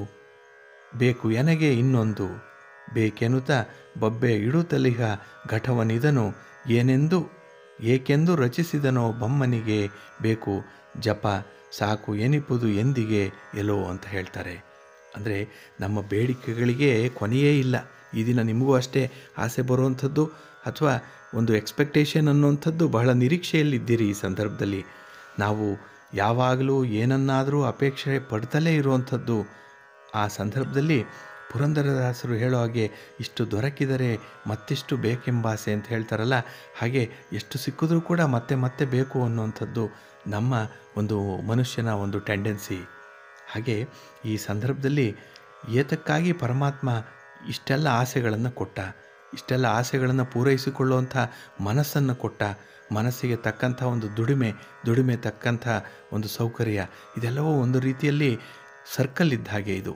Speaker 1: ಬೇಕು ಎನಗೆ ಇನ್ನೊಂದು ಬೇಕೆನುತ ಬಬ್ಬೆ ಇಡುತ್ತಲಿಹ ಘಟವನಿದನು ಏನೆಂದು ಏಕೆಂದು ರಚಿಸಿದನೋ ಬಮ್ಮನಿಗೆ ಬೇಕು ಜಪ ಸಾಕು ಎನಿಪುದು ಎಂದಿಗೆ ಎಲ್ಲೋ ಅಂತ ಹೇಳ್ತಾರೆ ಅಂದರೆ ನಮ್ಮ ಬೇಡಿಕೆಗಳಿಗೆ ಕೊನೆಯೇ ಇಲ್ಲ ಈ ದಿನ ನಿಮಗೂ ಅಷ್ಟೇ ಆಸೆ ಬರುವಂಥದ್ದು ಅಥವಾ ಒಂದು ಎಕ್ಸ್ಪೆಕ್ಟೇಷನ್ ಅನ್ನುವಂಥದ್ದು ಬಹಳ ನಿರೀಕ್ಷೆಯಲ್ಲಿದ್ದೀರಿ ಈ ಸಂದರ್ಭದಲ್ಲಿ ನಾವು ಯಾವಾಗಲೂ ಏನನ್ನಾದರೂ ಅಪೇಕ್ಷೆ ಪಡ್ತಲೇ ಇರುವಂಥದ್ದು ಆ ಸಂದರ್ಭದಲ್ಲಿ ಪುರಂದರದಾಸರು ಹೇಳೋ ಹಾಗೆ ಇಷ್ಟು ದೊರಕಿದರೆ ಮತ್ತಿಷ್ಟು ಬೇಕೆಂಬಾಸೆ ಅಂತ ಹೇಳ್ತಾರಲ್ಲ ಹಾಗೆ ಎಷ್ಟು ಸಿಕ್ಕಿದ್ರೂ ಕೂಡ ಮತ್ತೆ ಮತ್ತೆ ಬೇಕು ಅನ್ನುವಂಥದ್ದು ನಮ್ಮ ಒಂದು ಮನುಷ್ಯನ ಒಂದು ಟೆಂಡೆನ್ಸಿ ಹಾಗೆ ಈ ಸಂದರ್ಭದಲ್ಲಿ ಏತಕ್ಕಾಗಿ ಪರಮಾತ್ಮ ಇಷ್ಟೆಲ್ಲ ಆಸೆಗಳನ್ನು ಕೊಟ್ಟ ಇಷ್ಟೆಲ್ಲ ಆಸೆಗಳನ್ನು ಪೂರೈಸಿಕೊಳ್ಳುವಂಥ ಮನಸ್ಸನ್ನು ಕೊಟ್ಟ ಮನಸ್ಸಿಗೆ ತಕ್ಕಂಥ ಒಂದು ದುಡಿಮೆ ದುಡಿಮೆ ತಕ್ಕಂಥ ಒಂದು ಸೌಕರ್ಯ ಇದೆಲ್ಲವೂ ಒಂದು ರೀತಿಯಲ್ಲಿ ಸರ್ಕಲ್ ಇದ್ದ ಹಾಗೆ ಇದು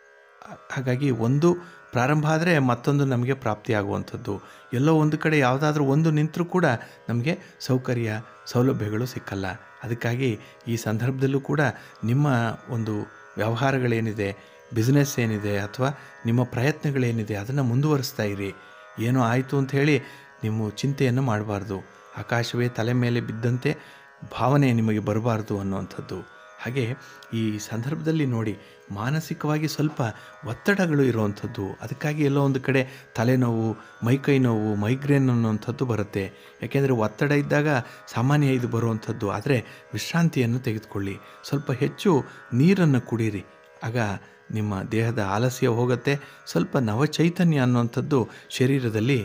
Speaker 1: ಹಾಗಾಗಿ ಒಂದು ಪ್ರಾರಂಭ ಆದರೆ ಮತ್ತೊಂದು ನಮಗೆ ಪ್ರಾಪ್ತಿಯಾಗುವಂಥದ್ದು ಎಲ್ಲೋ ಒಂದು ಕಡೆ ಯಾವುದಾದ್ರೂ ಒಂದು ನಿಂತರೂ ಕೂಡ ನಮಗೆ ಸೌಕರ್ಯ ಸೌಲಭ್ಯಗಳು ಸಿಕ್ಕಲ್ಲ ಅದಕ್ಕಾಗಿ ಈ ಸಂದರ್ಭದಲ್ಲೂ ಕೂಡ ನಿಮ್ಮ ಒಂದು ವ್ಯವಹಾರಗಳೇನಿದೆ ಬಿಸ್ನೆಸ್ ಏನಿದೆ ಅಥವಾ ನಿಮ್ಮ ಪ್ರಯತ್ನಗಳೇನಿದೆ ಅದನ್ನು ಮುಂದುವರಿಸ್ತಾ ಇರಿ ಏನೋ ಆಯಿತು ಅಂತ ಹೇಳಿ ನೀವು ಚಿಂತೆಯನ್ನು ಮಾಡಬಾರ್ದು ಆಕಾಶವೇ ತಲೆ ಮೇಲೆ ಬಿದ್ದಂತೆ ಭಾವನೆ ನಿಮಗೆ ಬರಬಾರ್ದು ಅನ್ನುವಂಥದ್ದು ಹಾಗೆ ಈ ಸಂದರ್ಭದಲ್ಲಿ ನೋಡಿ ಮಾನಸಿಕವಾಗಿ ಸ್ವಲ್ಪ ಒತ್ತಡಗಳು ಇರುವಂಥದ್ದು ಅದಕ್ಕಾಗಿ ಎಲ್ಲೋ ಒಂದು ಕಡೆ ತಲೆನೋವು ಮೈಕೈ ನೋವು ಮೈಗ್ರೇನ್ ಅನ್ನುವಂಥದ್ದು ಬರುತ್ತೆ ಯಾಕೆಂದರೆ ಒತ್ತಡ ಇದ್ದಾಗ ಸಾಮಾನ್ಯ ಇದು ಬರುವಂಥದ್ದು ಆದರೆ ವಿಶ್ರಾಂತಿಯನ್ನು ತೆಗೆದುಕೊಳ್ಳಿ ಸ್ವಲ್ಪ ಹೆಚ್ಚು ನೀರನ್ನು ಕುಡೀರಿ ಆಗ ನಿಮ್ಮ ದೇಹದ ಆಲಸ್ಯ ಹೋಗುತ್ತೆ ಸ್ವಲ್ಪ ನವಚೈತನ್ಯ ಅನ್ನುವಂಥದ್ದು ಶರೀರದಲ್ಲಿ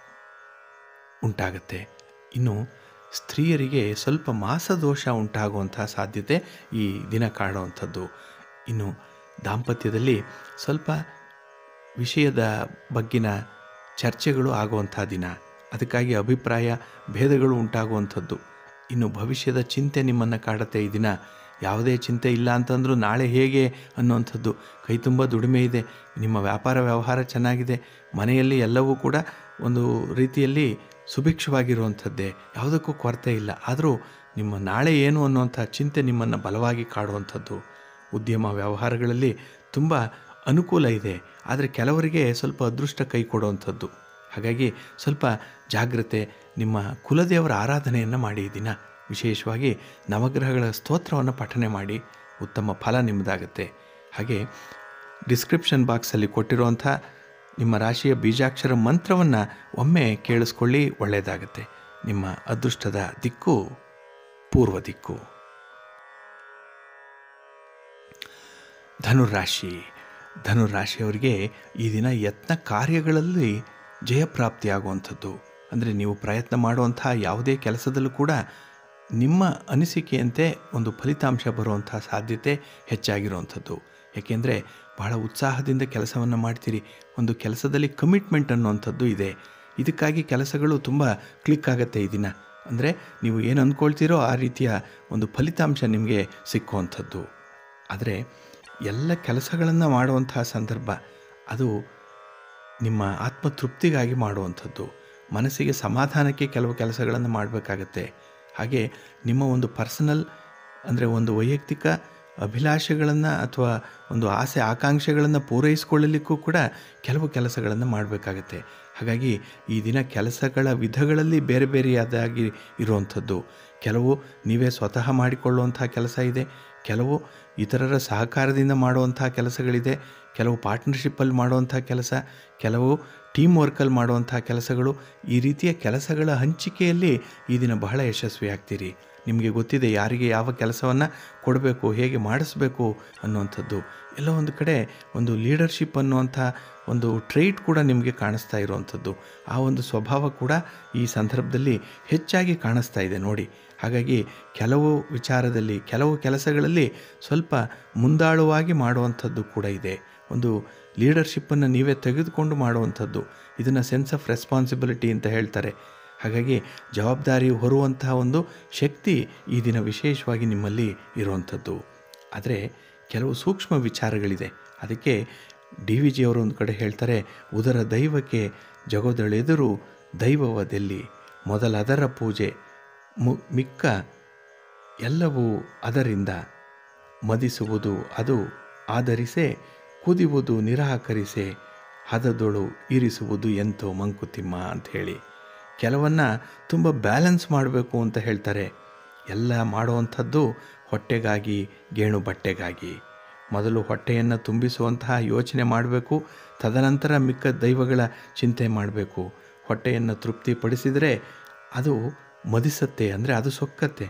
Speaker 1: ಉಂಟಾಗತ್ತೆ ಇನ್ನು ಸ್ತ್ರೀಯರಿಗೆ ಸ್ವಲ್ಪ ಮಾಸದೋಷ ಉಂಟಾಗುವಂಥ ಸಾಧ್ಯತೆ ಈ ದಿನ ಕಾಡುವಂಥದ್ದು ಇನ್ನು ದಾಂಪತ್ಯದಲ್ಲಿ ಸ್ವಲ್ಪ ವಿಷಯದ ಬಗ್ಗಿನ ಚರ್ಚೆಗಳು ಆಗುವಂಥ ದಿನ ಅದಕ್ಕಾಗಿ ಅಭಿಪ್ರಾಯ ಭೇದಗಳು ಉಂಟಾಗುವಂಥದ್ದು ಇನ್ನು ಭವಿಷ್ಯದ ಚಿಂತೆ ನಿಮ್ಮನ್ನು ಕಾಡುತ್ತೆ ಈ ದಿನ ಯಾವುದೇ ಚಿಂತೆ ಇಲ್ಲ ಅಂತಂದರೂ ನಾಳೆ ಹೇಗೆ ಅನ್ನುವಂಥದ್ದು ಕೈ ತುಂಬ ದುಡಿಮೆ ಇದೆ ನಿಮ್ಮ ವ್ಯಾಪಾರ ವ್ಯವಹಾರ ಚೆನ್ನಾಗಿದೆ ಮನೆಯಲ್ಲಿ ಎಲ್ಲವೂ ಕೂಡ ಒಂದು ರೀತಿಯಲ್ಲಿ ಸುಭಿಕ್ಷವಾಗಿರುವಂಥದ್ದೇ ಯಾವುದಕ್ಕೂ ಕೊರತೆ ಇಲ್ಲ ಆದರೂ ನಿಮ್ಮ ನಾಳೆ ಏನು ಅನ್ನುವಂಥ ಚಿಂತೆ ನಿಮ್ಮನ್ನು ಬಲವಾಗಿ ಕಾಡುವಂಥದ್ದು ಉದ್ಯಮ ವ್ಯವಹಾರಗಳಲ್ಲಿ ತುಂಬ ಅನುಕೂಲ ಇದೆ ಆದರೆ ಕೆಲವರಿಗೆ ಸ್ವಲ್ಪ ಅದೃಷ್ಟ ಕೈ ಕೊಡುವಂಥದ್ದು ಹಾಗಾಗಿ ಸ್ವಲ್ಪ ಜಾಗ್ರತೆ ನಿಮ್ಮ ಕುಲದೇವರ ಆರಾಧನೆಯನ್ನು ಮಾಡಿ ಈ ದಿನ ವಿಶೇಷವಾಗಿ ನವಗ್ರಹಗಳ ಸ್ತೋತ್ರವನ್ನು ಪಠನೆ ಮಾಡಿ ಉತ್ತಮ ಫಲ ನಿಮ್ಮದಾಗುತ್ತೆ ಹಾಗೆ ಡಿಸ್ಕ್ರಿಪ್ಷನ್ ಬಾಕ್ಸಲ್ಲಿ ಕೊಟ್ಟಿರುವಂಥ ನಿಮ್ಮ ರಾಶಿಯ ಬೀಜಾಕ್ಷರ ಮಂತ್ರವನ್ನು ಒಮ್ಮೆ ಕೇಳಿಸ್ಕೊಳ್ಳಿ ಒಳ್ಳೆಯದಾಗುತ್ತೆ ನಿಮ್ಮ ಅದೃಷ್ಟದ ದಿಕ್ಕು ಪೂರ್ವ ದಿಕ್ಕು ಧನುರಾಶಿ ಧನುರಾಶಿಯವರಿಗೆ ಈ ದಿನ ಯತ್ನ ಕಾರ್ಯಗಳಲ್ಲಿ ಜಯಪ್ರಾಪ್ತಿಯಾಗುವಂಥದ್ದು ಅಂದರೆ ನೀವು ಪ್ರಯತ್ನ ಮಾಡುವಂಥ ಯಾವುದೇ ಕೆಲಸದಲ್ಲೂ ಕೂಡ ನಿಮ್ಮ ಅನಿಸಿಕೆಯಂತೆ ಒಂದು ಫಲಿತಾಂಶ ಬರುವಂಥ ಸಾಧ್ಯತೆ ಹೆಚ್ಚಾಗಿರುವಂಥದ್ದು ಏಕೆಂದರೆ ಬಹಳ ಉತ್ಸಾಹದಿಂದ ಕೆಲಸವನ್ನು ಮಾಡ್ತೀರಿ ಒಂದು ಕೆಲಸದಲ್ಲಿ ಕಮಿಟ್ಮೆಂಟ್ ಅನ್ನುವಂಥದ್ದು ಇದೆ ಇದಕ್ಕಾಗಿ ಕೆಲಸಗಳು ತುಂಬ ಕ್ಲಿಕ್ ಆಗುತ್ತೆ ಈ ದಿನ ಅಂದರೆ ನೀವು ಏನು ಅಂದ್ಕೊಳ್ತೀರೋ ಆ ರೀತಿಯ ಒಂದು ಫಲಿತಾಂಶ ನಿಮಗೆ ಸಿಕ್ಕುವಂಥದ್ದು ಆದರೆ ಎಲ್ಲ ಕೆಲಸಗಳನ್ನು ಮಾಡುವಂತಹ ಸಂದರ್ಭ ಅದು ನಿಮ್ಮ ಆತ್ಮತೃಪ್ತಿಗಾಗಿ ಮಾಡುವಂಥದ್ದು ಮನಸ್ಸಿಗೆ ಸಮಾಧಾನಕ್ಕೆ ಕೆಲವು ಕೆಲಸಗಳನ್ನು ಮಾಡಬೇಕಾಗತ್ತೆ ಹಾಗೆ ನಿಮ್ಮ ಒಂದು ಪರ್ಸನಲ್ ಅಂದರೆ ಒಂದು ವೈಯಕ್ತಿಕ ಅಭಿಲಾಷೆಗಳನ್ನು ಅಥವಾ ಒಂದು ಆಸೆ ಆಕಾಂಕ್ಷೆಗಳನ್ನು ಪೂರೈಸಿಕೊಳ್ಳಲಿಕ್ಕೂ ಕೂಡ ಕೆಲವು ಕೆಲಸಗಳನ್ನು ಮಾಡಬೇಕಾಗತ್ತೆ ಹಾಗಾಗಿ ಈ ದಿನ ಕೆಲಸಗಳ ವಿಧಗಳಲ್ಲಿ ಬೇರೆ ಬೇರೆಯಾದಾಗಿ ಇರುವಂಥದ್ದು ಕೆಲವು ನೀವೇ ಸ್ವತಃ ಮಾಡಿಕೊಳ್ಳುವಂಥ ಕೆಲಸ ಇದೆ ಕೆಲವು ಇತರರ ಸಹಕಾರದಿಂದ ಮಾಡುವಂಥ ಕೆಲಸಗಳಿದೆ ಕೆಲವು ಪಾರ್ಟ್ನರ್ಶಿಪ್ಪಲ್ಲಿ ಮಾಡುವಂಥ ಕೆಲಸ ಕೆಲವು ಟೀಮ್ ವರ್ಕಲ್ಲಿ ಮಾಡುವಂಥ ಕೆಲಸಗಳು ಈ ರೀತಿಯ ಕೆಲಸಗಳ ಹಂಚಿಕೆಯಲ್ಲಿ ಈ ದಿನ ಬಹಳ ಯಶಸ್ವಿಯಾಗ್ತೀರಿ ನಿಮಗೆ ಗೊತ್ತಿದೆ ಯಾರಿಗೆ ಯಾವ ಕೆಲಸವನ್ನು ಕೊಡಬೇಕು ಹೇಗೆ ಮಾಡಿಸ್ಬೇಕು ಅನ್ನುವಂಥದ್ದು ಎಲ್ಲ ಒಂದು ಕಡೆ ಒಂದು ಲೀಡರ್ಶಿಪ್ ಅನ್ನುವಂಥ ಒಂದು ಟ್ರೈಟ್ ಕೂಡ ನಿಮಗೆ ಕಾಣಿಸ್ತಾ ಇರುವಂಥದ್ದು ಆ ಒಂದು ಸ್ವಭಾವ ಕೂಡ ಈ ಸಂದರ್ಭದಲ್ಲಿ ಹೆಚ್ಚಾಗಿ ಕಾಣಿಸ್ತಾ ಇದೆ ನೋಡಿ ಹಾಗಾಗಿ ಕೆಲವು ವಿಚಾರದಲ್ಲಿ ಕೆಲವು ಕೆಲಸಗಳಲ್ಲಿ ಸ್ವಲ್ಪ ಮುಂದಾಳುವಾಗಿ ಮಾಡುವಂಥದ್ದು ಕೂಡ ಇದೆ ಒಂದು ಲೀಡರ್ಶಿಪ್ಪನ್ನು ನೀವೇ ತೆಗೆದುಕೊಂಡು ಮಾಡುವಂಥದ್ದು ಇದನ್ನು ಸೆನ್ಸ್ ಆಫ್ ರೆಸ್ಪಾನ್ಸಿಬಿಲಿಟಿ ಅಂತ ಹೇಳ್ತಾರೆ ಹಾಗಾಗಿ ಜವಾಬ್ದಾರಿ ಹೊರುವಂತಹ ಒಂದು ಶಕ್ತಿ ಈ ದಿನ ವಿಶೇಷವಾಗಿ ನಿಮ್ಮಲ್ಲಿ ಇರುವಂಥದ್ದು ಆದರೆ ಕೆಲವು ಸೂಕ್ಷ್ಮ ವಿಚಾರಗಳಿದೆ ಅದಕ್ಕೆ ಡಿ ವಿ ಜಿಯವರು ಒಂದು ಕಡೆ ಹೇಳ್ತಾರೆ ಉದರ ದೈವಕ್ಕೆ ಜಗೋದಳೆದುರು ದೈವವದೆಲ್ಲಿ ಮೊದಲದರ ಪೂಜೆ ಮು ಮಿಕ್ಕ ಎಲ್ಲವೂ ಅದರಿಂದ ಮದಿಸುವುದು ಅದು ಆಧರಿಸೆ ಕುದಿಯುವುದು ನಿರಾಕರಿಸೆ ಹದದೊಳು ಇರಿಸುವುದು ಎಂತೋ ಮಂಕುತಿಮ್ಮ ಅಂತ ಹೇಳಿ ಕೆಲವನ್ನ ತುಂಬ ಬ್ಯಾಲೆನ್ಸ್ ಮಾಡಬೇಕು ಅಂತ ಹೇಳ್ತಾರೆ ಎಲ್ಲ ಮಾಡುವಂಥದ್ದು ಹೊಟ್ಟೆಗಾಗಿ ಗೇಣು ಬಟ್ಟೆಗಾಗಿ ಮೊದಲು ಹೊಟ್ಟೆಯನ್ನು ತುಂಬಿಸುವಂತಹ ಯೋಚನೆ ಮಾಡಬೇಕು ತದನಂತರ ಮಿಕ್ಕ ದೈವಗಳ ಚಿಂತೆ ಮಾಡಬೇಕು ಹೊಟ್ಟೆಯನ್ನು ತೃಪ್ತಿಪಡಿಸಿದರೆ ಅದು ಮದಿಸತ್ತೆ ಅಂದರೆ ಅದು ಸೊಕ್ಕತ್ತೆ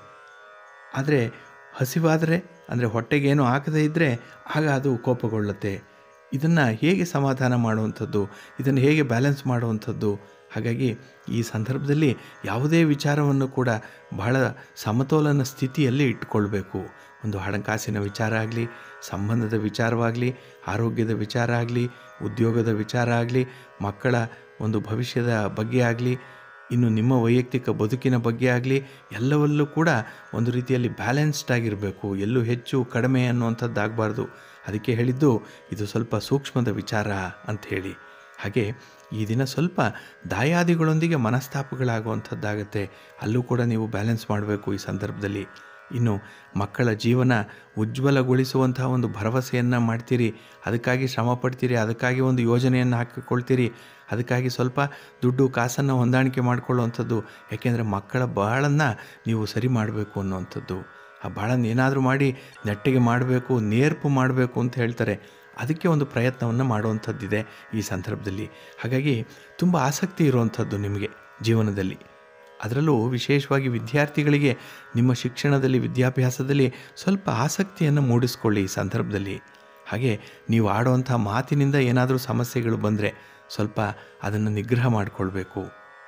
Speaker 1: ಆದರೆ ಹಸಿವಾದರೆ ಅಂದರೆ ಹೊಟ್ಟೆಗೇನು ಹಾಕದೇ ಇದ್ದರೆ ಆಗ ಅದು ಕೋಪಗೊಳ್ಳುತ್ತೆ ಇದನ್ನು ಹೇಗೆ ಸಮಾಧಾನ ಮಾಡುವಂಥದ್ದು ಇದನ್ನು ಹೇಗೆ ಬ್ಯಾಲೆನ್ಸ್ ಮಾಡುವಂಥದ್ದು ಹಾಗಾಗಿ ಈ ಸಂದರ್ಭದಲ್ಲಿ ಯಾವುದೇ ವಿಚಾರವನ್ನು ಕೂಡ ಬಹಳ ಸಮತೋಲನ ಸ್ಥಿತಿಯಲ್ಲಿ ಇಟ್ಕೊಳ್ಬೇಕು ಒಂದು ಹಣಕಾಸಿನ ವಿಚಾರ ಆಗಲಿ ಸಂಬಂಧದ ವಿಚಾರವಾಗಲಿ ಆರೋಗ್ಯದ ವಿಚಾರ ಆಗಲಿ ಉದ್ಯೋಗದ ವಿಚಾರ ಆಗಲಿ ಮಕ್ಕಳ ಒಂದು ಭವಿಷ್ಯದ ಬಗ್ಗೆ ಆಗಲಿ ಇನ್ನು ನಿಮ್ಮ ವೈಯಕ್ತಿಕ ಬದುಕಿನ ಬಗ್ಗೆ ಆಗಲಿ ಎಲ್ಲವಲ್ಲೂ ಕೂಡ ಒಂದು ರೀತಿಯಲ್ಲಿ ಬ್ಯಾಲೆನ್ಸ್ಡ್ ಆಗಿರಬೇಕು ಎಲ್ಲೂ ಹೆಚ್ಚು ಕಡಿಮೆ ಅನ್ನುವಂಥದ್ದು ಆಗಬಾರ್ದು ಅದಕ್ಕೆ ಹೇಳಿದ್ದು ಇದು ಸ್ವಲ್ಪ ಸೂಕ್ಷ್ಮದ ವಿಚಾರ ಅಂತ ಹೇಳಿ ಹಾಗೆ ಈ ದಿನ ಸ್ವಲ್ಪ ದಾಯಾದಿಗಳೊಂದಿಗೆ ಮನಸ್ತಾಪಗಳಾಗುವಂಥದ್ದಾಗತ್ತೆ ಅಲ್ಲೂ ಕೂಡ ನೀವು ಬ್ಯಾಲೆನ್ಸ್ ಮಾಡಬೇಕು ಈ ಸಂದರ್ಭದಲ್ಲಿ ಇನ್ನು ಮಕ್ಕಳ ಜೀವನ ಉಜ್ವಲಗೊಳಿಸುವಂತಹ ಒಂದು ಭರವಸೆಯನ್ನು ಮಾಡ್ತೀರಿ ಅದಕ್ಕಾಗಿ ಶ್ರಮ ಪಡ್ತೀರಿ ಅದಕ್ಕಾಗಿ ಒಂದು ಯೋಜನೆಯನ್ನು ಹಾಕಿಕೊಳ್ತೀರಿ ಅದಕ್ಕಾಗಿ ಸ್ವಲ್ಪ ದುಡ್ಡು ಕಾಸನ್ನು ಹೊಂದಾಣಿಕೆ ಮಾಡಿಕೊಳ್ಳುವಂಥದ್ದು ಯಾಕೆಂದರೆ ಮಕ್ಕಳ ಬಾಳನ್ನು ನೀವು ಸರಿ ಮಾಡಬೇಕು ಅನ್ನುವಂಥದ್ದು ಆ ಬಾಳನ್ನು ಏನಾದರೂ ಮಾಡಿ ನೆಟ್ಟಿಗೆ ಮಾಡಬೇಕು ನೇರ್ಪು ಮಾಡಬೇಕು ಅಂತ ಹೇಳ್ತಾರೆ ಅದಕ್ಕೆ ಒಂದು ಪ್ರಯತ್ನವನ್ನು ಮಾಡುವಂಥದ್ದಿದೆ ಈ ಸಂದರ್ಭದಲ್ಲಿ ಹಾಗಾಗಿ ತುಂಬ ಆಸಕ್ತಿ ಇರುವಂಥದ್ದು ನಿಮಗೆ ಜೀವನದಲ್ಲಿ ಅದರಲ್ಲೂ ವಿಶೇಷವಾಗಿ ವಿದ್ಯಾರ್ಥಿಗಳಿಗೆ ನಿಮ್ಮ ಶಿಕ್ಷಣದಲ್ಲಿ ವಿದ್ಯಾಭ್ಯಾಸದಲ್ಲಿ ಸ್ವಲ್ಪ ಆಸಕ್ತಿಯನ್ನು ಮೂಡಿಸ್ಕೊಳ್ಳಿ ಈ ಸಂದರ್ಭದಲ್ಲಿ ಹಾಗೆ ನೀವು ಆಡುವಂಥ ಮಾತಿನಿಂದ ಏನಾದರೂ ಸಮಸ್ಯೆಗಳು ಬಂದರೆ ಸ್ವಲ್ಪ ಅದನ್ನು ನಿಗ್ರಹ ಮಾಡಿಕೊಳ್ಬೇಕು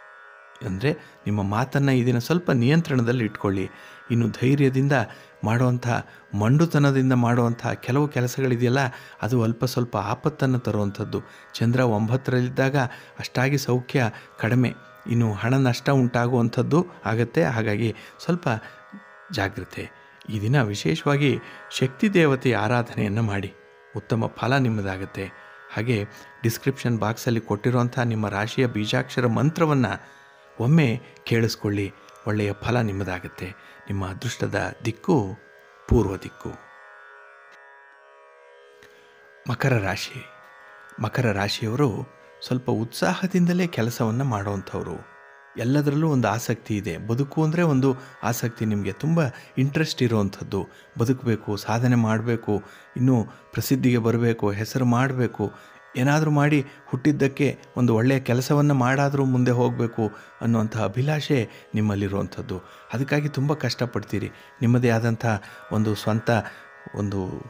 Speaker 1: ಅಂದರೆ ನಿಮ್ಮ ಮಾತನ್ನು ಇದನ್ನು ಸ್ವಲ್ಪ ನಿಯಂತ್ರಣದಲ್ಲಿ ಇಟ್ಕೊಳ್ಳಿ ಇನ್ನು ಧೈರ್ಯದಿಂದ ಮಾಡುವಂಥ ಮಂಡುತನದಿಂದ ಮಾಡುವಂಥ ಕೆಲವು ಕೆಲಸಗಳಿದೆಯಲ್ಲ ಅದು ಅಲ್ಪ ಸ್ವಲ್ಪ ಆಪತ್ತನ್ನು ತರುವಂಥದ್ದು ಚಂದ್ರ ಒಂಬತ್ತರಲ್ಲಿದ್ದಾಗ ಅಷ್ಟಾಗಿ ಸೌಖ್ಯ ಕಡಿಮೆ ಇನ್ನು ಹಣ ನಷ್ಟ ಉಂಟಾಗುವಂಥದ್ದು ಆಗತ್ತೆ ಹಾಗಾಗಿ ಸ್ವಲ್ಪ ಜಾಗ್ರತೆ ಈ ದಿನ ವಿಶೇಷವಾಗಿ ಶಕ್ತಿ ದೇವತೆಯ ಆರಾಧನೆಯನ್ನು ಮಾಡಿ ಉತ್ತಮ ಫಲ ನಿಮ್ಮದಾಗತ್ತೆ ಹಾಗೆ ಡಿಸ್ಕ್ರಿಪ್ಷನ್ ಬಾಕ್ಸಲ್ಲಿ ಕೊಟ್ಟಿರುವಂಥ ನಿಮ್ಮ ರಾಶಿಯ ಬೀಜಾಕ್ಷರ ಮಂತ್ರವನ್ನು ಒಮ್ಮೆ ಕೇಳಿಸ್ಕೊಳ್ಳಿ ಒಳ್ಳೆಯ ಫಲ ನಿಮ್ಮದಾಗತ್ತೆ ನಿಮ್ಮ ಅದೃಷ್ಟದ ದಿಕ್ಕು ಪೂರ್ವ ದಿಕ್ಕು ಮಕರ ರಾಶಿ ಮಕರ ರಾಶಿಯವರು ಸ್ವಲ್ಪ ಉತ್ಸಾಹದಿಂದಲೇ ಕೆಲಸವನ್ನು ಮಾಡುವಂಥವ್ರು ಎಲ್ಲದರಲ್ಲೂ ಒಂದು ಆಸಕ್ತಿ ಇದೆ ಬದುಕು ಅಂದರೆ ಒಂದು ಆಸಕ್ತಿ ನಿಮಗೆ ತುಂಬ ಇಂಟ್ರೆಸ್ಟ್ ಇರುವಂಥದ್ದು ಬದುಕಬೇಕು ಸಾಧನೆ ಮಾಡಬೇಕು ಇನ್ನೂ ಪ್ರಸಿದ್ಧಿಗೆ ಬರಬೇಕು ಹೆಸರು ಮಾಡಬೇಕು ಏನಾದರೂ ಮಾಡಿ ಹುಟ್ಟಿದ್ದಕ್ಕೆ ಒಂದು ಒಳ್ಳೆಯ ಕೆಲಸವನ್ನು ಮಾಡಾದರೂ ಮುಂದೆ ಹೋಗಬೇಕು ಅನ್ನುವಂಥ ಅಭಿಲಾಷೆ ನಿಮ್ಮಲ್ಲಿರುವಂಥದ್ದು ಅದಕ್ಕಾಗಿ ತುಂಬ ಕಷ್ಟಪಡ್ತೀರಿ ನಿಮ್ಮದೇ ಆದಂಥ ಒಂದು ಸ್ವಂತ ಒಂದು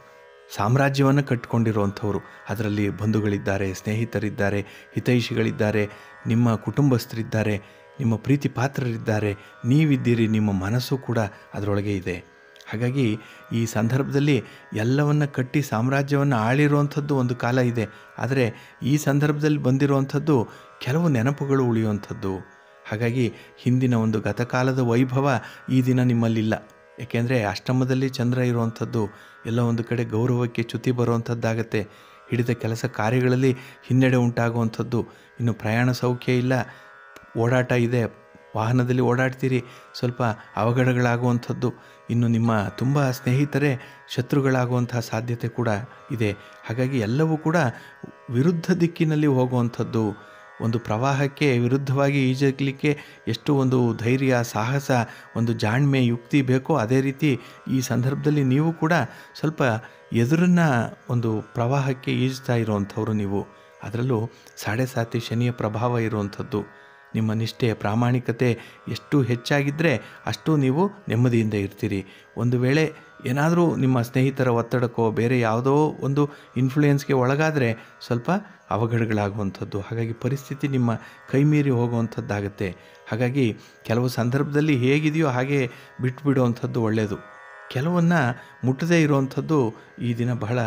Speaker 1: ಸಾಮ್ರಾಜ್ಯವನ್ನು ಕಟ್ಟಿಕೊಂಡಿರುವಂಥವ್ರು ಅದರಲ್ಲಿ ಬಂಧುಗಳಿದ್ದಾರೆ ಸ್ನೇಹಿತರಿದ್ದಾರೆ ಹಿತೈಷಿಗಳಿದ್ದಾರೆ ನಿಮ್ಮ ಕುಟುಂಬಸ್ಥರಿದ್ದಾರೆ ನಿಮ್ಮ ಪ್ರೀತಿ ಪಾತ್ರರಿದ್ದಾರೆ ನೀವಿದ್ದೀರಿ ನಿಮ್ಮ ಮನಸ್ಸು ಕೂಡ ಅದರೊಳಗೆ ಇದೆ ಹಾಗಾಗಿ ಈ ಸಂದರ್ಭದಲ್ಲಿ ಎಲ್ಲವನ್ನ ಕಟ್ಟಿ ಸಾಮ್ರಾಜ್ಯವನ್ನು ಆಳಿರುವಂಥದ್ದು ಒಂದು ಕಾಲ ಇದೆ ಆದರೆ ಈ ಸಂದರ್ಭದಲ್ಲಿ ಬಂದಿರುವಂಥದ್ದು ಕೆಲವು ನೆನಪುಗಳು ಉಳಿಯುವಂಥದ್ದು ಹಾಗಾಗಿ ಹಿಂದಿನ ಒಂದು ಗತಕಾಲದ ವೈಭವ ಈ ದಿನ ನಿಮ್ಮಲ್ಲಿಲ್ಲ ಏಕೆಂದರೆ ಅಷ್ಟಮದಲ್ಲಿ ಚಂದ್ರ ಇರುವಂಥದ್ದು ಎಲ್ಲ ಒಂದು ಕಡೆ ಗೌರವಕ್ಕೆ ಚ್ಯುತಿ ಬರುವಂಥದ್ದಾಗತ್ತೆ ಹಿಡಿದ ಕೆಲಸ ಕಾರ್ಯಗಳಲ್ಲಿ ಹಿನ್ನಡೆ ಉಂಟಾಗುವಂಥದ್ದು ಇನ್ನು ಪ್ರಯಾಣ ಸೌಖ್ಯ ಇಲ್ಲ ಓಡಾಟ ಇದೆ ವಾಹನದಲ್ಲಿ ಓಡಾಡ್ತೀರಿ ಸ್ವಲ್ಪ ಅವಘಡಗಳಾಗುವಂಥದ್ದು ಇನ್ನು ನಿಮ್ಮ ತುಂಬ ಸ್ನೇಹಿತರೇ ಶತ್ರುಗಳಾಗುವಂತಹ ಸಾಧ್ಯತೆ ಕೂಡ ಇದೆ ಹಾಗಾಗಿ ಎಲ್ಲವೂ ಕೂಡ ವಿರುದ್ಧ ದಿಕ್ಕಿನಲ್ಲಿ ಹೋಗುವಂಥದ್ದು ಒಂದು ಪ್ರವಾಹಕ್ಕೆ ವಿರುದ್ಧವಾಗಿ ಈಜಲಿಕ್ಕೆ ಎಷ್ಟು ಒಂದು ಧೈರ್ಯ ಸಾಹಸ ಒಂದು ಜಾಣ್ಮೆ ಯುಕ್ತಿ ಬೇಕೋ ಅದೇ ರೀತಿ ಈ ಸಂದರ್ಭದಲ್ಲಿ ನೀವು ಕೂಡ ಸ್ವಲ್ಪ ಎದುರನ್ನ ಒಂದು ಪ್ರವಾಹಕ್ಕೆ ಈಜ್ತಾ ಇರುವಂಥವ್ರು ನೀವು ಅದರಲ್ಲೂ ಸಾಡೆ ಸಾತಿ ಶನಿಯ ಪ್ರಭಾವ ಇರುವಂಥದ್ದು ನಿಮ್ಮ ನಿಷ್ಠೆ ಪ್ರಾಮಾಣಿಕತೆ ಎಷ್ಟು ಹೆಚ್ಚಾಗಿದ್ದರೆ ಅಷ್ಟು ನೀವು ನೆಮ್ಮದಿಯಿಂದ ಇರ್ತೀರಿ ಒಂದು ವೇಳೆ ಏನಾದರೂ ನಿಮ್ಮ ಸ್ನೇಹಿತರ ಒತ್ತಡಕ್ಕೋ ಬೇರೆ ಯಾವುದೋ ಒಂದು ಇನ್ಫ್ಲೂಯೆನ್ಸ್ಗೆ ಒಳಗಾದರೆ ಸ್ವಲ್ಪ ಅವಘಡಗಳಾಗುವಂಥದ್ದು ಹಾಗಾಗಿ ಪರಿಸ್ಥಿತಿ ನಿಮ್ಮ ಕೈ ಮೀರಿ ಹೋಗುವಂಥದ್ದಾಗತ್ತೆ ಹಾಗಾಗಿ ಕೆಲವು ಸಂದರ್ಭದಲ್ಲಿ ಹೇಗಿದೆಯೋ ಹಾಗೆ ಬಿಟ್ಬಿಡುವಂಥದ್ದು ಒಳ್ಳೆಯದು ಕೆಲವನ್ನ ಮುಟ್ಟದೇ ಇರುವಂಥದ್ದು ಈ ದಿನ ಬಹಳ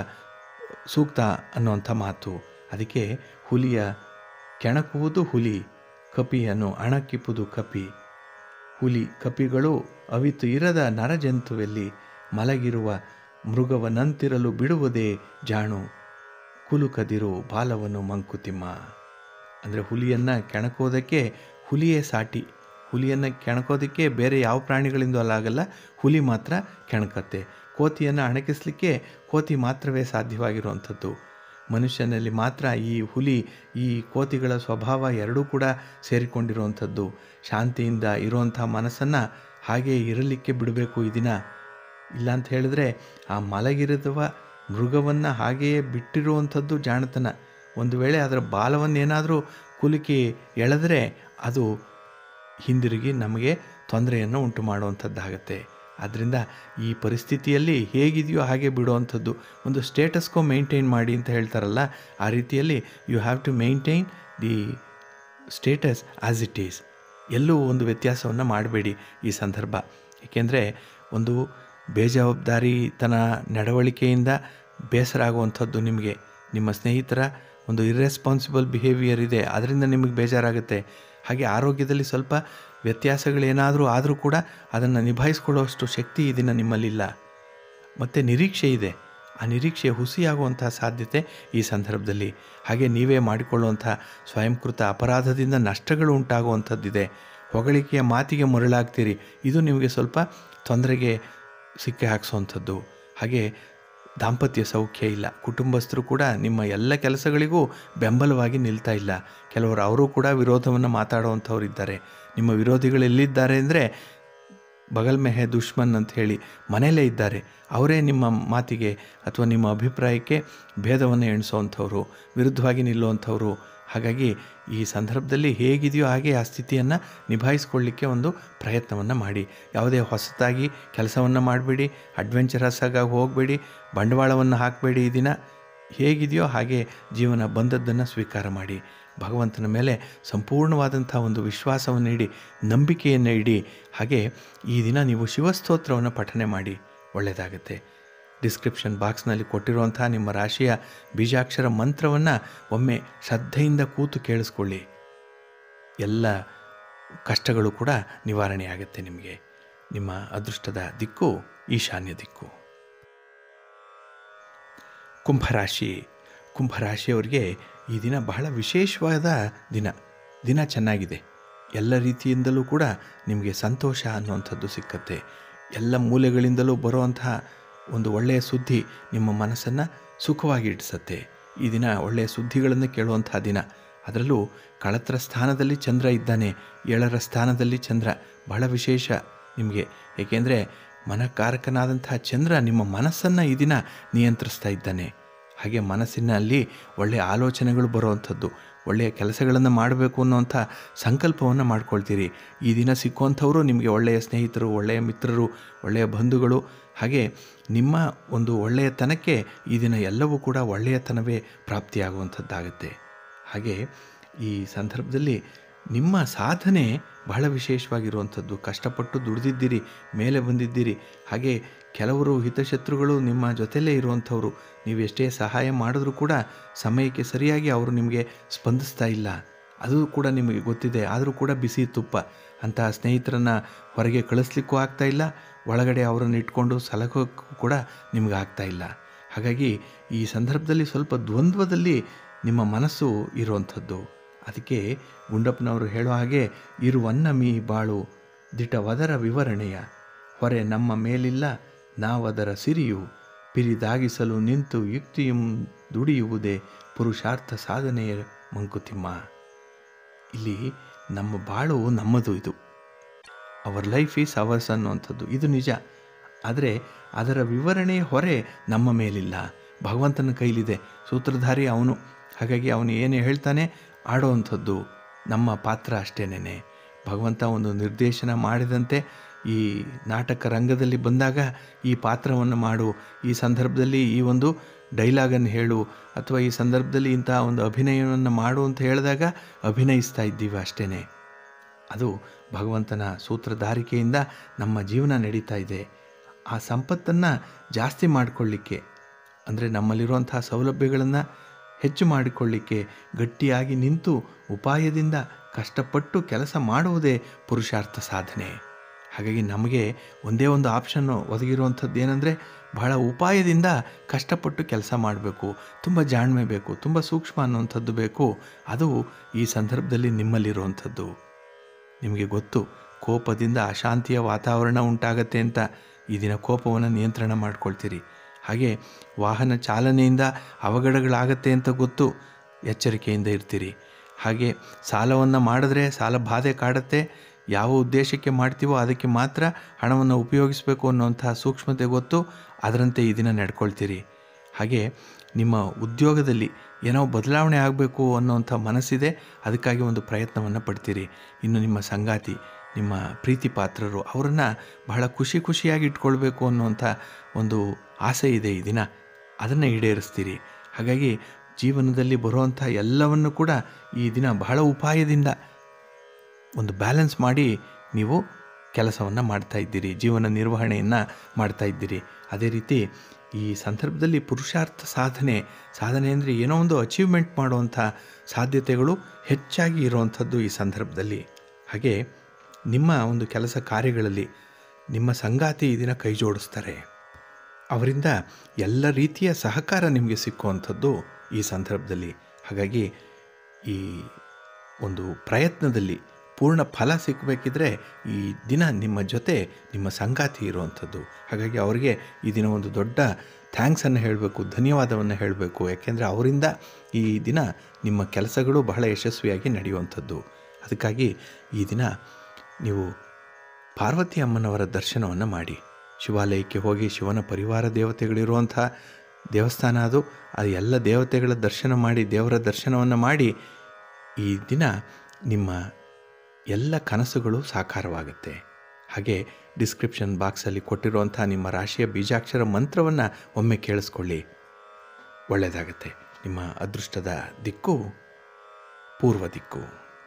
Speaker 1: ಸೂಕ್ತ ಅನ್ನುವಂಥ ಮಾತು ಅದಕ್ಕೆ ಹುಲಿಯ ಕೆಣಕುವುದು ಹುಲಿ ಕಪಿಯನ್ನು ಅಣಕಿಪ್ಪುದು ಕಪಿ ಹುಲಿ ಕಪಿಗಳು ಅವಿತು ಇರದ ನರಜಂತುವಲ್ಲಿ ಮಲಗಿರುವ ಮೃಗವನಂತಿರಲು ಬಿಡುವುದೇ ಜಾಣು ಕುಲುಕದಿರು ಬಾಲವನ್ನು ಮಂಕುತಿಮ್ಮ ಅಂದರೆ ಹುಲಿಯನ್ನು ಕೆಣಕೋದಕ್ಕೆ ಹುಲಿಯೇ ಸಾಟಿ ಹುಲಿಯನ್ನು ಕೆಣಕೋದಕ್ಕೆ ಬೇರೆ ಯಾವ ಪ್ರಾಣಿಗಳಿಂದ ಆಗಲ್ಲ ಹುಲಿ ಮಾತ್ರ ಕೆಣಕತ್ತೆ ಕೋತಿಯನ್ನು ಅಣಕಿಸ್ಲಿಕ್ಕೆ ಕೋತಿ ಮಾತ್ರವೇ ಸಾಧ್ಯವಾಗಿರುವಂಥದ್ದು ಮನುಷ್ಯನಲ್ಲಿ ಮಾತ್ರ ಈ ಹುಲಿ ಈ ಕೋತಿಗಳ ಸ್ವಭಾವ ಎರಡೂ ಕೂಡ ಸೇರಿಕೊಂಡಿರುವಂಥದ್ದು ಶಾಂತಿಯಿಂದ ಇರುವಂಥ ಮನಸ್ಸನ್ನು ಹಾಗೆ ಇರಲಿಕ್ಕೆ ಬಿಡಬೇಕು ಈ ದಿನ ಇಲ್ಲ ಅಂತ ಹೇಳಿದ್ರೆ ಆ ಮಲಗಿರುವ ಮೃಗವನ್ನು ಹಾಗೆಯೇ ಬಿಟ್ಟಿರುವಂಥದ್ದು ಜಾಣತನ ಒಂದು ವೇಳೆ ಅದರ ಬಾಲವನ್ನೇನಾದರೂ ಕುಲುಕಿ ಎಳೆದ್ರೆ ಅದು ಹಿಂದಿರುಗಿ ನಮಗೆ ತೊಂದರೆಯನ್ನು ಉಂಟು ಮಾಡುವಂಥದ್ದಾಗತ್ತೆ ಆದ್ದರಿಂದ ಈ ಪರಿಸ್ಥಿತಿಯಲ್ಲಿ ಹೇಗಿದೆಯೋ ಹಾಗೆ ಬಿಡುವಂಥದ್ದು ಒಂದು ಸ್ಟೇಟಸ್ಕೋ ಮೇಂಟೈನ್ ಮಾಡಿ ಅಂತ ಹೇಳ್ತಾರಲ್ಲ ಆ ರೀತಿಯಲ್ಲಿ you have to maintain the status as it is ಎಲ್ಲೂ ಒಂದು ವ್ಯತ್ಯಾಸವನ್ನು ಮಾಡಬೇಡಿ ಈ ಸಂದರ್ಭ ಏಕೆಂದರೆ ಒಂದು ಬೇಜವಾಬ್ದಾರಿತನ ನಡವಳಿಕೆಯಿಂದ ಬೇಸರ ಆಗುವಂಥದ್ದು ನಿಮಗೆ ನಿಮ್ಮ ಸ್ನೇಹಿತರ ಒಂದು ಇರ್ರೆಸ್ಪಾನ್ಸಿಬಲ್ ಬಿಹೇವಿಯರ್ ಇದೆ ಅದರಿಂದ ನಿಮಗೆ ಬೇಜಾರಾಗುತ್ತೆ ಹಾಗೆ ಆರೋಗ್ಯದಲ್ಲಿ ಸ್ವಲ್ಪ ವ್ಯತ್ಯಾಸಗಳೇನಾದರೂ ಆದರೂ ಕೂಡ ಅದನ್ನು ನಿಭಾಯಿಸ್ಕೊಳ್ಳುವಷ್ಟು ಶಕ್ತಿ ಈ ದಿನ ನಿಮ್ಮಲ್ಲಿಲ್ಲ ಮತ್ತು ನಿರೀಕ್ಷೆ ಇದೆ ಆ ನಿರೀಕ್ಷೆ ಹುಸಿಯಾಗುವಂಥ ಸಾಧ್ಯತೆ ಈ ಸಂದರ್ಭದಲ್ಲಿ ಹಾಗೆ ನೀವೇ ಮಾಡಿಕೊಳ್ಳುವಂಥ ಸ್ವಯಂಕೃತ ಅಪರಾಧದಿಂದ ನಷ್ಟಗಳು ಉಂಟಾಗುವಂಥದ್ದಿದೆ ಹೊಗಳಿಕೆಯ ಮಾತಿಗೆ ಮರಳಾಗ್ತೀರಿ ಇದು ನಿಮಗೆ ಸ್ವಲ್ಪ ತೊಂದರೆಗೆ ಸಿಕ್ಕಿ ಹಾಕಿಸುವಂಥದ್ದು ಹಾಗೆ ದಾಂಪತ್ಯ ಸೌಖ್ಯ ಇಲ್ಲ ಕುಟುಂಬಸ್ಥರು ಕೂಡ ನಿಮ್ಮ ಎಲ್ಲ ಕೆಲಸಗಳಿಗೂ ಬೆಂಬಲವಾಗಿ ನಿಲ್ತಾ ಇಲ್ಲ ಕೆಲವರು ಅವರು ಕೂಡ ವಿರೋಧವನ್ನು ಮಾತಾಡುವಂಥವ್ರು ಇದ್ದಾರೆ ನಿಮ್ಮ ವಿರೋಧಿಗಳು ಎಲ್ಲಿದ್ದಾರೆ ಅಂದರೆ ಬಗಲ್ ಮೆಹೆ ದುಶ್ಮನ್ ಅಂತ ಹೇಳಿ ಮನೆಯಲ್ಲೇ ಇದ್ದಾರೆ ಅವರೇ ನಿಮ್ಮ ಮಾತಿಗೆ ಅಥವಾ ನಿಮ್ಮ ಅಭಿಪ್ರಾಯಕ್ಕೆ ಭೇದವನ್ನು ಎಣಿಸುವಂಥವ್ರು ವಿರುದ್ಧವಾಗಿ ನಿಲ್ಲುವಂಥವ್ರು ಹಾಗಾಗಿ ಈ ಸಂದರ್ಭದಲ್ಲಿ ಹೇಗಿದೆಯೋ ಹಾಗೆ ಆ ಸ್ಥಿತಿಯನ್ನು ನಿಭಾಯಿಸ್ಕೊಳ್ಳಿಕ್ಕೆ ಒಂದು ಪ್ರಯತ್ನವನ್ನು ಮಾಡಿ ಯಾವುದೇ ಹೊಸತಾಗಿ ಕೆಲಸವನ್ನು ಮಾಡಬೇಡಿ ಅಡ್ವೆಂಚರಸ್ ಆಗಿ ಹೋಗಬೇಡಿ ಬಂಡವಾಳವನ್ನು ಹಾಕಬೇಡಿ ಈ ದಿನ ಹೇಗಿದೆಯೋ ಹಾಗೆ ಜೀವನ ಬಂದದ್ದನ್ನು ಸ್ವೀಕಾರ ಮಾಡಿ ಭಗವಂತನ ಮೇಲೆ ಸಂಪೂರ್ಣವಾದಂಥ ಒಂದು ವಿಶ್ವಾಸವನ್ನು ಇಡಿ ನಂಬಿಕೆಯನ್ನು ಇಡಿ ಹಾಗೆ ಈ ದಿನ ನೀವು ಶಿವಸ್ತೋತ್ರವನ್ನು ಪಠನೆ ಮಾಡಿ ಒಳ್ಳೆಯದಾಗತ್ತೆ ಡಿಸ್ಕ್ರಿಪ್ಷನ್ ಬಾಕ್ಸ್ನಲ್ಲಿ ಕೊಟ್ಟಿರುವಂತಹ ನಿಮ್ಮ ರಾಶಿಯ ಬೀಜಾಕ್ಷರ ಮಂತ್ರವನ್ನು ಒಮ್ಮೆ ಶ್ರದ್ಧೆಯಿಂದ ಕೂತು ಕೇಳಿಸ್ಕೊಳ್ಳಿ ಎಲ್ಲ ಕಷ್ಟಗಳು ಕೂಡ ನಿವಾರಣೆಯಾಗುತ್ತೆ ನಿಮಗೆ ನಿಮ್ಮ ಅದೃಷ್ಟದ ದಿಕ್ಕು ಈಶಾನ್ಯ ದಿಕ್ಕು ಕುಂಭರಾಶಿ ಕುಂಭರಾಶಿಯವರಿಗೆ ಈ ದಿನ ಬಹಳ ವಿಶೇಷವಾದ ದಿನ ದಿನ ಚೆನ್ನಾಗಿದೆ ಎಲ್ಲ ರೀತಿಯಿಂದಲೂ ಕೂಡ ನಿಮಗೆ ಸಂತೋಷ ಅನ್ನುವಂಥದ್ದು ಸಿಕ್ಕತ್ತೆ ಎಲ್ಲ ಮೂಲೆಗಳಿಂದಲೂ ಬರುವಂತಹ ಒಂದು ಒಳ್ಳೆಯ ಸುದ್ದಿ ನಿಮ್ಮ ಮನಸ್ಸನ್ನು ಸುಖವಾಗಿ ಇಡಿಸತ್ತೆ ಈ ದಿನ ಒಳ್ಳೆಯ ಸುದ್ದಿಗಳನ್ನು ಕೇಳುವಂಥ ದಿನ ಅದರಲ್ಲೂ ಕಳತ್ರ ಸ್ಥಾನದಲ್ಲಿ ಚಂದ್ರ ಇದ್ದಾನೆ ಏಳರ ಸ್ಥಾನದಲ್ಲಿ ಚಂದ್ರ ಬಹಳ ವಿಶೇಷ ನಿಮಗೆ ಏಕೆಂದರೆ ಮನಕಾರಕನಾದಂತಹ ಚಂದ್ರ ನಿಮ್ಮ ಮನಸ್ಸನ್ನು ಈ ದಿನ ನಿಯಂತ್ರಿಸ್ತಾ ಇದ್ದಾನೆ ಹಾಗೆ ಮನಸ್ಸಿನಲ್ಲಿ ಒಳ್ಳೆಯ ಆಲೋಚನೆಗಳು ಬರುವಂಥದ್ದು ಒಳ್ಳೆಯ ಕೆಲಸಗಳನ್ನು ಮಾಡಬೇಕು ಅನ್ನೋಂಥ ಸಂಕಲ್ಪವನ್ನು ಮಾಡ್ಕೊಳ್ತೀರಿ ಈ ದಿನ ಸಿಕ್ಕುವಂಥವರು ನಿಮಗೆ ಒಳ್ಳೆಯ ಸ್ನೇಹಿತರು ಒಳ್ಳೆಯ ಮಿತ್ರರು ಒಳ್ಳೆಯ ಬಂಧುಗಳು ಹಾಗೆ ನಿಮ್ಮ ಒಂದು ಒಳ್ಳೆಯತನಕ್ಕೆ ಈ ದಿನ ಎಲ್ಲವೂ ಕೂಡ ಒಳ್ಳೆಯತನವೇ ಪ್ರಾಪ್ತಿಯಾಗುವಂಥದ್ದಾಗುತ್ತೆ ಹಾಗೆ ಈ ಸಂದರ್ಭದಲ್ಲಿ ನಿಮ್ಮ ಸಾಧನೆ ಬಹಳ ವಿಶೇಷವಾಗಿರುವಂಥದ್ದು ಕಷ್ಟಪಟ್ಟು ದುಡಿದಿದ್ದೀರಿ ಮೇಲೆ ಬಂದಿದ್ದೀರಿ ಹಾಗೆ ಕೆಲವರು ಹಿತಶತ್ರುಗಳು ನಿಮ್ಮ ಜೊತೆಲೇ ಇರುವಂಥವ್ರು ನೀವು ಎಷ್ಟೇ ಸಹಾಯ ಮಾಡಿದ್ರೂ ಕೂಡ ಸಮಯಕ್ಕೆ ಸರಿಯಾಗಿ ಅವರು ನಿಮಗೆ ಸ್ಪಂದಿಸ್ತಾ ಇಲ್ಲ ಅದು ಕೂಡ ನಿಮಗೆ ಗೊತ್ತಿದೆ ಆದರೂ ಕೂಡ ಬಿಸಿ ತುಪ್ಪ ಅಂತಹ ಸ್ನೇಹಿತರನ್ನು ಹೊರಗೆ ಕಳಿಸ್ಲಿಕ್ಕೂ ಆಗ್ತಾ ಇಲ್ಲ ಒಳಗಡೆ ಅವರನ್ನು ಇಟ್ಕೊಂಡು ಸಲಹೋಕ್ಕೂ ಕೂಡ ನಿಮಗೆ ಆಗ್ತಾ ಇಲ್ಲ ಹಾಗಾಗಿ ಈ ಸಂದರ್ಭದಲ್ಲಿ ಸ್ವಲ್ಪ ದ್ವಂದ್ವದಲ್ಲಿ ನಿಮ್ಮ ಮನಸ್ಸು ಇರುವಂಥದ್ದು ಅದಕ್ಕೆ ಗುಂಡಪ್ಪನವರು ಹೇಳೋ ಹಾಗೆ ಇರುವನ್ನ ಮೀ ಬಾಳು ದಿಟವದರ ವಿವರಣೆಯ ಹೊರೆ ನಮ್ಮ ಮೇಲಿಲ್ಲ ನಾವದರ ಸಿರಿಯು ಪಿರಿದಾಗಿಸಲು ನಿಂತು ಯುಕ್ತಿಯಂ ದುಡಿಯುವುದೇ ಪುರುಷಾರ್ಥ ಸಾಧನೆಯ ಮಂಕುತಿಮ್ಮ ಇಲ್ಲಿ ನಮ್ಮ ಬಾಳು ನಮ್ಮದು ಇದು ಅವರ್ ಲೈಫ್ ಈಸ್ ಅವರ್ಸ್ ಅನ್ನುವಂಥದ್ದು ಇದು ನಿಜ ಆದರೆ ಅದರ ವಿವರಣೆ ಹೊರೆ ನಮ್ಮ ಮೇಲಿಲ್ಲ ಭಗವಂತನ ಕೈಲಿದೆ ಸೂತ್ರಧಾರಿ ಅವನು ಹಾಗಾಗಿ ಅವನು ಏನು ಹೇಳ್ತಾನೆ ಆಡೋವಂಥದ್ದು ನಮ್ಮ ಪಾತ್ರ ಅಷ್ಟೇನೆ ಭಗವಂತ ಒಂದು ನಿರ್ದೇಶನ ಮಾಡಿದಂತೆ ಈ ನಾಟಕ ರಂಗದಲ್ಲಿ ಬಂದಾಗ ಈ ಪಾತ್ರವನ್ನು ಮಾಡು ಈ ಸಂದರ್ಭದಲ್ಲಿ ಈ ಒಂದು ಡೈಲಾಗನ್ನು ಹೇಳು ಅಥವಾ ಈ ಸಂದರ್ಭದಲ್ಲಿ ಇಂತಹ ಒಂದು ಅಭಿನಯವನ್ನು ಮಾಡು ಅಂತ ಹೇಳಿದಾಗ ಅಭಿನಯಿಸ್ತಾ ಇದ್ದೀವಿ ಅಷ್ಟೇ ಅದು ಭಗವಂತನ ಸೂತ್ರಧಾರಿಕೆಯಿಂದ ನಮ್ಮ ಜೀವನ ನಡೀತಾ ಇದೆ ಆ ಸಂಪತ್ತನ್ನು ಜಾಸ್ತಿ ಮಾಡಿಕೊಳ್ಳಿಕ್ಕೆ ಅಂದರೆ ನಮ್ಮಲ್ಲಿರುವಂತಹ ಸೌಲಭ್ಯಗಳನ್ನು ಹೆಚ್ಚು ಮಾಡಿಕೊಳ್ಳಿಕ್ಕೆ ಗಟ್ಟಿಯಾಗಿ ನಿಂತು ಉಪಾಯದಿಂದ ಕಷ್ಟಪಟ್ಟು ಕೆಲಸ ಮಾಡುವುದೇ ಪುರುಷಾರ್ಥ ಸಾಧನೆ ಹಾಗಾಗಿ ನಮಗೆ ಒಂದೇ ಒಂದು ಆಪ್ಷನ್ನು ಒದಗಿರುವಂಥದ್ದು ಏನಂದರೆ ಬಹಳ ಉಪಾಯದಿಂದ ಕಷ್ಟಪಟ್ಟು ಕೆಲಸ ಮಾಡಬೇಕು ತುಂಬ ಜಾಣ್ಮೆ ಬೇಕು ತುಂಬ ಸೂಕ್ಷ್ಮ ಅನ್ನುವಂಥದ್ದು ಬೇಕು ಅದು ಈ ಸಂದರ್ಭದಲ್ಲಿ ನಿಮ್ಮಲ್ಲಿರುವಂಥದ್ದು ನಿಮಗೆ ಗೊತ್ತು ಕೋಪದಿಂದ ಅಶಾಂತಿಯ ವಾತಾವರಣ ಉಂಟಾಗತ್ತೆ ಅಂತ ಈ ದಿನ ಕೋಪವನ್ನು ನಿಯಂತ್ರಣ ಮಾಡ್ಕೊಳ್ತೀರಿ ಹಾಗೆ ವಾಹನ ಚಾಲನೆಯಿಂದ ಅವಘಡಗಳಾಗತ್ತೆ ಅಂತ ಗೊತ್ತು ಎಚ್ಚರಿಕೆಯಿಂದ ಇರ್ತೀರಿ ಹಾಗೆ ಸಾಲವನ್ನು ಮಾಡಿದ್ರೆ ಸಾಲ ಬಾಧೆ ಕಾಡುತ್ತೆ ಯಾವ ಉದ್ದೇಶಕ್ಕೆ ಮಾಡ್ತೀವೋ ಅದಕ್ಕೆ ಮಾತ್ರ ಹಣವನ್ನು ಉಪಯೋಗಿಸಬೇಕು ಅನ್ನುವಂತಹ ಸೂಕ್ಷ್ಮತೆ ಗೊತ್ತು ಅದರಂತೆ ಈ ದಿನ ನಡ್ಕೊಳ್ತೀರಿ ಹಾಗೆ ನಿಮ್ಮ ಉದ್ಯೋಗದಲ್ಲಿ ಏನೋ ಬದಲಾವಣೆ ಆಗಬೇಕು ಅನ್ನೋವಂಥ ಮನಸ್ಸಿದೆ ಅದಕ್ಕಾಗಿ ಒಂದು ಪ್ರಯತ್ನವನ್ನು ಪಡ್ತೀರಿ ಇನ್ನು ನಿಮ್ಮ ಸಂಗಾತಿ ನಿಮ್ಮ ಪ್ರೀತಿ ಪಾತ್ರರು ಅವರನ್ನು ಬಹಳ ಖುಷಿ ಖುಷಿಯಾಗಿ ಇಟ್ಕೊಳ್ಬೇಕು ಅನ್ನುವಂಥ ಒಂದು ಆಸೆ ಇದೆ ಈ ದಿನ ಅದನ್ನು ಈಡೇರಿಸ್ತೀರಿ ಹಾಗಾಗಿ ಜೀವನದಲ್ಲಿ ಬರುವಂಥ ಎಲ್ಲವನ್ನು ಕೂಡ ಈ ದಿನ ಬಹಳ ಉಪಾಯದಿಂದ ಒಂದು ಬ್ಯಾಲೆನ್ಸ್ ಮಾಡಿ ನೀವು ಕೆಲಸವನ್ನು ಮಾಡ್ತಾ ಇದ್ದೀರಿ ಜೀವನ ನಿರ್ವಹಣೆಯನ್ನು ಮಾಡ್ತಾ ಇದ್ದೀರಿ ಅದೇ ರೀತಿ ಈ ಸಂದರ್ಭದಲ್ಲಿ ಪುರುಷಾರ್ಥ ಸಾಧನೆ ಸಾಧನೆ ಅಂದರೆ ಏನೋ ಒಂದು ಅಚೀವ್ಮೆಂಟ್ ಮಾಡುವಂಥ ಸಾಧ್ಯತೆಗಳು ಹೆಚ್ಚಾಗಿ ಇರುವಂಥದ್ದು ಈ ಸಂದರ್ಭದಲ್ಲಿ ಹಾಗೆ ನಿಮ್ಮ ಒಂದು ಕೆಲಸ ಕಾರ್ಯಗಳಲ್ಲಿ ನಿಮ್ಮ ಸಂಗಾತಿ ಈ ದಿನ ಕೈ ಜೋಡಿಸ್ತಾರೆ ಅವರಿಂದ ಎಲ್ಲ ರೀತಿಯ ಸಹಕಾರ ನಿಮಗೆ ಸಿಕ್ಕುವಂಥದ್ದು ಈ ಸಂದರ್ಭದಲ್ಲಿ ಹಾಗಾಗಿ ಈ ಒಂದು ಪ್ರಯತ್ನದಲ್ಲಿ ಪೂರ್ಣ ಫಲ ಸಿಕ್ಕಬೇಕಿದ್ರೆ ಈ ದಿನ ನಿಮ್ಮ ಜೊತೆ ನಿಮ್ಮ ಸಂಗಾತಿ ಇರುವಂಥದ್ದು ಹಾಗಾಗಿ ಅವರಿಗೆ ಈ ದಿನ ಒಂದು ದೊಡ್ಡ ಥ್ಯಾಂಕ್ಸನ್ನು ಹೇಳಬೇಕು ಧನ್ಯವಾದವನ್ನು ಹೇಳಬೇಕು ಯಾಕೆಂದರೆ ಅವರಿಂದ ಈ ದಿನ ನಿಮ್ಮ ಕೆಲಸಗಳು ಬಹಳ ಯಶಸ್ವಿಯಾಗಿ ನಡೆಯುವಂಥದ್ದು ಅದಕ್ಕಾಗಿ ಈ ದಿನ ನೀವು ಪಾರ್ವತಿ ಅಮ್ಮನವರ ದರ್ಶನವನ್ನು ಮಾಡಿ ಶಿವಾಲಯಕ್ಕೆ ಹೋಗಿ ಶಿವನ ಪರಿವಾರ ದೇವತೆಗಳಿರುವಂಥ ದೇವಸ್ಥಾನ ಅದು ಅದು ಎಲ್ಲ ದೇವತೆಗಳ ದರ್ಶನ ಮಾಡಿ ದೇವರ ದರ್ಶನವನ್ನು ಮಾಡಿ ಈ ದಿನ ನಿಮ್ಮ ಎಲ್ಲ ಕನಸುಗಳು ಸಾಕಾರವಾಗುತ್ತೆ ಹಾಗೆ ಡಿಸ್ಕ್ರಿಪ್ಷನ್ ಬಾಕ್ಸಲ್ಲಿ ಕೊಟ್ಟಿರುವಂಥ ನಿಮ್ಮ ರಾಶಿಯ ಬೀಜಾಕ್ಷರ ಮಂತ್ರವನ್ನು ಒಮ್ಮೆ ಕೇಳಿಸ್ಕೊಳ್ಳಿ ಒಳ್ಳೆಯದಾಗತ್ತೆ ನಿಮ್ಮ ಅದೃಷ್ಟದ ದಿಕ್ಕು ಪೂರ್ವ ದಿಕ್ಕು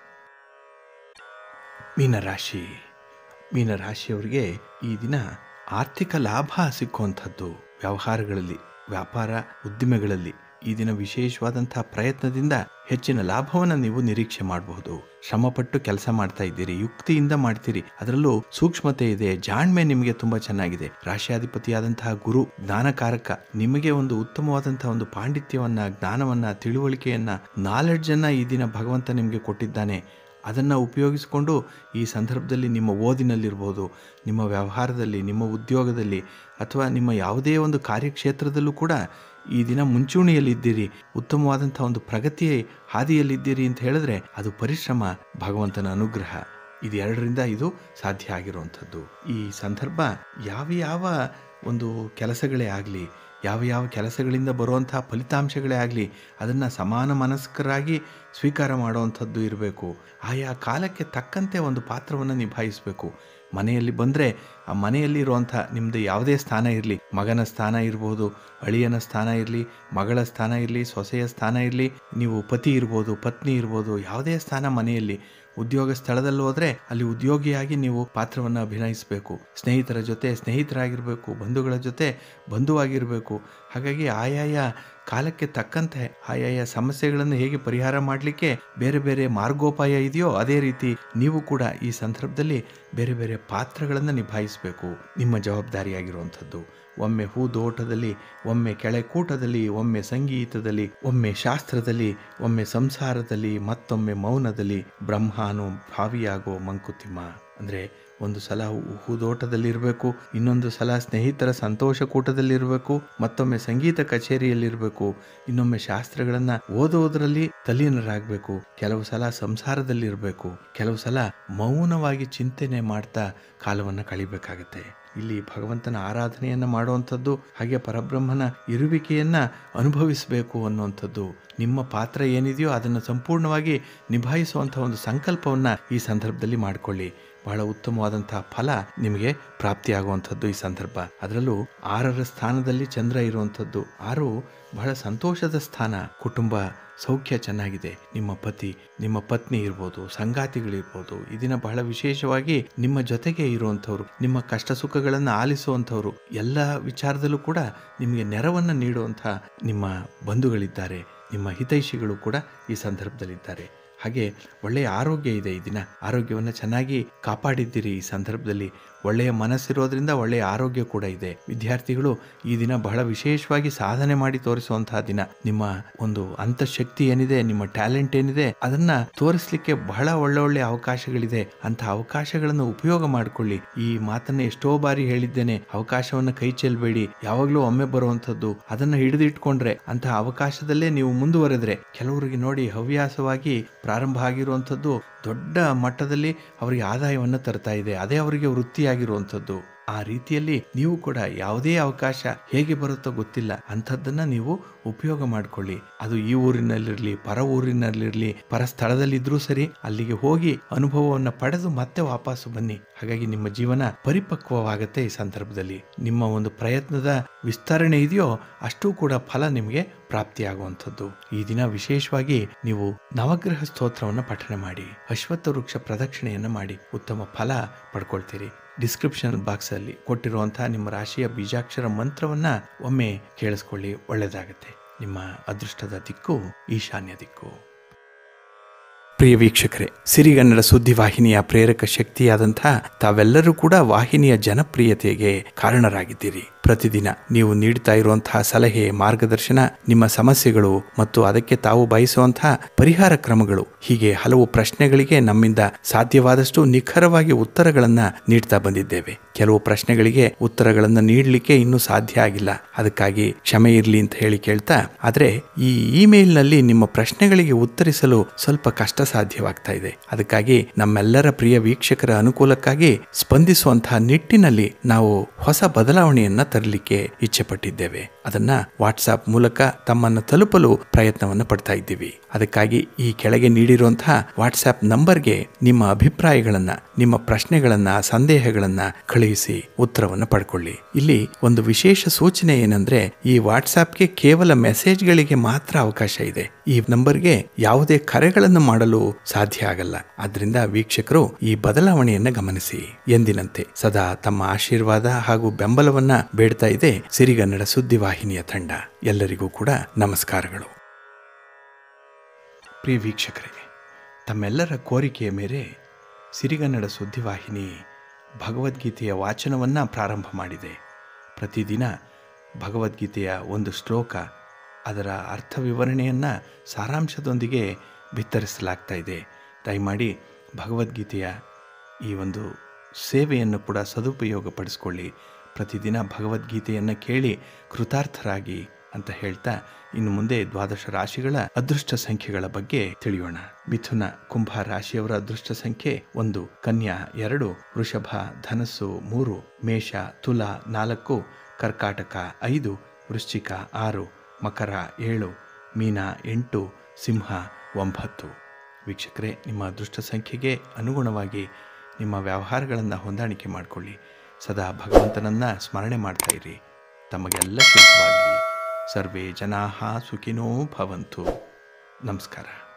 Speaker 1: ಮೀನರಾಶಿ ಮೀನರಾಶಿಯವರಿಗೆ ಈ ದಿನ ಆರ್ಥಿಕ ಲಾಭ ಸಿಕ್ಕುವಂಥದ್ದು ವ್ಯವಹಾರಗಳಲ್ಲಿ ವ್ಯಾಪಾರ ಉದ್ದಿಮೆಗಳಲ್ಲಿ ಈ ದಿನ ವಿಶೇಷವಾದಂತಹ ಪ್ರಯತ್ನದಿಂದ ಹೆಚ್ಚಿನ ಲಾಭವನ್ನು ನೀವು ನಿರೀಕ್ಷೆ ಮಾಡಬಹುದು ಶ್ರಮಪಟ್ಟು ಕೆಲಸ ಮಾಡ್ತಾ ಇದ್ದೀರಿ ಯುಕ್ತಿಯಿಂದ ಮಾಡ್ತೀರಿ ಅದರಲ್ಲೂ ಸೂಕ್ಷ್ಮತೆ ಇದೆ ಜಾಣ್ಮೆ ನಿಮಗೆ ತುಂಬಾ ಚೆನ್ನಾಗಿದೆ ರಾಶಿಯಾಧಿಪತಿಯಾದಂತಹ ಗುರು ಜ್ಞಾನಕಾರಕ ನಿಮಗೆ ಒಂದು ಉತ್ತಮವಾದಂತಹ ಒಂದು ಪಾಂಡಿತ್ಯವನ್ನ ಜ್ಞಾನವನ್ನ ತಿಳುವಳಿಕೆಯನ್ನ ನಾಲೆಡ್ಜ್ ಅನ್ನ ಈ ದಿನ ಭಗವಂತ ನಿಮಗೆ ಕೊಟ್ಟಿದ್ದಾನೆ ಅದನ್ನು ಉಪಯೋಗಿಸಿಕೊಂಡು ಈ ಸಂದರ್ಭದಲ್ಲಿ ನಿಮ್ಮ ಓದಿನಲ್ಲಿರ್ಬೋದು ನಿಮ್ಮ ವ್ಯವಹಾರದಲ್ಲಿ ನಿಮ್ಮ ಉದ್ಯೋಗದಲ್ಲಿ ಅಥವಾ ನಿಮ್ಮ ಯಾವುದೇ ಒಂದು ಕಾರ್ಯಕ್ಷೇತ್ರದಲ್ಲೂ ಕೂಡ ಈ ದಿನ ಮುಂಚೂಣಿಯಲ್ಲಿದ್ದೀರಿ ಉತ್ತಮವಾದಂಥ ಒಂದು ಪ್ರಗತಿ ಹಾದಿಯಲ್ಲಿದ್ದೀರಿ ಅಂತ ಹೇಳಿದ್ರೆ ಅದು ಪರಿಶ್ರಮ ಭಗವಂತನ ಅನುಗ್ರಹ ಇದು ಎರಡರಿಂದ ಇದು ಸಾಧ್ಯ ಆಗಿರುವಂಥದ್ದು ಈ ಸಂದರ್ಭ ಯಾವ ಯಾವ ಒಂದು ಕೆಲಸಗಳೇ ಆಗಲಿ ಯಾವ ಯಾವ ಕೆಲಸಗಳಿಂದ ಬರುವಂತಹ ಫಲಿತಾಂಶಗಳೇ ಆಗಲಿ ಅದನ್ನು ಸಮಾನ ಮನಸ್ಕರಾಗಿ ಸ್ವೀಕಾರ ಮಾಡುವಂಥದ್ದು ಇರಬೇಕು ಆಯಾ ಕಾಲಕ್ಕೆ ತಕ್ಕಂತೆ ಒಂದು ಪಾತ್ರವನ್ನು ನಿಭಾಯಿಸಬೇಕು ಮನೆಯಲ್ಲಿ ಬಂದರೆ ಆ ಮನೆಯಲ್ಲಿರುವಂಥ ನಿಮ್ಮದು ಯಾವುದೇ ಸ್ಥಾನ ಇರಲಿ ಮಗನ ಸ್ಥಾನ ಇರ್ಬೋದು ಅಳಿಯನ ಸ್ಥಾನ ಇರಲಿ ಮಗಳ ಸ್ಥಾನ ಇರಲಿ ಸೊಸೆಯ ಸ್ಥಾನ ಇರಲಿ ನೀವು ಪತಿ ಇರ್ಬೋದು ಪತ್ನಿ ಇರ್ಬೋದು ಯಾವುದೇ ಸ್ಥಾನ ಮನೆಯಲ್ಲಿ ಉದ್ಯೋಗ ಸ್ಥಳದಲ್ಲಿ ಹೋದರೆ ಅಲ್ಲಿ ಉದ್ಯೋಗಿಯಾಗಿ ನೀವು ಪಾತ್ರವನ್ನು ಅಭಿನಯಿಸಬೇಕು ಸ್ನೇಹಿತರ ಜೊತೆ ಸ್ನೇಹಿತರಾಗಿರಬೇಕು ಬಂಧುಗಳ ಜೊತೆ ಬಂಧುವಾಗಿರಬೇಕು ಹಾಗಾಗಿ ಆಯಾಯ ಕಾಲಕ್ಕೆ ತಕ್ಕಂತೆ ಆಯಾಯ ಸಮಸ್ಯೆಗಳನ್ನು ಹೇಗೆ ಪರಿಹಾರ ಮಾಡಲಿಕ್ಕೆ ಬೇರೆ ಬೇರೆ ಮಾರ್ಗೋಪಾಯ ಇದೆಯೋ ಅದೇ ರೀತಿ ನೀವು ಕೂಡ ಈ ಸಂದರ್ಭದಲ್ಲಿ ಬೇರೆ ಬೇರೆ ಪಾತ್ರಗಳನ್ನು ನಿಭಾಯಿಸಬೇಕು ನಿಮ್ಮ ಜವಾಬ್ದಾರಿಯಾಗಿರುವಂಥದ್ದು ಒಮ್ಮೆ ಹೂದೋಟದಲ್ಲಿ ಒಮ್ಮೆ ಕೆಳೆಕೂಟದಲ್ಲಿ ಒಮ್ಮೆ ಸಂಗೀತದಲ್ಲಿ ಒಮ್ಮೆ ಶಾಸ್ತ್ರದಲ್ಲಿ ಒಮ್ಮೆ ಸಂಸಾರದಲ್ಲಿ ಮತ್ತೊಮ್ಮೆ ಮೌನದಲ್ಲಿ ಬ್ರಹ್ಮಾನು ಭಾವಿಯಾಗೋ ಮಂಕುತಿಮ್ಮ ಅಂದರೆ ಒಂದು ಸಲ ಹೂ- ಹೂದೋಟದಲ್ಲಿರಬೇಕು ಇನ್ನೊಂದು ಸಲ ಸ್ನೇಹಿತರ ಸಂತೋಷ ಕೂಟದಲ್ಲಿರಬೇಕು ಮತ್ತೊಮ್ಮೆ ಸಂಗೀತ ಕಚೇರಿಯಲ್ಲಿರಬೇಕು ಇನ್ನೊಮ್ಮೆ ಶಾಸ್ತ್ರಗಳನ್ನು ಓದೋದ್ರಲ್ಲಿ ತಲ್ಲೀನರಾಗಬೇಕು ಕೆಲವು ಸಲ ಸಂಸಾರದಲ್ಲಿರಬೇಕು ಕೆಲವು ಸಲ ಮೌನವಾಗಿ ಚಿಂತನೆ ಮಾಡ್ತಾ ಕಾಲವನ್ನು ಕಳಿಬೇಕಾಗತ್ತೆ ಇಲ್ಲಿ ಭಗವಂತನ ಆರಾಧನೆಯನ್ನು ಮಾಡುವಂಥದ್ದು ಹಾಗೆ ಪರಬ್ರಹ್ಮನ ಇರುವಿಕೆಯನ್ನ ಅನುಭವಿಸಬೇಕು ಅನ್ನುವಂಥದ್ದು ನಿಮ್ಮ ಪಾತ್ರ ಏನಿದೆಯೋ ಅದನ್ನು ಸಂಪೂರ್ಣವಾಗಿ ನಿಭಾಯಿಸುವಂಥ ಒಂದು ಸಂಕಲ್ಪವನ್ನು ಈ ಸಂದರ್ಭದಲ್ಲಿ ಮಾಡಿಕೊಳ್ಳಿ ಬಹಳ ಉತ್ತಮವಾದಂತಹ ಫಲ ನಿಮಗೆ ಪ್ರಾಪ್ತಿಯಾಗುವಂಥದ್ದು ಈ ಸಂದರ್ಭ ಅದರಲ್ಲೂ ಆರರ ಸ್ಥಾನದಲ್ಲಿ ಚಂದ್ರ ಇರುವಂಥದ್ದು ಆರು ಬಹಳ ಸಂತೋಷದ ಸ್ಥಾನ ಕುಟುಂಬ ಸೌಖ್ಯ ಚೆನ್ನಾಗಿದೆ ನಿಮ್ಮ ಪತಿ ನಿಮ್ಮ ಪತ್ನಿ ಇರ್ಬೋದು ಸಂಗಾತಿಗಳಿರ್ಬೋದು ಈ ದಿನ ಬಹಳ ವಿಶೇಷವಾಗಿ ನಿಮ್ಮ ಜೊತೆಗೆ ಇರುವಂಥವ್ರು ನಿಮ್ಮ ಕಷ್ಟ ಸುಖಗಳನ್ನು ಆಲಿಸುವಂಥವ್ರು ಎಲ್ಲ ವಿಚಾರದಲ್ಲೂ ಕೂಡ ನಿಮಗೆ ನೆರವನ್ನು ನೀಡುವಂಥ ನಿಮ್ಮ ಬಂಧುಗಳಿದ್ದಾರೆ ನಿಮ್ಮ ಹಿತೈಷಿಗಳು ಕೂಡ ಈ ಸಂದರ್ಭದಲ್ಲಿದ್ದಾರೆ ಹಾಗೆ ಒಳ್ಳೆಯ ಆರೋಗ್ಯ ಇದೆ ಈ ದಿನ ಆರೋಗ್ಯವನ್ನು ಚೆನ್ನಾಗಿ ಕಾಪಾಡಿದ್ದೀರಿ ಈ ಸಂದರ್ಭದಲ್ಲಿ ಒಳ್ಳೆಯ ಮನಸ್ಸಿರೋದ್ರಿಂದ ಒಳ್ಳೆಯ ಆರೋಗ್ಯ ಕೂಡ ಇದೆ ವಿದ್ಯಾರ್ಥಿಗಳು ಈ ದಿನ ಬಹಳ ವಿಶೇಷವಾಗಿ ಸಾಧನೆ ಮಾಡಿ ತೋರಿಸುವಂತಹ ದಿನ ನಿಮ್ಮ ಒಂದು ಅಂತಃಶಕ್ತಿ ಏನಿದೆ ನಿಮ್ಮ ಟ್ಯಾಲೆಂಟ್ ಏನಿದೆ ಅದನ್ನ ತೋರಿಸ್ಲಿಕ್ಕೆ ಬಹಳ ಒಳ್ಳೆ ಒಳ್ಳೆ ಅವಕಾಶಗಳಿದೆ ಅಂತ ಅವಕಾಶಗಳನ್ನು ಉಪಯೋಗ ಮಾಡಿಕೊಳ್ಳಿ ಈ ಮಾತನ್ನ ಎಷ್ಟೋ ಬಾರಿ ಹೇಳಿದ್ದೇನೆ ಅವಕಾಶವನ್ನು ಕೈ ಚೆಲ್ಲಬೇಡಿ ಯಾವಾಗಲೂ ಒಮ್ಮೆ ಬರುವಂಥದ್ದು ಅದನ್ನ ಹಿಡಿದಿಟ್ಕೊಂಡ್ರೆ ಅಂತಹ ಅವಕಾಶದಲ್ಲೇ ನೀವು ಮುಂದುವರೆದ್ರೆ ಕೆಲವರಿಗೆ ನೋಡಿ ಹವ್ಯಾಸವಾಗಿ ಪ್ರಾರಂಭ ಆಗಿರುವಂಥದ್ದು ದೊಡ್ಡ ಮಟ್ಟದಲ್ಲಿ ಅವರಿಗೆ ಆದಾಯವನ್ನು ತರ್ತಾ ಇದೆ ಅದೇ ಅವರಿಗೆ ವೃತ್ತಿಯಾಗಿರುವಂಥದ್ದು ಆ ರೀತಿಯಲ್ಲಿ ನೀವು ಕೂಡ ಯಾವುದೇ ಅವಕಾಶ ಹೇಗೆ ಬರುತ್ತೋ ಗೊತ್ತಿಲ್ಲ ಅಂಥದ್ದನ್ನ ನೀವು ಉಪಯೋಗ ಮಾಡಿಕೊಳ್ಳಿ ಅದು ಈ ಊರಿನಲ್ಲಿರಲಿ ಪರ ಊರಿನಲ್ಲಿರಲಿ ಪರ ಸ್ಥಳದಲ್ಲಿದ್ರೂ ಸರಿ ಅಲ್ಲಿಗೆ ಹೋಗಿ ಅನುಭವವನ್ನು ಪಡೆದು ಮತ್ತೆ ವಾಪಸ್ಸು ಬನ್ನಿ ಹಾಗಾಗಿ ನಿಮ್ಮ ಜೀವನ ಪರಿಪಕ್ವವಾಗತ್ತೆ ಈ ಸಂದರ್ಭದಲ್ಲಿ ನಿಮ್ಮ ಒಂದು ಪ್ರಯತ್ನದ ವಿಸ್ತರಣೆ ಇದೆಯೋ ಅಷ್ಟೂ ಕೂಡ ಫಲ ನಿಮಗೆ ಪ್ರಾಪ್ತಿಯಾಗುವಂಥದ್ದು ಈ ದಿನ ವಿಶೇಷವಾಗಿ ನೀವು ನವಗ್ರಹ ಸ್ತೋತ್ರವನ್ನು ಪಠನೆ ಮಾಡಿ ಅಶ್ವತ್ಥ ವೃಕ್ಷ ಪ್ರದಕ್ಷಿಣೆಯನ್ನು ಮಾಡಿ ಉತ್ತಮ ಫಲ ಪಡ್ಕೊಳ್ತೀರಿ ಡಿಸ್ಕ್ರಿಪ್ಷನ್ ಬಾಕ್ಸ್ ಅಲ್ಲಿ ಕೊಟ್ಟಿರುವಂತಹ ನಿಮ್ಮ ರಾಶಿಯ ಬೀಜಾಕ್ಷರ ಮಂತ್ರವನ್ನ ಒಮ್ಮೆ ಕೇಳಿಸ್ಕೊಳ್ಳಿ ಒಳ್ಳೆಯದಾಗತ್ತೆ ನಿಮ್ಮ ಅದೃಷ್ಟದ ದಿಕ್ಕು ಈಶಾನ್ಯ ದಿಕ್ಕು ಪ್ರಿಯ ವೀಕ್ಷಕರೇ ಸಿರಿಗನ್ನಡ ಸುದ್ದಿವಾಹಿನಿಯ ಪ್ರೇರಕ ಶಕ್ತಿಯಾದಂಥ ತಾವೆಲ್ಲರೂ ಕೂಡ ವಾಹಿನಿಯ ಜನಪ್ರಿಯತೆಗೆ ಕಾರಣರಾಗಿದ್ದೀರಿ ಪ್ರತಿದಿನ ನೀವು ನೀಡ್ತಾ ಇರುವಂತಹ ಸಲಹೆ ಮಾರ್ಗದರ್ಶನ ನಿಮ್ಮ ಸಮಸ್ಯೆಗಳು ಮತ್ತು ಅದಕ್ಕೆ ತಾವು ಬಯಸುವಂತಹ ಪರಿಹಾರ ಕ್ರಮಗಳು ಹೀಗೆ ಹಲವು ಪ್ರಶ್ನೆಗಳಿಗೆ ನಮ್ಮಿಂದ ಸಾಧ್ಯವಾದಷ್ಟು ನಿಖರವಾಗಿ ಉತ್ತರಗಳನ್ನ ನೀಡ್ತಾ ಬಂದಿದ್ದೇವೆ ಕೆಲವು ಪ್ರಶ್ನೆಗಳಿಗೆ ಉತ್ತರಗಳನ್ನ ನೀಡಲಿಕ್ಕೆ ಇನ್ನೂ ಸಾಧ್ಯ ಆಗಿಲ್ಲ ಅದಕ್ಕಾಗಿ ಕ್ಷಮೆ ಇರಲಿ ಅಂತ ಹೇಳಿ ಕೇಳ್ತಾ ಆದ್ರೆ ಈ ಇಮೇಲ್ನಲ್ಲಿ ನಿಮ್ಮ ಪ್ರಶ್ನೆಗಳಿಗೆ ಉತ್ತರಿಸಲು ಸ್ವಲ್ಪ ಕಷ್ಟ ಸಾಧ್ಯವಾಗ್ತಾ ಇದೆ ಅದಕ್ಕಾಗಿ ನಮ್ಮೆಲ್ಲರ ಪ್ರಿಯ ವೀಕ್ಷಕರ ಅನುಕೂಲಕ್ಕಾಗಿ ಸ್ಪಂದಿಸುವಂತಹ ನಿಟ್ಟಿನಲ್ಲಿ ನಾವು ಹೊಸ ಬದಲಾವಣೆಯನ್ನ ತರಲಿಕ್ಕೆ ಇಚ್ಛೆ ಪಟ್ಟಿದ್ದೇವೆ ಅದನ್ನ ವಾಟ್ಸಾಪ್ ಮೂಲಕ ತಮ್ಮನ್ನು ತಲುಪಲು ಪ್ರಯತ್ನವನ್ನು ಪಡ್ತಾ ಇದ್ದೀವಿ ಅದಕ್ಕಾಗಿ ಈ ಕೆಳಗೆ ನೀಡಿರುವಂತಹ ವಾಟ್ಸ್ಆಪ್ ನಂಬರ್ಗೆ ನಿಮ್ಮ ಅಭಿಪ್ರಾಯಗಳನ್ನ ನಿಮ್ಮ ಪ್ರಶ್ನೆಗಳನ್ನ ಸಂದೇಹಗಳನ್ನ ಕಳುಹಿಸಿ ಉತ್ತರವನ್ನು ಪಡ್ಕೊಳ್ಳಿ ಇಲ್ಲಿ ಒಂದು ವಿಶೇಷ ಸೂಚನೆ ಏನಂದ್ರೆ ಈ ವಾಟ್ಸ್ಆಪ್ಗೆ ಕೇವಲ ಮೆಸೇಜ್ಗಳಿಗೆ ಮಾತ್ರ ಅವಕಾಶ ಇದೆ ಈ ನಂಬರ್ಗೆ ಯಾವುದೇ ಕರೆಗಳನ್ನು ಮಾಡಲು ಸಾಧ್ಯ ಆಗಲ್ಲ ಆದ್ರಿಂದ ವೀಕ್ಷಕರು ಈ ಬದಲಾವಣೆಯನ್ನ ಗಮನಿಸಿ ಎಂದಿನಂತೆ ಸದಾ ತಮ್ಮ ಆಶೀರ್ವಾದ ಹಾಗೂ ಬೆಂಬಲವನ್ನ ಬೇಡ್ತಾ ಇದೆ ಸಿರಿಗನ್ನಡ ಸುದ್ದಿವಾಹಿನಿಯ ತಂಡ ಎಲ್ಲರಿಗೂ ಕೂಡ ನಮಸ್ಕಾರಗಳು ಪ್ರಿಯ ವೀಕ್ಷಕರೇ ತಮ್ಮೆಲ್ಲರ ಕೋರಿಕೆಯ ಮೇರೆ ಸಿರಿಗನ್ನಡ ಸುದ್ದಿವಾಹಿನಿ ಭಗವದ್ಗೀತೆಯ ವಾಚನವನ್ನು ಪ್ರಾರಂಭ ಮಾಡಿದೆ ಪ್ರತಿದಿನ ಭಗವದ್ಗೀತೆಯ ಒಂದು ಶ್ಲೋಕ ಅದರ ಅರ್ಥ ವಿವರಣೆಯನ್ನು ಸಾರಾಂಶದೊಂದಿಗೆ ಬಿತ್ತರಿಸಲಾಗ್ತಾ ಇದೆ ದಯಮಾಡಿ ಭಗವದ್ಗೀತೆಯ ಈ ಒಂದು ಸೇವೆಯನ್ನು ಕೂಡ ಸದುಪಯೋಗಪಡಿಸ್ಕೊಳ್ಳಿ ಪ್ರತಿದಿನ ಭಗವದ್ಗೀತೆಯನ್ನು ಕೇಳಿ ಕೃತಾರ್ಥರಾಗಿ ಅಂತ ಹೇಳ್ತಾ ಇನ್ನು ಮುಂದೆ ದ್ವಾದಶ ರಾಶಿಗಳ ಅದೃಷ್ಟ ಸಂಖ್ಯೆಗಳ ಬಗ್ಗೆ ತಿಳಿಯೋಣ ಮಿಥುನ ಕುಂಭ ರಾಶಿಯವರ ಅದೃಷ್ಟ ಸಂಖ್ಯೆ ಒಂದು ಕನ್ಯಾ ಎರಡು ವೃಷಭ ಧನಸ್ಸು ಮೂರು ಮೇಷ ತುಲ ನಾಲ್ಕು ಕರ್ಕಾಟಕ ಐದು ವೃಶ್ಚಿಕ ಆರು ಮಕರ ಏಳು ಮೀನ ಎಂಟು ಸಿಂಹ ಒಂಬತ್ತು ವೀಕ್ಷಕರೇ ನಿಮ್ಮ ಅದೃಷ್ಟ ಸಂಖ್ಯೆಗೆ ಅನುಗುಣವಾಗಿ ನಿಮ್ಮ ವ್ಯವಹಾರಗಳನ್ನು ಹೊಂದಾಣಿಕೆ ಮಾಡಿಕೊಳ್ಳಿ ಸದಾ ಭಗವಂತನನ್ನು ಸ್ಮರಣೆ ಮಾಡ್ತಾ ಇರಿ ತಮಗೆಲ್ಲ ಶುಭವಾಗಲಿ ಸರ್ವೇ ಜನಾ ಸುಖಿನೋ ಭವಂತು ನಮಸ್ಕಾರ